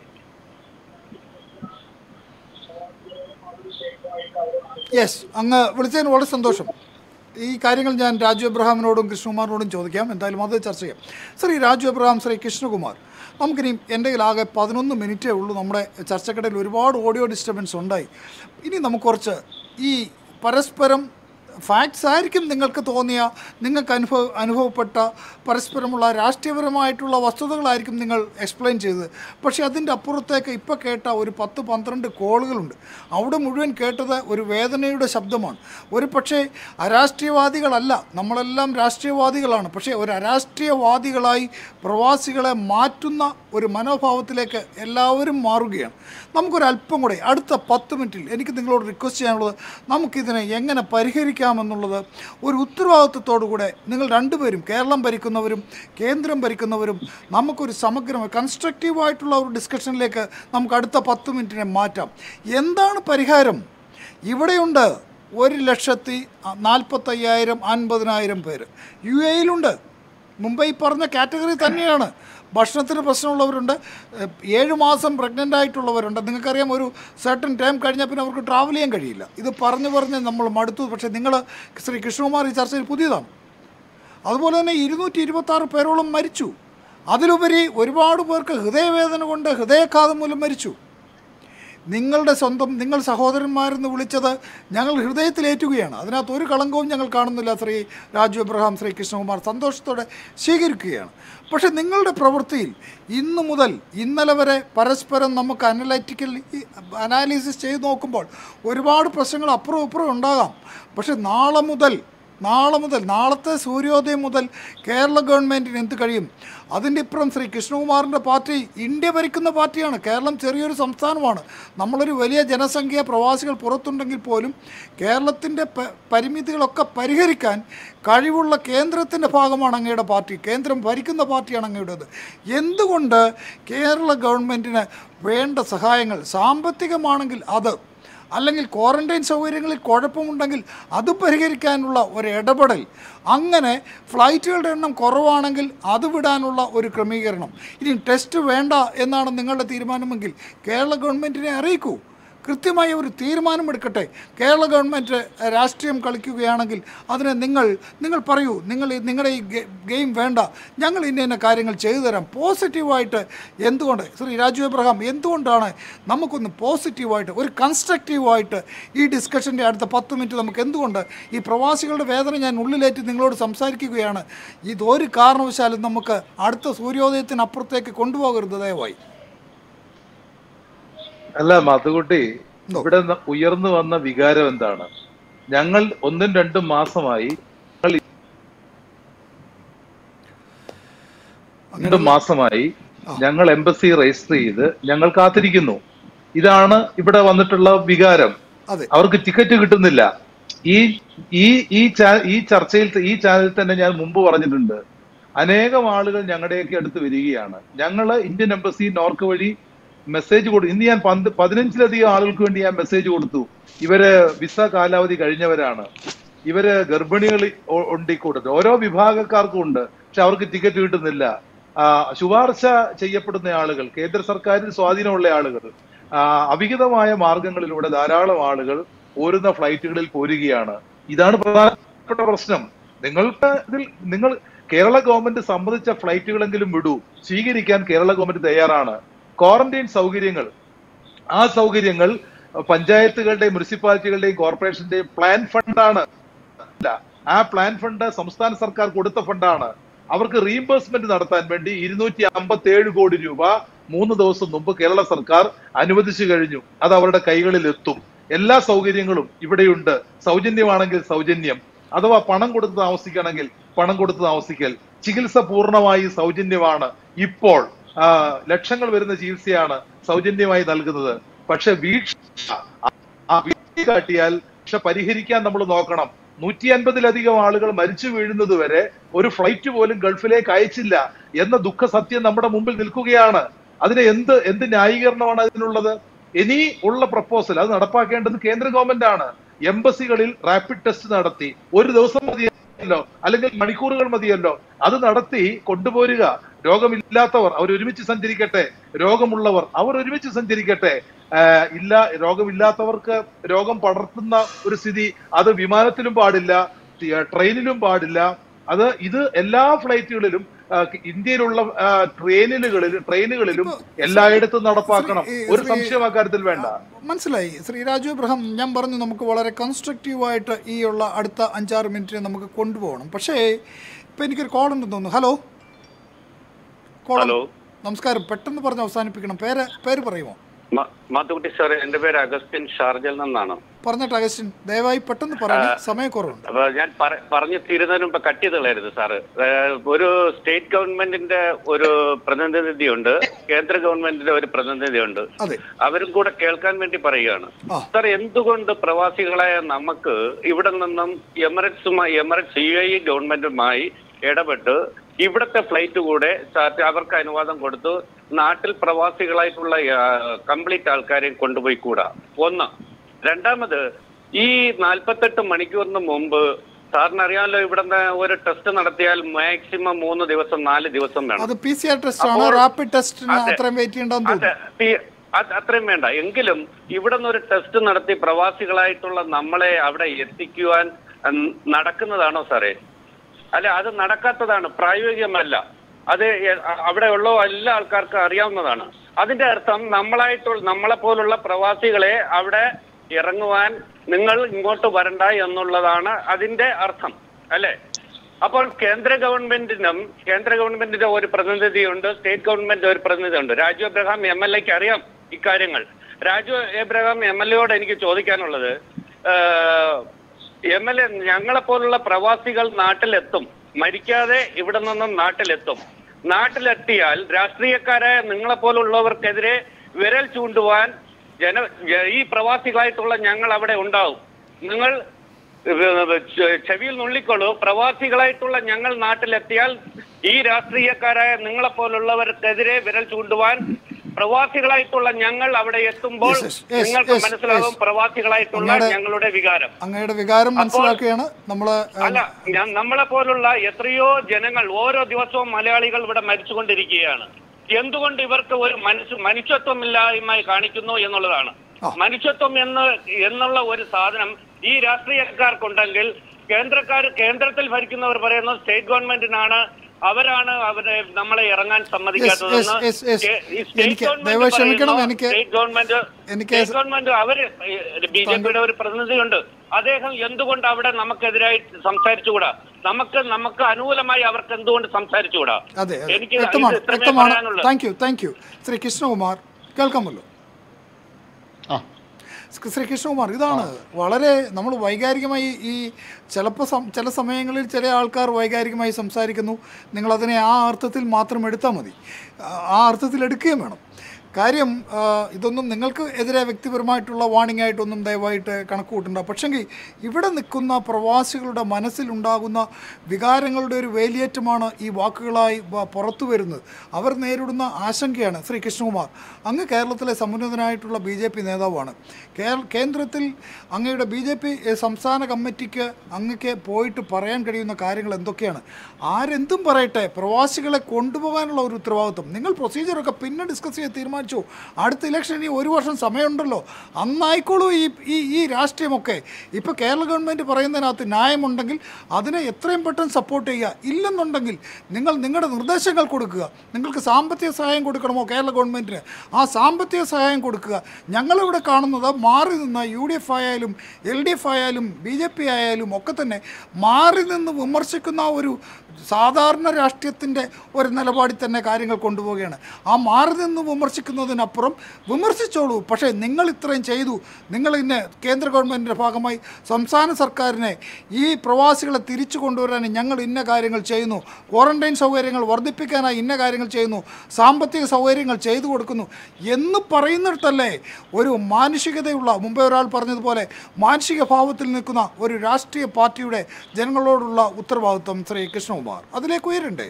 യെസ് അങ്ങ് വിളിച്ചതിന് വളരെ സന്തോഷം ഈ കാര്യങ്ങൾ ഞാൻ രാജു എബ്രഹാമിനോടും കൃഷ്ണകുമാറിനോടും ചോദിക്കാം എന്തായാലും അത് ചർച്ച ചെയ്യാം ശ്രീ രാജു എബ്രഹാം ശ്രീ കൃഷ്ണകുമാർ നമുക്കിനി എൻ്റെ കയ്യിലാകെ പതിനൊന്ന് മിനിറ്റേ ഉള്ളൂ നമ്മുടെ ചർച്ചക്കിടയിൽ ഒരുപാട് ഓഡിയോ ഡിസ്റ്റർബൻസ് ഉണ്ടായി ഇനി നമുക്ക് കുറച്ച് ഈ പരസ്പരം ഫാക്ട്സ് ആയിരിക്കും നിങ്ങൾക്ക് തോന്നിയ നിങ്ങൾക്ക് അനുഭവ അനുഭവപ്പെട്ട പരസ്പരമുള്ള രാഷ്ട്രീയപരമായിട്ടുള്ള വസ്തുതകളായിരിക്കും നിങ്ങൾ എക്സ്പ്ലെയിൻ ചെയ്തത് പക്ഷേ അതിൻ്റെ അപ്പുറത്തേക്ക് ഇപ്പോൾ കേട്ട ഒരു പത്ത് പന്ത്രണ്ട് കോളുകളുണ്ട് അവിടെ മുഴുവൻ കേട്ടത് ഒരു വേദനയുടെ ശബ്ദമാണ് ഒരു പക്ഷേ അരാഷ്ട്രീയവാദികളല്ല നമ്മളെല്ലാം രാഷ്ട്രീയവാദികളാണ് പക്ഷേ ഒരു അരാഷ്ട്രീയവാദികളായി പ്രവാസികളെ മാറ്റുന്ന ഒരു മനോഭാവത്തിലേക്ക് എല്ലാവരും മാറുകയാണ് നമുക്കൊരല്പം കൂടെ അടുത്ത പത്ത് മിനിറ്റിൽ എനിക്ക് നിങ്ങളോട് റിക്വസ്റ്റ് ചെയ്യാനുള്ളത് നമുക്കിതിനെ എങ്ങനെ പരിഹരിക്കാം ചെയ്യാമെന്നുള്ളത് ഒരു ഉത്തരവാദിത്വത്തോടു കൂടെ നിങ്ങൾ രണ്ടുപേരും കേരളം ഭരിക്കുന്നവരും കേന്ദ്രം ഭരിക്കുന്നവരും നമുക്കൊരു സമഗ്രമായ കൺസ്ട്രക്റ്റീവായിട്ടുള്ള ഒരു ഡിസ്കഷനിലേക്ക് നമുക്ക് അടുത്ത പത്ത് മിനിറ്റിനെ മാറ്റാം എന്താണ് പരിഹാരം ഇവിടെയുണ്ട് ഒരു ലക്ഷത്തി നാൽപ്പത്തയ്യായിരം അൻപതിനായിരം പേര് യു എയിലുണ്ട് മുമ്പ് ഈ പറഞ്ഞ കാറ്റഗറി തന്നെയാണ് ഭക്ഷണത്തിന് പ്രശ്നമുള്ളവരുണ്ട് ഏഹ് ഏഴ് മാസം പ്രഗ്നൻ്റ് ആയിട്ടുള്ളവരുണ്ട് നിങ്ങൾക്കറിയാം ഒരു സർട്ടൻ ടൈം കഴിഞ്ഞാൽ പിന്നെ അവർക്ക് ട്രാവൽ ചെയ്യാൻ കഴിയില്ല ഇത് പറഞ്ഞ് പറഞ്ഞ് നമ്മൾ മടുത്തു പക്ഷേ നിങ്ങൾ ശ്രീ കൃഷ്ണകുമാർ ഈ ചർച്ചയിൽ പുതിയതാണ് അതുപോലെ തന്നെ ഇരുന്നൂറ്റി ഇരുപത്താറ് പേരോളം മരിച്ചു അതിലുപരി ഒരുപാട് പേർക്ക് ഹൃദയവേദന കൊണ്ട് ഹൃദയാഘാതം മൂലം മരിച്ചു നിങ്ങളുടെ സ്വന്തം നിങ്ങൾ സഹോദരന്മാരെന്ന് വിളിച്ചത് ഞങ്ങൾ ഹൃദയത്തിലേറ്റുകയാണ് അതിനകത്ത് ഒരു കളങ്കവും ഞങ്ങൾ കാണുന്നില്ല ശ്രീ രാജു എബ്രഹാം ശ്രീ കൃഷ്ണകുമാർ സന്തോഷത്തോടെ സ്വീകരിക്കുകയാണ് പക്ഷേ നിങ്ങളുടെ പ്രവൃത്തിയിൽ ഇന്ന് മുതൽ ഇന്നലെ വരെ പരസ്പരം നമുക്ക് അനലറ്റിക്കൽ അനാലിസിസ് ചെയ്ത് നോക്കുമ്പോൾ ഒരുപാട് പ്രശ്നങ്ങൾ അപ്പുറം ഇപ്പുറം ഉണ്ടാകാം പക്ഷേ നാളെ മുതൽ നാളെ മുതൽ നാളത്തെ സൂര്യോദയം മുതൽ കേരള ഗവൺമെൻറ്റിന് എന്ത് കഴിയും അതിൻ്റെ ഇപ്പുറം ശ്രീ കൃഷ്ണകുമാറിൻ്റെ പാർട്ടി ഇന്ത്യ ഭരിക്കുന്ന പാർട്ടിയാണ് കേരളം ചെറിയൊരു സംസ്ഥാനമാണ് നമ്മളൊരു വലിയ ജനസംഖ്യ പ്രവാസികൾ പുറത്തുണ്ടെങ്കിൽ പോലും കേരളത്തിൻ്റെ പ- പരിമിതികളൊക്കെ പരിഹരിക്കാൻ കഴിവുള്ള കേന്ദ്രത്തിൻ്റെ ഭാഗമാണ് അങ്ങയുടെ പാർട്ടി കേന്ദ്രം ഭരിക്കുന്ന പാർട്ടിയാണ് അങ്ങയുടേത് എന്തുകൊണ്ട് കേരള ഗവൺമെൻറ്റിന് വേണ്ട സഹായങ്ങൾ സാമ്പത്തികമാണെങ്കിൽ അത് അല്ലെങ്കിൽ ക്വാറന്റൈൻ സൗകര്യങ്ങളിൽ കുഴപ്പമുണ്ടെങ്കിൽ അത് പരിഹരിക്കാനുള്ള ഒരു ഇടപെടൽ അങ്ങനെ ഫ്ലൈറ്റുകളുടെ എണ്ണം കുറവാണെങ്കിൽ അത് വിടാനുള്ള ഒരു ക്രമീകരണം ഇനി ടെസ്റ്റ് വേണ്ട എന്നാണ് നിങ്ങളുടെ തീരുമാനമെങ്കിൽ കേരള ഗവൺമെൻറ്റിനെ അറിയിക്കൂ കൃത്യമായ ഒരു തീരുമാനമെടുക്കട്ടെ കേരള ഗവൺമെൻറ് രാഷ്ട്രീയം കളിക്കുകയാണെങ്കിൽ അതിനെ നിങ്ങൾ നിങ്ങൾ പറയൂ നിങ്ങൾ ഈ- നിങ്ങളുടെ ഈ ഗെ- ഗെയിം വേണ്ട ഞങ്ങൾ ഇന്ന ഇന്ന കാര്യങ്ങൾ ചെയ്തു തരാം പോസിറ്റീവായിട്ട് എന്തുകൊണ്ട് ശ്രീ രാജു എബ്രഹാം എന്തുകൊണ്ടാണ് നമുക്കൊന്ന് പോസിറ്റീവായിട്ട് ഒരു കൺസ്ട്രക്റ്റീവായിട്ട് ഈ ഡിസ്കഷൻ്റെ അടുത്ത പത്ത് മിനിറ്റ് നമുക്ക് എന്തുകൊണ്ട് ഈ പ്രവാസികളുടെ വേദന ഞാൻ ഉള്ളിലേറ്റ് നിങ്ങളോട് സംസാരിക്കുകയാണ് ഇതൊരു കാരണവശാലും നമുക്ക് അടുത്ത സൂര്യോദയത്തിനപ്പുറത്തേക്ക് കൊണ്ടുപോകരുത് ദയവായി അല്ല മധുകുട്ടി ഇവിടെ ന- ഉയർന്നു വന്ന വികാരം എന്താണ് ഞങ്ങൾ ഒന്നും രണ്ടും മാസമായി ഞങ്ങൾ രണ്ടും മാസമായി ഞങ്ങൾ എംബസി രജിസ്റ്റർ ചെയ്ത് ഞങ്ങൾ കാത്തിരിക്കുന്നു ഇതാണ് ഇവിടെ വന്നിട്ടുള്ള വികാരം അതെ അവർക്ക് ടിക്കറ്റ് കിട്ടുന്നില്ല ഈ ഈ ഈ ചാ- ഈ ചർച്ചയിൽ ത- ഈ ചാനലിൽ തന്നെ ഞാൻ മുമ്പ് പറഞ്ഞിട്ടുണ്ട് അനേകം ആളുകൾ ഞങ്ങളുടെയൊക്കെ അടുത്ത് വരികയാണ് ഞങ്ങള് ഇന്ത്യൻ എംബസി നോർക്ക് വഴി മെസ്സേജ് കൊടുത്തു ഇന്ന് ഞാൻ പന്ത് പതിനഞ്ചിലധികം ആളുകൾക്ക് വേണ്ടി ഞാൻ മെസ്സേജ് കൊടുത്തു ഇവര് വിസ കാലാവധി കഴിഞ്ഞവരാണ് ഇവര് ഗർഭിണികൾ ഒ- ഉണ്ട് ഈ കൂട്ടത്തിൽ ഓരോ വിഭാഗക്കാർക്കും ഉണ്ട് പക്ഷെ അവർക്ക് ടിക്കറ്റ് കിട്ടുന്നില്ല ആ, ശുപാർശ ചെയ്യപ്പെടുന്ന ആളുകൾ കേന്ദ്ര സർക്കാരിൽ സ്വാധീനമുള്ള ആളുകൾ ആ, അവിഹിതമായ മാർഗങ്ങളിലൂടെ ധാരാളം ആളുകൾ പോരുന്ന ഫ്ലൈറ്റുകളിൽ പോരുകയാണ് ഇതാണ് പ്രധാനപ്പെട്ട പ്രശ്നം നിങ്ങൾക്ക് ഇതിൽ നിങ്ങൾ കേരള ഗവൺമെന്റ് സമ്മതിച്ച ഫ്ലൈറ്റുകളെങ്കിലും വിടൂ സ്വീകരിക്കാൻ കേരള ഗവൺമെന്റ് തയ്യാറാണ് ക്വാറന്റൈൻ സൗകര്യങ്ങൾ ആ സൗകര്യങ്ങൾ പഞ്ചായത്തുകളുടെയും മുനിസിപ്പാലിറ്റികളുടെയും കോർപ്പറേഷന്റെയും പ്ലാൻ ഫണ്ടാണ് അല്ല ആ പ്ലാൻ ഫണ്ട് സംസ്ഥാന സർക്കാർ കൊടുത്ത ഫണ്ടാണ് അവർക്ക് റീഇംബേഴ്സ്മെന്റ് നടത്താൻ വേണ്ടി ഇരുന്നൂറ്റി അമ്പത്തി ഏഴ് കോടി രൂപ മൂന്ന് ദിവസം മുമ്പ് കേരള സർക്കാർ അനുവദിച്ചു കഴിഞ്ഞു അത് അവരുടെ കൈകളിൽ എത്തും എല്ലാ സൗകര്യങ്ങളും ഇവിടെയുണ്ട് സൗജന്യമാണെങ്കിൽ സൗജന്യം അഥവാ പണം കൊടുത്ത് താമസിക്കണമെങ്കിൽ പണം കൊടുത്ത് താമസിക്കൽ ചികിത്സ പൂർണ്ണമായി സൗജന്യമാണ് ഇപ്പോൾ ആ, ലക്ഷങ്ങൾ വരുന്ന ചികിത്സയാണ് സൗജന്യമായി നൽകുന്നത് പക്ഷെ വീക്ഷ ആ വീഴ്ച കാട്ടിയാൽ പക്ഷെ പരിഹരിക്കാൻ നമ്മൾ നോക്കണം നൂറ്റി അൻപതിലധികം ആളുകൾ മരിച്ചു വീഴുന്നത് വരെ ഒരു ഫ്ലൈറ്റ് പോലും ഗൾഫിലേക്ക് അയച്ചില്ല എന്ന ദുഃഖ സത്യം നമ്മുടെ മുമ്പിൽ നിൽക്കുകയാണ് അതിന് എന്ത് എന്ത് ന്യായീകരണമാണ് അതിനുള്ളത് ഇനി ഉള്ള പ്രപ്പോസൽ അത് നടപ്പാക്കേണ്ടത് കേന്ദ്ര ഗവൺമെന്റ് ആണ് എംബസികളിൽ റാപ്പിഡ് ടെസ്റ്റ് നടത്തി ഒരു ദിവസം മതിയല്ലോ അല്ലെങ്കിൽ മണിക്കൂറുകൾ മതിയല്ലോ അത് നടത്തി കൊണ്ടുപോരുക രോഗമില്ലാത്തവർ അവർ ഒരുമിച്ച് സഞ്ചരിക്കട്ടെ രോഗമുള്ളവർ അവർ ഒരുമിച്ച് സഞ്ചരിക്കട്ടെ ആഹ് ഇല്ല രോഗമില്ലാത്തവർക്ക് രോഗം പടർത്തുന്ന ഒരു സ്ഥിതി അത് വിമാനത്തിലും പാടില്ല ടി- ട്രെയിനിലും പാടില്ല അത് ഇത് എല്ലാ ഫ്ലൈറ്റുകളിലും ആഹ് ഇന്ത്യയിലുള്ള ആഹ് ട്രെയിനുകളിൽ ട്രെയിനുകളിലും എല്ലായിടത്തും നടപ്പാക്കണം ഒരു സംശയം അക്കാര്യത്തിൽ വേണ്ട മനസ്സിലായി ശ്രീ രാജു ഇബ്രഹാം ഞാൻ പറഞ്ഞു നമുക്ക് വളരെ കൺസ്ട്രക്റ്റീവായിട്ട് ഈ ഉള്ള അടുത്ത അഞ്ചാറ് മിനിറ്റിനെ നമുക്ക് കൊണ്ടുപോകണം പക്ഷേ ഇപ്പം എനിക്കൊരു കോൾ ഉണ്ടെന്ന് തോന്നുന്നു ഹലോ കോൾ ഹലോ നമസ്കാരം പെട്ടെന്ന് പറഞ്ഞ് അവസാനിപ്പിക്കണം പേര് പേര് പറയുമോ മ- മാത്തുക്കുട്ടി സാർ എന്റെ പേര് അഗസ്റ്റിൻ ഷാർജയിൽ നിന്നാണ് പറഞ്ഞിട്ട് അഗസ്റ്റിൻ ദയവായി പെട്ടെന്ന് പറയണേ സമയക്കുറവുണ്ട് അപ്പൊ ഞാൻ പറ- പറഞ്ഞു തീരുന്നതിന് മുമ്പ് കട്ട് ചെയ്തുകളായിരുന്നു സാറ് ഏഹ് ഒരു സ്റ്റേറ്റ് ഗവൺമെന്റിന്റെ ഒരു പ്രതിനിധിയുണ്ട് കേന്ദ്ര ഗവൺമെന്റിന്റെ ഒരു പ്രതിനിധിയുണ്ട് അതെ അവരും കൂടെ കേൾക്കാൻ വേണ്ടി പറയുകയാണ് ആ. സാർ എന്തുകൊണ്ട് പ്രവാസികളായ നമുക്ക് ഇവിടെ നിന്നും എമിറേറ്റ്സുമായി എമിറേറ്റ്സ് യു എ ഇ ഗവൺമെന്റുമായി ഇടപെട്ട് ഇവിടത്തെ ഫ്ലൈറ്റ് കൂടെ സാറ്റ് അവർക്ക് അനുവാദം കൊടുത്തു നാട്ടിൽ പ്രവാസികളായിട്ടുള്ള കംപ്ലീറ്റ് ആൾക്കാരെയും കൊണ്ടുപോയി കൂടാ ഒന്ന് രണ്ടാമത് ഈ നാൽപ്പത്തെട്ട് മണിക്കൂറിന് മുമ്പ് സാറിന് അറിയാമല്ലോ ഇവിടുന്ന് ഒരു ടെസ്റ്റ് നടത്തിയാൽ മാക്സിമം മൂന്ന് ദിവസം നാല് ദിവസം വേണം അത് പി സി ആർ ടെസ്റ്റ് ആണ് അപ്പോൾ- റാപ്പിഡ് ടെസ്റ്റിന് അതെ. അത്രയും വെയിറ്റ് ചെയ്യേണ്ടെന്ന് അതെ തോന്നുന്നു ഈ- അത് അത്രയും വേണ്ട എങ്കിലും ഇവിടെ നിന്ന് ഒരു ടെസ്റ്റ് നടത്തി പ്രവാസികളായിട്ടുള്ള നമ്മളെ അവിടെ എത്തിക്കുവാൻ ഉം, നടക്കുന്നതാണോ സാറേ അല്ല അത് നടക്കാത്തതാണ് പ്രായോഗികമല്ല അത് എ- അ- അവിടെ ഉള്ള എല്ലാ ആൾക്കാർക്കും അറിയാവുന്നതാണ് അതിന്റെ അർത്ഥം നമ്മളായിട്ടുള്ള നമ്മളെ പോലുള്ള പ്രവാസികളെ അവിടെ ഇറങ്ങുവാൻ നിങ്ങൾ ഇങ്ങോട്ട് വരണ്ട എന്നുള്ളതാണ് അതിന്റെ അർത്ഥം അല്ലേ അപ്പോൾ കേന്ദ്ര ഗവൺമെന്റിനും കേന്ദ്ര ഗവൺമെന്റിന്റെ ഒരു പ്രതിനിധിയുണ്ട് സ്റ്റേറ്റ് ഗവൺമെന്റ് ഒരു പ്രതിനിധിയുണ്ട് രാജു എബ്രഹാം എം എൽ എക്ക് അറിയാം ഇക്കാര്യങ്ങൾ രാജു എബ്രഹാം എം എൽ എയോട് എനിക്ക് ചോദിക്കാനുള്ളത് എം എൽ എ ഞങ്ങളെ പോലുള്ള പ്രവാസികൾ നാട്ടിലെത്തും മരിക്കാതെ ഇവിടെ നിന്നും നാട്ടിലെത്തും നാട്ടിലെത്തിയാൽ രാഷ്ട്രീയക്കാരായ നിങ്ങളെ പോലുള്ളവർക്കെതിരെ വിരൽ ചൂണ്ടുവാൻ ജന ജ- ഈ പ്രവാസികളായിട്ടുള്ള ഞങ്ങൾ അവിടെ ഉണ്ടാവും നിങ്ങൾ ചെ- ചെവിയിൽ നുള്ളിക്കൊള്ളൂ പ്രവാസികളായിട്ടുള്ള ഞങ്ങൾ നാട്ടിലെത്തിയാൽ ഈ രാഷ്ട്രീയക്കാരായ നിങ്ങളെ പോലുള്ളവർക്കെതിരെ വിരൽ ചൂണ്ടുവാൻ പ്രവാസികളായിട്ടുള്ള ഞങ്ങൾ അവിടെ എത്തുമ്പോൾ Yes, yes, yes, നിങ്ങൾക്ക് yes, മനസ്സിലാകും yes. പ്രവാസികളായിട്ടുള്ള അങ്ങയുടെ- ഞങ്ങളുടെ വികാരം അങ്ങയുടെ വികാരം അപ്പോൾ- മനസ്സിലാക്കുകയാണ് നമ്മള് അല്ല ഞാൻ നമ്മളെ പോലുള്ള എത്രയോ ജനങ്ങൾ ഓരോ ദിവസവും മലയാളികൾ ഇവിടെ മരിച്ചുകൊണ്ടിരിക്കുകയാണ് എന്തുകൊണ്ട് ഇവർക്ക് ഒരു മനുഷ്യ മനുഷ്യത്വമില്ലായ്മ കാണിക്കുന്നു എന്നുള്ളതാണ് മനുഷ്യത്വം എന്ന് എന്നുള്ള ഒരു സാധനം ഈ രാഷ്ട്രീയക്കാർക്കുണ്ടെങ്കിൽ കേന്ദ്രക്കാർ കേന്ദ്രത്തിൽ ഭരിക്കുന്നവർ പറയുന്നത് സ്റ്റേറ്റ് ഗവൺമെന്റിനാണ് അവരാണ് അവരെ നമ്മളെ ഇറങ്ങാൻ സമ്മതിക്കാത്തതെന്ന് yes, yes. കേ- ഈ സ്റ്റേറ്റ് എനിക്ക് ഗവൺമെന്റ് ദയവായി ക്ഷമിക്കണം, പറയുന്നു, എനിക്ക് സ്റ്റേറ്റ് ഗവൺമെന്റ് എനിക്ക് സ്റ്റേറ്റ് ഗവൺമെന്റ് അവര് ബി ജെ പിയുടെ ഒരു പ്രതിനിധിയുണ്ട് അദ്ദേഹം എന്തുകൊണ്ട് അവിടെ നമുക്കെതിരായി സംസാരിച്ചുകൂടാ നമുക്ക് നമുക്ക് അനുകൂലമായി അവർക്ക് എന്തുകൊണ്ട് സംസാരിച്ചുകൂടാ അതെ അതെ. എനിക്ക് ഇത് വ്യക്തമാണ് ഇത്രമേ വ്യക്തമാണ് പറയാനുള്ളൂ. Thank you thank you Shri Krishnakumar കേൾക്കാമല്ലോ ശ്രീ കൃഷ്ണകുമാർ ഇതാണ് വളരെ നമ്മൾ വൈകാരികമായി ഈ ചിലപ്പോൾ ചില സമയങ്ങളിൽ ചില ആൾക്കാർ വൈകാരികമായി സംസാരിക്കുന്നു നിങ്ങളതിനെ ആ അർത്ഥത്തിൽ മാത്രം എടുത്താൽ മതി ആ- ആ അർത്ഥത്തിൽ എടുക്കുകയും വേണം കാര്യം ആ, ഇതൊന്നും നിങ്ങൾക്ക് എതിരെ വ്യക്തിപരമായിട്ടുള്ള വാണിംഗ് ആയിട്ടൊന്നും ദയവായിട്ട് കണക്ക് കൂട്ടണ്ട പക്ഷെങ്കിൽ ഇവിടെ നിൽക്കുന്ന പ്രവാസികളുടെ മനസ്സിലുണ്ടാകുന്ന വികാരങ്ങളുടെ ഒരു വേലിയേറ്റമാണ് ഈ വാക്കുകളായി വ- പുറത്തു വരുന്നത് അവർ നേരിടുന്ന ആശങ്കയാണ് ശ്രീ കൃഷ്ണകുമാർ അങ്ങ് കേരളത്തിലെ സമുന്നതനായിട്ടുള്ള ബി ജെ പി നേതാവാണ് കേര- കേന്ദ്രത്തിൽ അങ്ങയുടെ ബി ജെ പി സംസ്ഥാന കമ്മിറ്റിക്ക് അങ്ങക്ക് പോയിട്ട് പറയാൻ കഴിയുന്ന കാര്യങ്ങൾ എന്തൊക്കെയാണ് ആരെന്തും പറയട്ടെ പ്രവാസികളെ കൊണ്ടുപോകാനുള്ള ഒരു ഉത്തരവാദിത്വം നിങ്ങൾ പ്രൊസീജിയറൊക്കെ പിന്നെ ഡിസ്കസ് ചെയ്ത് തീരുമാനിച്ചു അടുത്ത ഇലക്ഷൻ ഇനി ഒരു വർഷം സമയമുണ്ടല്ലോ അന്നായിക്കോളൂ ഈ ഈ ഈ രാഷ്ട്രീയമൊക്കെ ഇപ്പോൾ കേരള ഗവൺമെൻറ് പറയുന്നതിനകത്ത് ന്യായമുണ്ടെങ്കിൽ അതിനെ എത്രയും പെട്ടെന്ന് സപ്പോർട്ട് ചെയ്യുക ഇല്ലെന്നുണ്ടെങ്കിൽ നിങ്ങൾ നിങ്ങളുടെ നിർദ്ദേശങ്ങൾ കൊടുക്കുക നിങ്ങൾക്ക് സാമ്പത്തിക സഹായം കൊടുക്കണമോ കേരള ഗവൺമെൻറ്റിന് ആ സാമ്പത്തിക സഹായം കൊടുക്കുക ഞങ്ങളിവിടെ കാണുന്നത് മാറി നിന്ന് യു ഡി എഫ് ആയാലും എൽ ഡി എഫ് ആയാലും ബി ജെ പി ആയാലും ഒക്കെ തന്നെ മാറി നിന്ന് വിമർശിക്കുന്ന ഒരു സാധാരണ രാഷ്ട്രീയത്തിൻ്റെ ഒരു നിലപാടിൽ തന്നെ കാര്യങ്ങൾ കൊണ്ടുപോവുകയാണ് ആ മാറി നിന്ന് വിമർശിക്കുന്നതിനപ്പുറം വിമർശിച്ചോളൂ പക്ഷേ നിങ്ങൾ ഇത്രയും ചെയ്തു നിങ്ങൾ ഇന്ന് കേന്ദ്ര ഗവൺമെൻറ്റിൻ്റെ ഭാഗമായി സംസ്ഥാന സർക്കാരിനെ ഈ പ്രവാസികളെ തിരിച്ചു കൊണ്ടുവരാൻ ഞങ്ങൾ ഇന്ന കാര്യങ്ങൾ ചെയ്യുന്നു ക്വാറന്റൈൻ സൗകര്യങ്ങൾ വർദ്ധിപ്പിക്കാനായി ഇന്ന കാര്യങ്ങൾ ചെയ്യുന്നു സാമ്പത്തിക സൗകര്യങ്ങൾ ചെയ്തു കൊടുക്കുന്നു എന്ന് പറയുന്നിടത്തല്ലേ ഒരു മാനുഷികതയുള്ള മുമ്പേ ഒരാൾ പറഞ്ഞതുപോലെ മാനുഷിക ഭാവത്തിൽ നിൽക്കുന്ന ഒരു രാഷ്ട്രീയ പാർട്ടിയുടെ ജനങ്ങളോടുള്ള ഉത്തരവാദിത്വം ശ്രീ കൃഷ്ണകുമാർ അതിലേക്ക് ഉയരണ്ടേ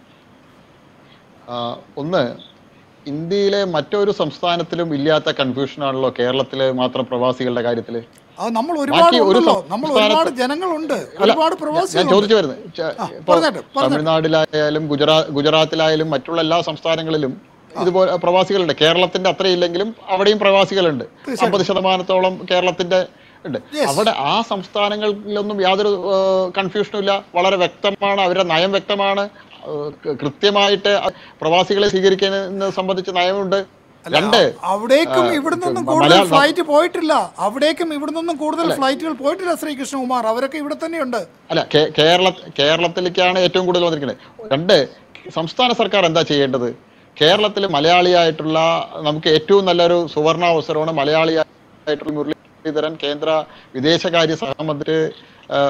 ആ, ഒന്ന് ഇന്ത്യയിലെ മറ്റൊരു സംസ്ഥാനത്തിലും ഇല്ലാത്ത കൺഫ്യൂഷനാണല്ലോ കേരളത്തിലെ മാത്രം പ്രവാസികളുടെ കാര്യത്തിൽ അത് നമ്മൾ ഒരുപാട് ബാക്കി ഒരു ഉണ്ടല്ലോ നമ്മൾ സംസ്ഥാനത്ത് ഒരുപാട് ജനങ്ങളുണ്ട് അല്ല, ഒരുപാട് ഞാൻ- ഞാൻ പ്രവാസികളുണ്ട് ചോദിച്ചു വരുന്നത് ച- ആ, ഇപ്പോ പറഞ്ഞോട്ടെ, പറഞ്ഞോട്ടെ. തമിഴ്നാട്ടിലായാലും ഗുജറാ ഗുജറാത്തിലായാലും മറ്റുള്ള എല്ലാ സംസ്ഥാനങ്ങളിലും ഇതുപോലെ പ്രവാസികളുണ്ട് കേരളത്തിന്റെ അത്രയില്ലെങ്കിലും അവിടെയും പ്രവാസികളുണ്ട് അമ്പത് ശതമാനത്തോളം കേരളത്തിന്റെ ഉണ്ട് അവിടെ ആ സംസ്ഥാനങ്ങളിലൊന്നും യാതൊരു കൺഫ്യൂഷനും ഇല്ല വളരെ വ്യക്തമാണ് അവരുടെ നയം വ്യക്തമാണ് ഏഹ് കൃ- കൃത്യമായിട്ട് പ്രവാസികളെ സ്വീകരിക്കുന്നതിനെ സംബന്ധിച്ച് നയമുണ്ട് രണ്ട് അവിടേക്കും ആ, ഇവിടെ നിന്നും മ- കൂടുതൽ മലയാളം- ഫ്ലൈറ്റ് പോയിട്ടില്ല അവിടേക്കും ഇവിടെ നിന്നും കൂടുതൽ ഫ്ലൈറ്റുകൾ പോയിട്ടില്ല ശ്രീ കൃഷ്ണകുമാർ അവരൊക്കെ ഇവിടെ തന്നെയുണ്ട് അല്ല കേ- കേരള കേരളത്തിലേക്കാണ് ഏറ്റവും കൂടുതൽ വന്നിരിക്കുന്നത് രണ്ട് സംസ്ഥാന സർക്കാർ എന്താ ചെയ്യേണ്ടത് കേരളത്തിൽ മലയാളിയായിട്ടുള്ള നമുക്ക് ഏറ്റവും നല്ലൊരു സുവർണാവസരമാണ് മലയാളിയായിട്ടുള്ള മുരളീധരൻ കേന്ദ്ര വിദേശകാര്യ സഹമന്ത്രി ആ,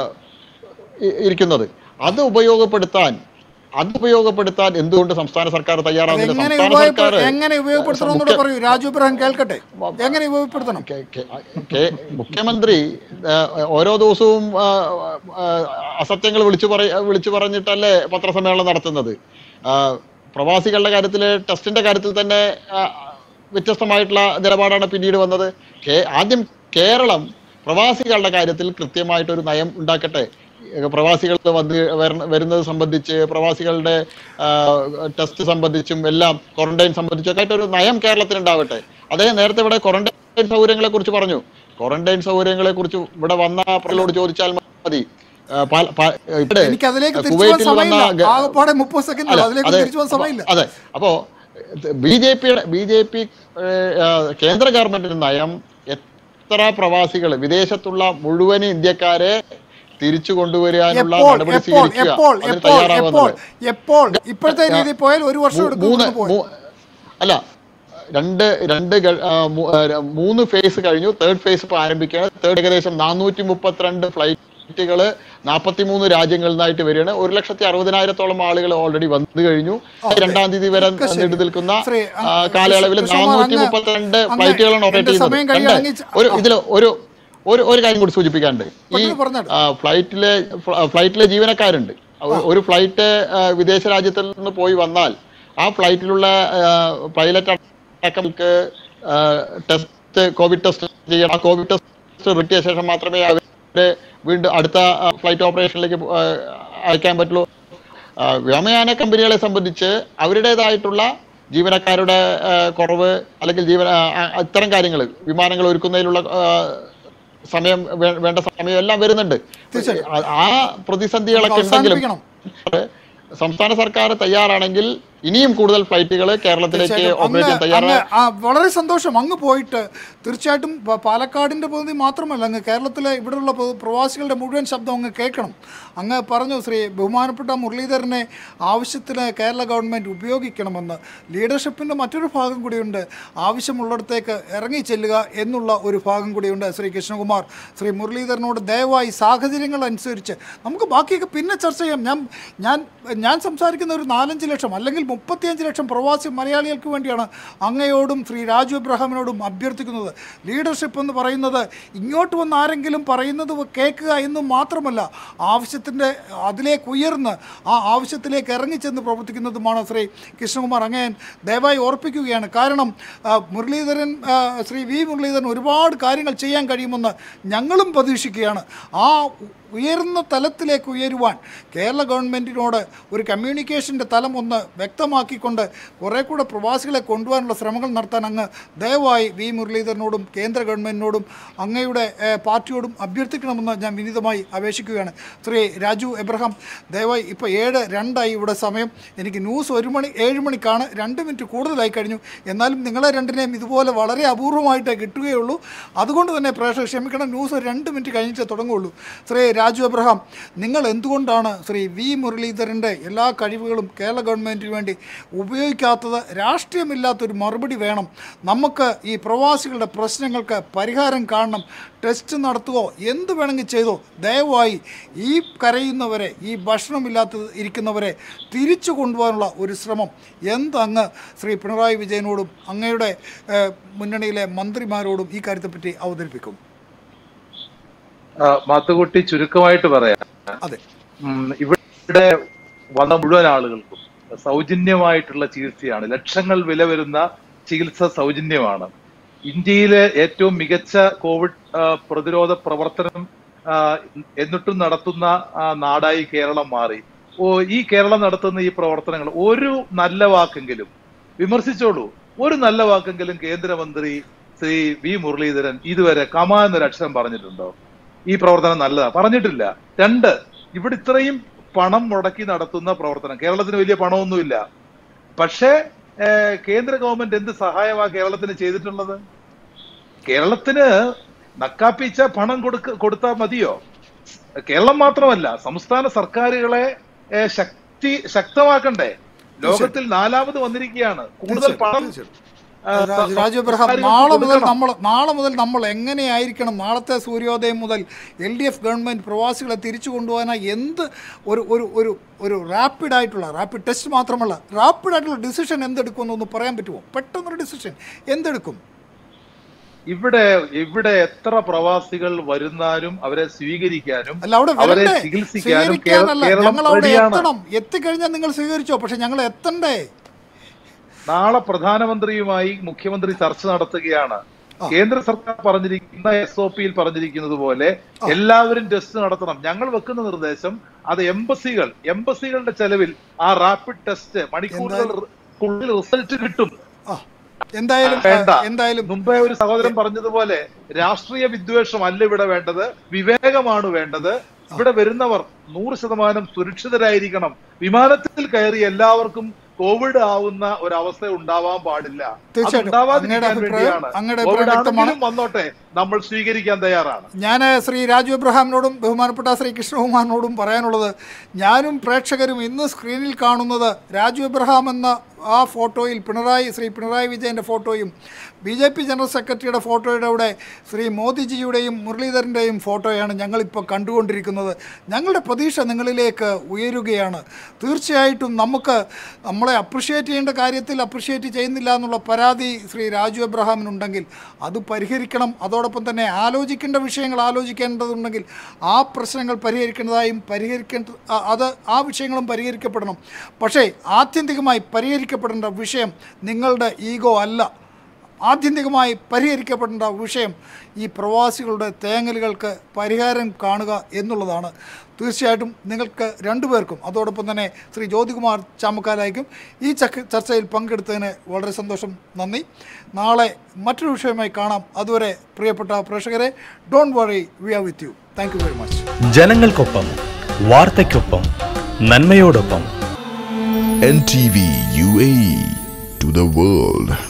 ഇ- ഇരിക്കുന്നത് അത് ഉപയോഗപ്പെടുത്താൻ അത് ഉപയോഗപ്പെടുത്താൻ എന്തുകൊണ്ട് സംസ്ഥാന സർക്കാർ തയ്യാറാവുന്നില്ല എങ്ങനെ സംസ്ഥാന ഉപയോഗപ്പെ- സർക്കാർ എങ്ങനെ ഉപയോഗപ്പെടുത്തണം എന്നൂടെ മുഖ്യ- പറയൂ രാജു ഇബ്രാഹിം കേൾക്കട്ടെ എങ്ങനെ ഉപയോഗപ്പെടുത്തണം കെ- മുഖ്യമന്ത്രി ആ, ഓരോ ദിവസവും ആ, ആ, അസത്യങ്ങൾ വിളിച്ചു പറ വിളിച്ചു പറഞ്ഞിട്ടല്ലേ പത്രസമ്മേളനം നടത്തുന്നത് ആ, പ്രവാസികളുടെ കാര്യത്തിൽ ടെസ്റ്റിന്റെ കാര്യത്തിൽ തന്നെ ആ, വ്യത്യസ്തമായിട്ടുള്ള നിലപാടാണ് പിന്നീട് വന്നത് കേ- ആദ്യം കേരളം പ്രവാസികളുടെ കാര്യത്തിൽ കൃത്യമായിട്ടൊരു നയം ഉണ്ടാക്കട്ടെ ഏഹ് പ്രവാസികൾ വന്ന് വരണ- വരുന്നത് സംബന്ധിച്ച് പ്രവാസികളുടെ ആ, ടെസ്റ്റ് സംബന്ധിച്ചും എല്ലാം ക്വാറന്റൈൻ സംബന്ധിച്ചും ഒക്കെ ആയിട്ട് ഒരു നയം കേരളത്തിൽ ഉണ്ടാവട്ടെ അദ്ദേഹം നേരത്തെ ഇവിടെ ക്വാറന്റൈൻ സൗകര്യങ്ങളെ കുറിച്ച് പറഞ്ഞു ക്വാറന്റൈൻ സൗകര്യങ്ങളെ കുറിച്ച് ഇവിടെ വന്ന പ്രലോട് ചോദിച്ചാൽ മതി ആ, പാല- പാ- ഇവിടെ എനിക്ക് അതിലേക്ക് തിരിച്ചു പോകാൻ കുവൈറ്റിൽ വന്ന സമയമില്ല ഗ- ആകപ്പാടെ മുപ്പത് സെക്കൻഡ് അല്ല, അതിലേക്ക് അതെ, തിരിച്ചു പോകാൻ സമയമില്ല അതെ അപ്പോ ബി ജെ പിയുടെ ബി ജെ പി കേന്ദ്ര ഗവൺമെന്റിന്റെ നയം എത്ര പ്രവാസികൾ വിദേശത്തുള്ള മുഴുവൻ ഇന്ത്യക്കാരെ തിരിച്ചു കൊണ്ടുവരാനുള്ള എപ്പോൾ നടപടി എപ്പോൾ സ്വീകരിക്കുക എപ്പോൾ അതിന് എപ്പോൾ എപ്പോൾ തയ്യാറാവുന്നത് എപ്പോൾ ഇപ്പോഴത്തെ രീതി പോയാൽ ഒരു വർഷം മൂ- എടുക്കും മൂന്ന് ഇവിടുന്ന് പോയാൽ. മൂ- അല്ല രണ്ട് രണ്ട് ഗ- ആ, മൂ- ആ, ര- മൂന്ന് ഫേസ് കഴിഞ്ഞു തേർഡ് ഫേസ് ഇപ്പൊ ആരംഭിക്കുകയാണ് തേർഡ് ഏകദേശം നാനൂറ്റി മുപ്പത്തിരണ്ട് ഫ്ലൈറ്റുകൾ നാൽപ്പത്തിമൂന്ന് രാജ്യങ്ങളിൽ നിന്നായിട്ട് വരികയാണ് ഒരു ലക്ഷത്തി അറുപതിനായിരത്തോളം ആളുകൾ ഓൾറെഡി വന്നു കഴിഞ്ഞു രണ്ടാം തീയതി വരെ ഒക്കെ ശരി. നീണ്ടു നിൽക്കുന്ന ശ്രീ, ആ, കാലയളവിൽ കൃഷ്ണകുമാർ, നാനൂറ്റി അങ്ങ് മുപ്പത്തിരണ്ട് അങ്ങ് ഫ്ലൈറ്റുകളാണ് ഓപ്പറേറ്റ് എന്റെ സമയം ചെയ്യുന്നത് കഴിയുകയാണെങ്കിൽ രണ്ട്, ഒരു ഇതിൽ ഒരു ഒരു ഒരു കാര്യം കൂടി സൂചിപ്പിക്കാണ്ട് ഈ പെട്ടെന്ന് പറഞ്ഞോളൂ. ആ, ഫ്ലൈറ്റിലെ ഫ്ല- ഫ്ലൈറ്റിലെ ജീവനക്കാരുണ്ട് ഒ- ഒരു ഫ്ലൈറ്റ് ആ, വിദേശ രാജ്യത്തിൽ നിന്ന് പോയി വന്നാൽ ആ ഫ്ലൈറ്റിലുള്ള പൈലറ്റ് അടക്കംക്ക് ടെസ്റ്റ് കോവിഡ് ടെസ്റ്റ് ചെയ്യണം ആ കോവിഡ് ടെസ്റ്റ് കിട്ടിയ ശേഷം മാത്രമേ അവരെ വീണ്ടും അടുത്ത ഫ്ലൈറ്റ് ഓപ്പറേഷനിലേക്ക് പോ- ആ, അയക്കാൻ പറ്റുള്ളൂ ആ, വ്യോമയാന കമ്പനികളെ സംബന്ധിച്ച് അവരുടേതായിട്ടുള്ള ജീവനക്കാരുടെ ആ, കുറവ് അല്ലെങ്കിൽ ജീവന ആ, ആ, ഇത്തരം കാര്യങ്ങൾ വിമാനങ്ങൾ ഒരുക്കുന്നതിലുള്ള ആ, സമയം വേ- വേണ്ട സമയം എല്ലാം വരുന്നുണ്ട് ആ- ആ പ്രതിസന്ധികളൊക്കെ ഉണ്ടെങ്കിലും സംസ്ഥാന സർക്കാർ തയ്യാറാണെങ്കിൽ ഇനിയും കൂടുതൽ ഫ്ലൈറ്റുകൾ കേരളത്തിലേക്ക് തീർച്ചയായിട്ടും ഓപ്പറേറ്റ് ചെയ്യാൻ അങ്ങ് തയ്യാറാണ് അങ്ങ് ആ വളരെ സന്തോഷം അങ്ങ് പോയിട്ട് തീർച്ചയായിട്ടും പ- പാലക്കാടിന്റെ പ്രതിനിധി മാത്രമല്ല അങ്ങ് കേരളത്തിലെ ഇവിടെയുള്ള പൊ- പ്രവാസികളുടെ മുഴുവൻ ശബ്ദം അങ്ങ് കേൾക്കണം അങ്ങ് പറഞ്ഞു ശ്രീ ബഹുമാനപ്പെട്ട മുരളീധരനെ ആവശ്യത്തിന് കേരള ഗവൺമെൻറ് ഉപയോഗിക്കണമെന്ന് ലീഡർഷിപ്പിൻ്റെ മറ്റൊരു ഭാഗം കൂടിയുണ്ട് ആവശ്യമുള്ളിടത്തേക്ക് ഇറങ്ങി ചെല്ലുക എന്നുള്ള ഒരു ഭാഗം കൂടിയുണ്ട് ശ്രീ കൃഷ്ണകുമാർ ശ്രീ മുരളീധരനോട് ദയവായി സാഹചര്യങ്ങൾ അനുസരിച്ച് നമുക്ക് ബാക്കിയൊക്കെ പിന്നെ ചർച്ച ചെയ്യാം ഞാൻ ഞാൻ ഞാൻ സംസാരിക്കുന്ന ഒരു നാലഞ്ച് ലക്ഷം അല്ലെങ്കിൽ മുപ്പത്തിയഞ്ച് ലക്ഷം പ്രവാസി മലയാളികൾക്ക് വേണ്ടിയാണ് അങ്ങയോടും ശ്രീ രാജു എബ്രഹാമിനോടും അഭ്യർത്ഥിക്കുന്നത് ലീഡർഷിപ്പ് എന്ന് പറയുന്നത് ഇങ്ങോട്ട് വന്ന് ആരെങ്കിലും പറയുന്നത് കേൾക്കുക എന്ന് മാത്രമല്ല ആവശ്യത്തിൻ്റെ അതിലേക്ക് ഉയർന്ന് ആ ആവശ്യത്തിലേക്ക് ഇറങ്ങിച്ചെന്ന് പ്രവർത്തിക്കുന്നതുമാണ് ശ്രീ കൃഷ്ണകുമാർ അങ്ങയൻ ദയവായി ഓർപ്പിക്കുകയാണ് കാരണം ആ, മുരളീധരൻ ആ, ശ്രീ വി മുരളീധരൻ ഒരുപാട് കാര്യങ്ങൾ ചെയ്യാൻ കഴിയുമെന്ന് ഞങ്ങളും പ്രതീക്ഷിക്കുകയാണ് ആ ഉയർന്ന തലത്തിലേക്ക് ഉയരുവാൻ കേരള ഗവൺമെൻറ്റിനോട് ഒരു കമ്മ്യൂണിക്കേഷൻ്റെ തലം ഒന്ന് വ്യക്തമാക്കിക്കൊണ്ട് കുറേ കൂടെ പ്രവാസികളെ കൊണ്ടുപോകാനുള്ള ശ്രമങ്ങൾ നടത്താൻ അങ്ങ് ദയവായി വി മുരളീധരനോടും കേന്ദ്ര ഗവൺമെൻറ്റിനോടും അങ്ങയുടെ ഏഹ്, പാർട്ടിയോടും അഭ്യർത്ഥിക്കണമെന്ന് ഞാൻ വിനീതമായി അപേക്ഷിക്കുകയാണ് ശ്രീ രാജു എബ്രഹാം ദയവായി ഇപ്പോൾ ഏഴ് രണ്ടായി ഇവിടെ സമയം എനിക്ക് ന്യൂസ് ഒരു മണി ഏഴ് മണിക്കാണ് രണ്ട് മിനിറ്റ് കൂടുതലായി കഴിഞ്ഞു എന്നാലും നിങ്ങളെ രണ്ടിനെയും ഇതുപോലെ വളരെ അപൂർവമായിട്ടേ കിട്ടുകയുള്ളൂ അതുകൊണ്ട് തന്നെ പ്രേക്ഷകർ ക്ഷമിക്കണം ന്യൂസ് ഒരു രണ്ട് മിനിറ്റ് കഴിഞ്ഞിട്ടേ തുടങ്ങുള്ളൂ ശ്രീ രാജു എബ്രഹാം നിങ്ങൾ എന്തുകൊണ്ടാണ് ശ്രീ വി മുരളീധരൻ്റെ എല്ലാ കഴിവുകളും കേരള ഗവൺമെൻറ്റിന് വേണ്ടി ഉപയോഗിക്കാത്തത് രാഷ്ട്രീയമില്ലാത്തൊരു മറുപടി വേണം നമുക്ക് ഈ പ്രവാസികളുടെ പ്രശ്നങ്ങൾക്ക് പരിഹാരം കാണണം ടെസ്റ്റ് നടത്തുകയോ എന്ത് വേണമെങ്കിൽ ചെയ്തോ ദയവായി ഈ കരയുന്നവരെ ഈ ഭക്ഷണമില്ലാത്ത ഇരിക്കുന്നവരെ തിരിച്ചു കൊണ്ടുപോകാനുള്ള ഒരു ശ്രമം എന്തങ്ങ് ശ്രീ പിണറായി വിജയനോടും അങ്ങയുടെ ഏഹ്, മുന്നണിയിലെ മന്ത്രിമാരോടും ഈ കാര്യത്തെപ്പറ്റി അവതരിപ്പിക്കും ആ, മാത്തുക്കുട്ടി ചുരുക്കമായിട്ട് പറയാം അതെ ഉം, ഇവിടെ വന്ന മുഴുവൻ ആളുകൾക്കും സൗജന്യമായിട്ടുള്ള ചികിത്സയാണ് ലക്ഷങ്ങൾ വില വരുന്ന ചികിത്സ സൗജന്യമാണ് ഇന്ത്യയിലെ ഏറ്റവും മികച്ച കോവിഡ് ആ, പ്രതിരോധ പ്രവർത്തനം ആ, എന്നിട്ടും നടത്തുന്ന ആ, നാടായി കേരളം മാറി ഓ ഈ കേരളം നടത്തുന്ന ഈ പ്രവർത്തനങ്ങൾ ഒരു നല്ല വാക്കെങ്കിലും വിമർശിച്ചോളൂ ഒരു നല്ല വാക്കെങ്കിലും കേന്ദ്രമന്ത്രി ശ്രീ വി മുരളീധരൻ ഇതുവരെ കമ എന്നൊരു അക്ഷരം പറഞ്ഞിട്ടുണ്ടോ ഈ പ്രവർത്തനം നല്ലതാ പറഞ്ഞിട്ടില്ല രണ്ട് ഇവിടെ ഇത്രയും പണം മുടക്കി നടത്തുന്ന പ്രവർത്തനം കേരളത്തിന് വലിയ പണമൊന്നുമില്ല പക്ഷേ ഏഹ്, കേന്ദ്ര ഗവൺമെന്റ് എന്ത് സഹായമാ കേരളത്തിന് ചെയ്തിട്ടുള്ളത് കേരളത്തിന് നക്കാപ്പിച്ച പണം കൊടുക്ക കൊടുത്താൽ മതിയോ കേരളം മാത്രമല്ല സംസ്ഥാന സർക്കാരുകളെ ഏഹ്, ശക്തി ശക്തമാക്കണ്ടേ ലോകത്തിൽ നാലാമത് വന്നിരിക്കുകയാണ് കൂടുതൽ പണം ആ, രാജു- രാജു എബ്രഹാം സർക്കാരുകൾക്ക് നാളെ മുതൽ കൊടുക്കണം. നമ്മൾ നാളെ മുതൽ നമ്മൾ എങ്ങനെയായിരിക്കണം നാളത്തെ സൂര്യോദയം മുതൽ എൽ ഡി എഫ് ഗവൺമെൻറ് പ്രവാസികളെ തിരിച്ചു കൊണ്ടുപോകാനായി എന്ത് ഒരു ഒരു ഒരു ഒരു റാപ്പിഡ് ആയിട്ടുള്ള റാപ്പിഡ് ടെസ്റ്റ് മാത്രമല്ല റാപ്പിഡ് ആയിട്ടുള്ള ഡിസിഷൻ എന്തെടുക്കുമെന്നൊന്ന് പറയാൻ പറ്റുമോ പെട്ടെന്നൊരു ഡിസിഷൻ എന്തെടുക്കും ഇവിടെ ഇവിടെ എത്ര പ്രവാസികൾ വരുന്നാലും അവരെ സ്വീകരിക്കാനും അല്ല അവിടെ അവരെ വരണ്ടേ ചികിത്സിക്കാനും കേര- സ്വീകരിക്കാനല്ല കേരളം ഞങ്ങൾ അവിടെ റെഡിയാണ് എത്തണം എത്തിക്കഴിഞ്ഞാൽ നിങ്ങൾ സ്വീകരിച്ചോ പക്ഷെ ഞങ്ങൾ എത്തണ്ടേ നാളെ പ്രധാനമന്ത്രിയുമായി മുഖ്യമന്ത്രി ചർച്ച നടത്തുകയാണ് കേന്ദ്ര സർക്കാർ പറഞ്ഞിരിക്കുന്ന എസ് ഒ പിയിൽ പറഞ്ഞിരിക്കുന്നത് പോലെ എല്ലാവരും ടെസ്റ്റ് നടത്തണം ഞങ്ങൾ വെക്കുന്ന നിർദ്ദേശം അത് എംബസികൾ എംബസികളുടെ ചെലവിൽ ആ റാപ്പിഡ് ടെസ്റ്റ് മണിക്കൂറുകൾക്കുള്ളിൽ റിസൾട്ട് കിട്ടും എന്തായാലും വേണ്ട എന്തായാലും മുമ്പേ ഒരു സഹോദരൻ പറഞ്ഞതുപോലെ രാഷ്ട്രീയ വിദ്വേഷം അല്ല ഇവിടെ വേണ്ടത് വിവേകമാണ് വേണ്ടത് ഇവിടെ വരുന്നവർ നൂറ് ശതമാനം സുരക്ഷിതരായിരിക്കണം വിമാനത്തിൽ കയറി എല്ലാവർക്കും കോവിഡ് ആവുന്ന ഒരവസ്ഥ ഉണ്ടാവാൻ പാടില്ല അത് തീർച്ചയായിട്ടും. ഉണ്ടാവാതിരിക്കാൻ അങ്ങയുടെ അഭിപ്രായം- വേണ്ടിയാണ് അങ്ങയുടെ കോവിഡ് അഭിപ്രായം വ്യക്തമാണ്. ആണെങ്കിലും വന്നോട്ടെ നമ്മൾ സ്വീകരിക്കാൻ തയ്യാറാണ് ഞാൻ ശ്രീ രാജു എബ്രഹാമിനോടും ബഹുമാനപ്പെട്ട ശ്രീ കൃഷ്ണകുമാറിനോടും പറയാനുള്ളത് ഞാനും പ്രേക്ഷകരും ഇന്ന് സ്ക്രീനിൽ കാണുന്നത് രാജു എബ്രഹാം എന്ന ആ ഫോട്ടോയിൽ പിണറായി ശ്രീ പിണറായി വിജയൻ്റെ ഫോട്ടോയും ബി ജെ പി ജനറൽ സെക്രട്ടറിയുടെ ഫോട്ടോയുടെ കൂടെ ശ്രീ മോദിജിയുടെയും മുരളീധരൻ്റെയും ഫോട്ടോയാണ് ഞങ്ങളിപ്പോൾ കണ്ടുകൊണ്ടിരിക്കുന്നത് ഞങ്ങളുടെ പ്രതീക്ഷ നിങ്ങളിലേക്ക് ഉയരുകയാണ് തീർച്ചയായിട്ടും നമുക്ക് നമ്മളെ അപ്രിഷ്യേറ്റ് ചെയ്യേണ്ട കാര്യത്തിൽ അപ്രിഷ്യേറ്റ് ചെയ്യുന്നില്ല എന്നുള്ള പരാതി ശ്രീ രാജു എബ്രഹാമിനുണ്ടെങ്കിൽ അത് പരിഹരിക്കണം അതോടൊപ്പം തന്നെ ആലോചിക്കേണ്ട വിഷയങ്ങൾ ആലോചിക്കേണ്ടതുണ്ടെങ്കിൽ ആ പ്രശ്നങ്ങൾ പരിഹരിക്കേണ്ടതായും പരിഹരിക്കേണ്ട ആ- അത് ആ വിഷയങ്ങളും പരിഹരിക്കപ്പെടണം പക്ഷേ ആത്യന്തികമായി പരിഹരിക്കപ്പെടേണ്ട വിഷയം നിങ്ങളുടെ ഈഗോ അല്ല ആത്യന്തികമായി പരിഹരിക്കപ്പെടേണ്ട വിഷയം ഈ പ്രവാസികളുടെ തേങ്ങലുകൾക്ക് പരിഹാരം കാണുക എന്നുള്ളതാണ് തീർച്ചയായിട്ടും നിങ്ങൾക്ക് രണ്ടുപേർക്കും അതോടൊപ്പം തന്നെ ശ്രീ ജ്യോതികുമാർ ചാമക്കാലായിക്കും ഈ ചക്ക ചർച്ചയിൽ പങ്കെടുത്തതിന് വളരെ സന്തോഷം നന്ദി നാളെ മറ്റൊരു വിഷയമായി കാണാം അതുവരെ പ്രിയപ്പെട്ട പ്രേക്ഷകരെ don't worry we are with you thank you very much ജനങ്ങൾക്കൊപ്പം വാർത്തയ്ക്കൊപ്പം നന്മയോടൊപ്പം NTV UAE to the world.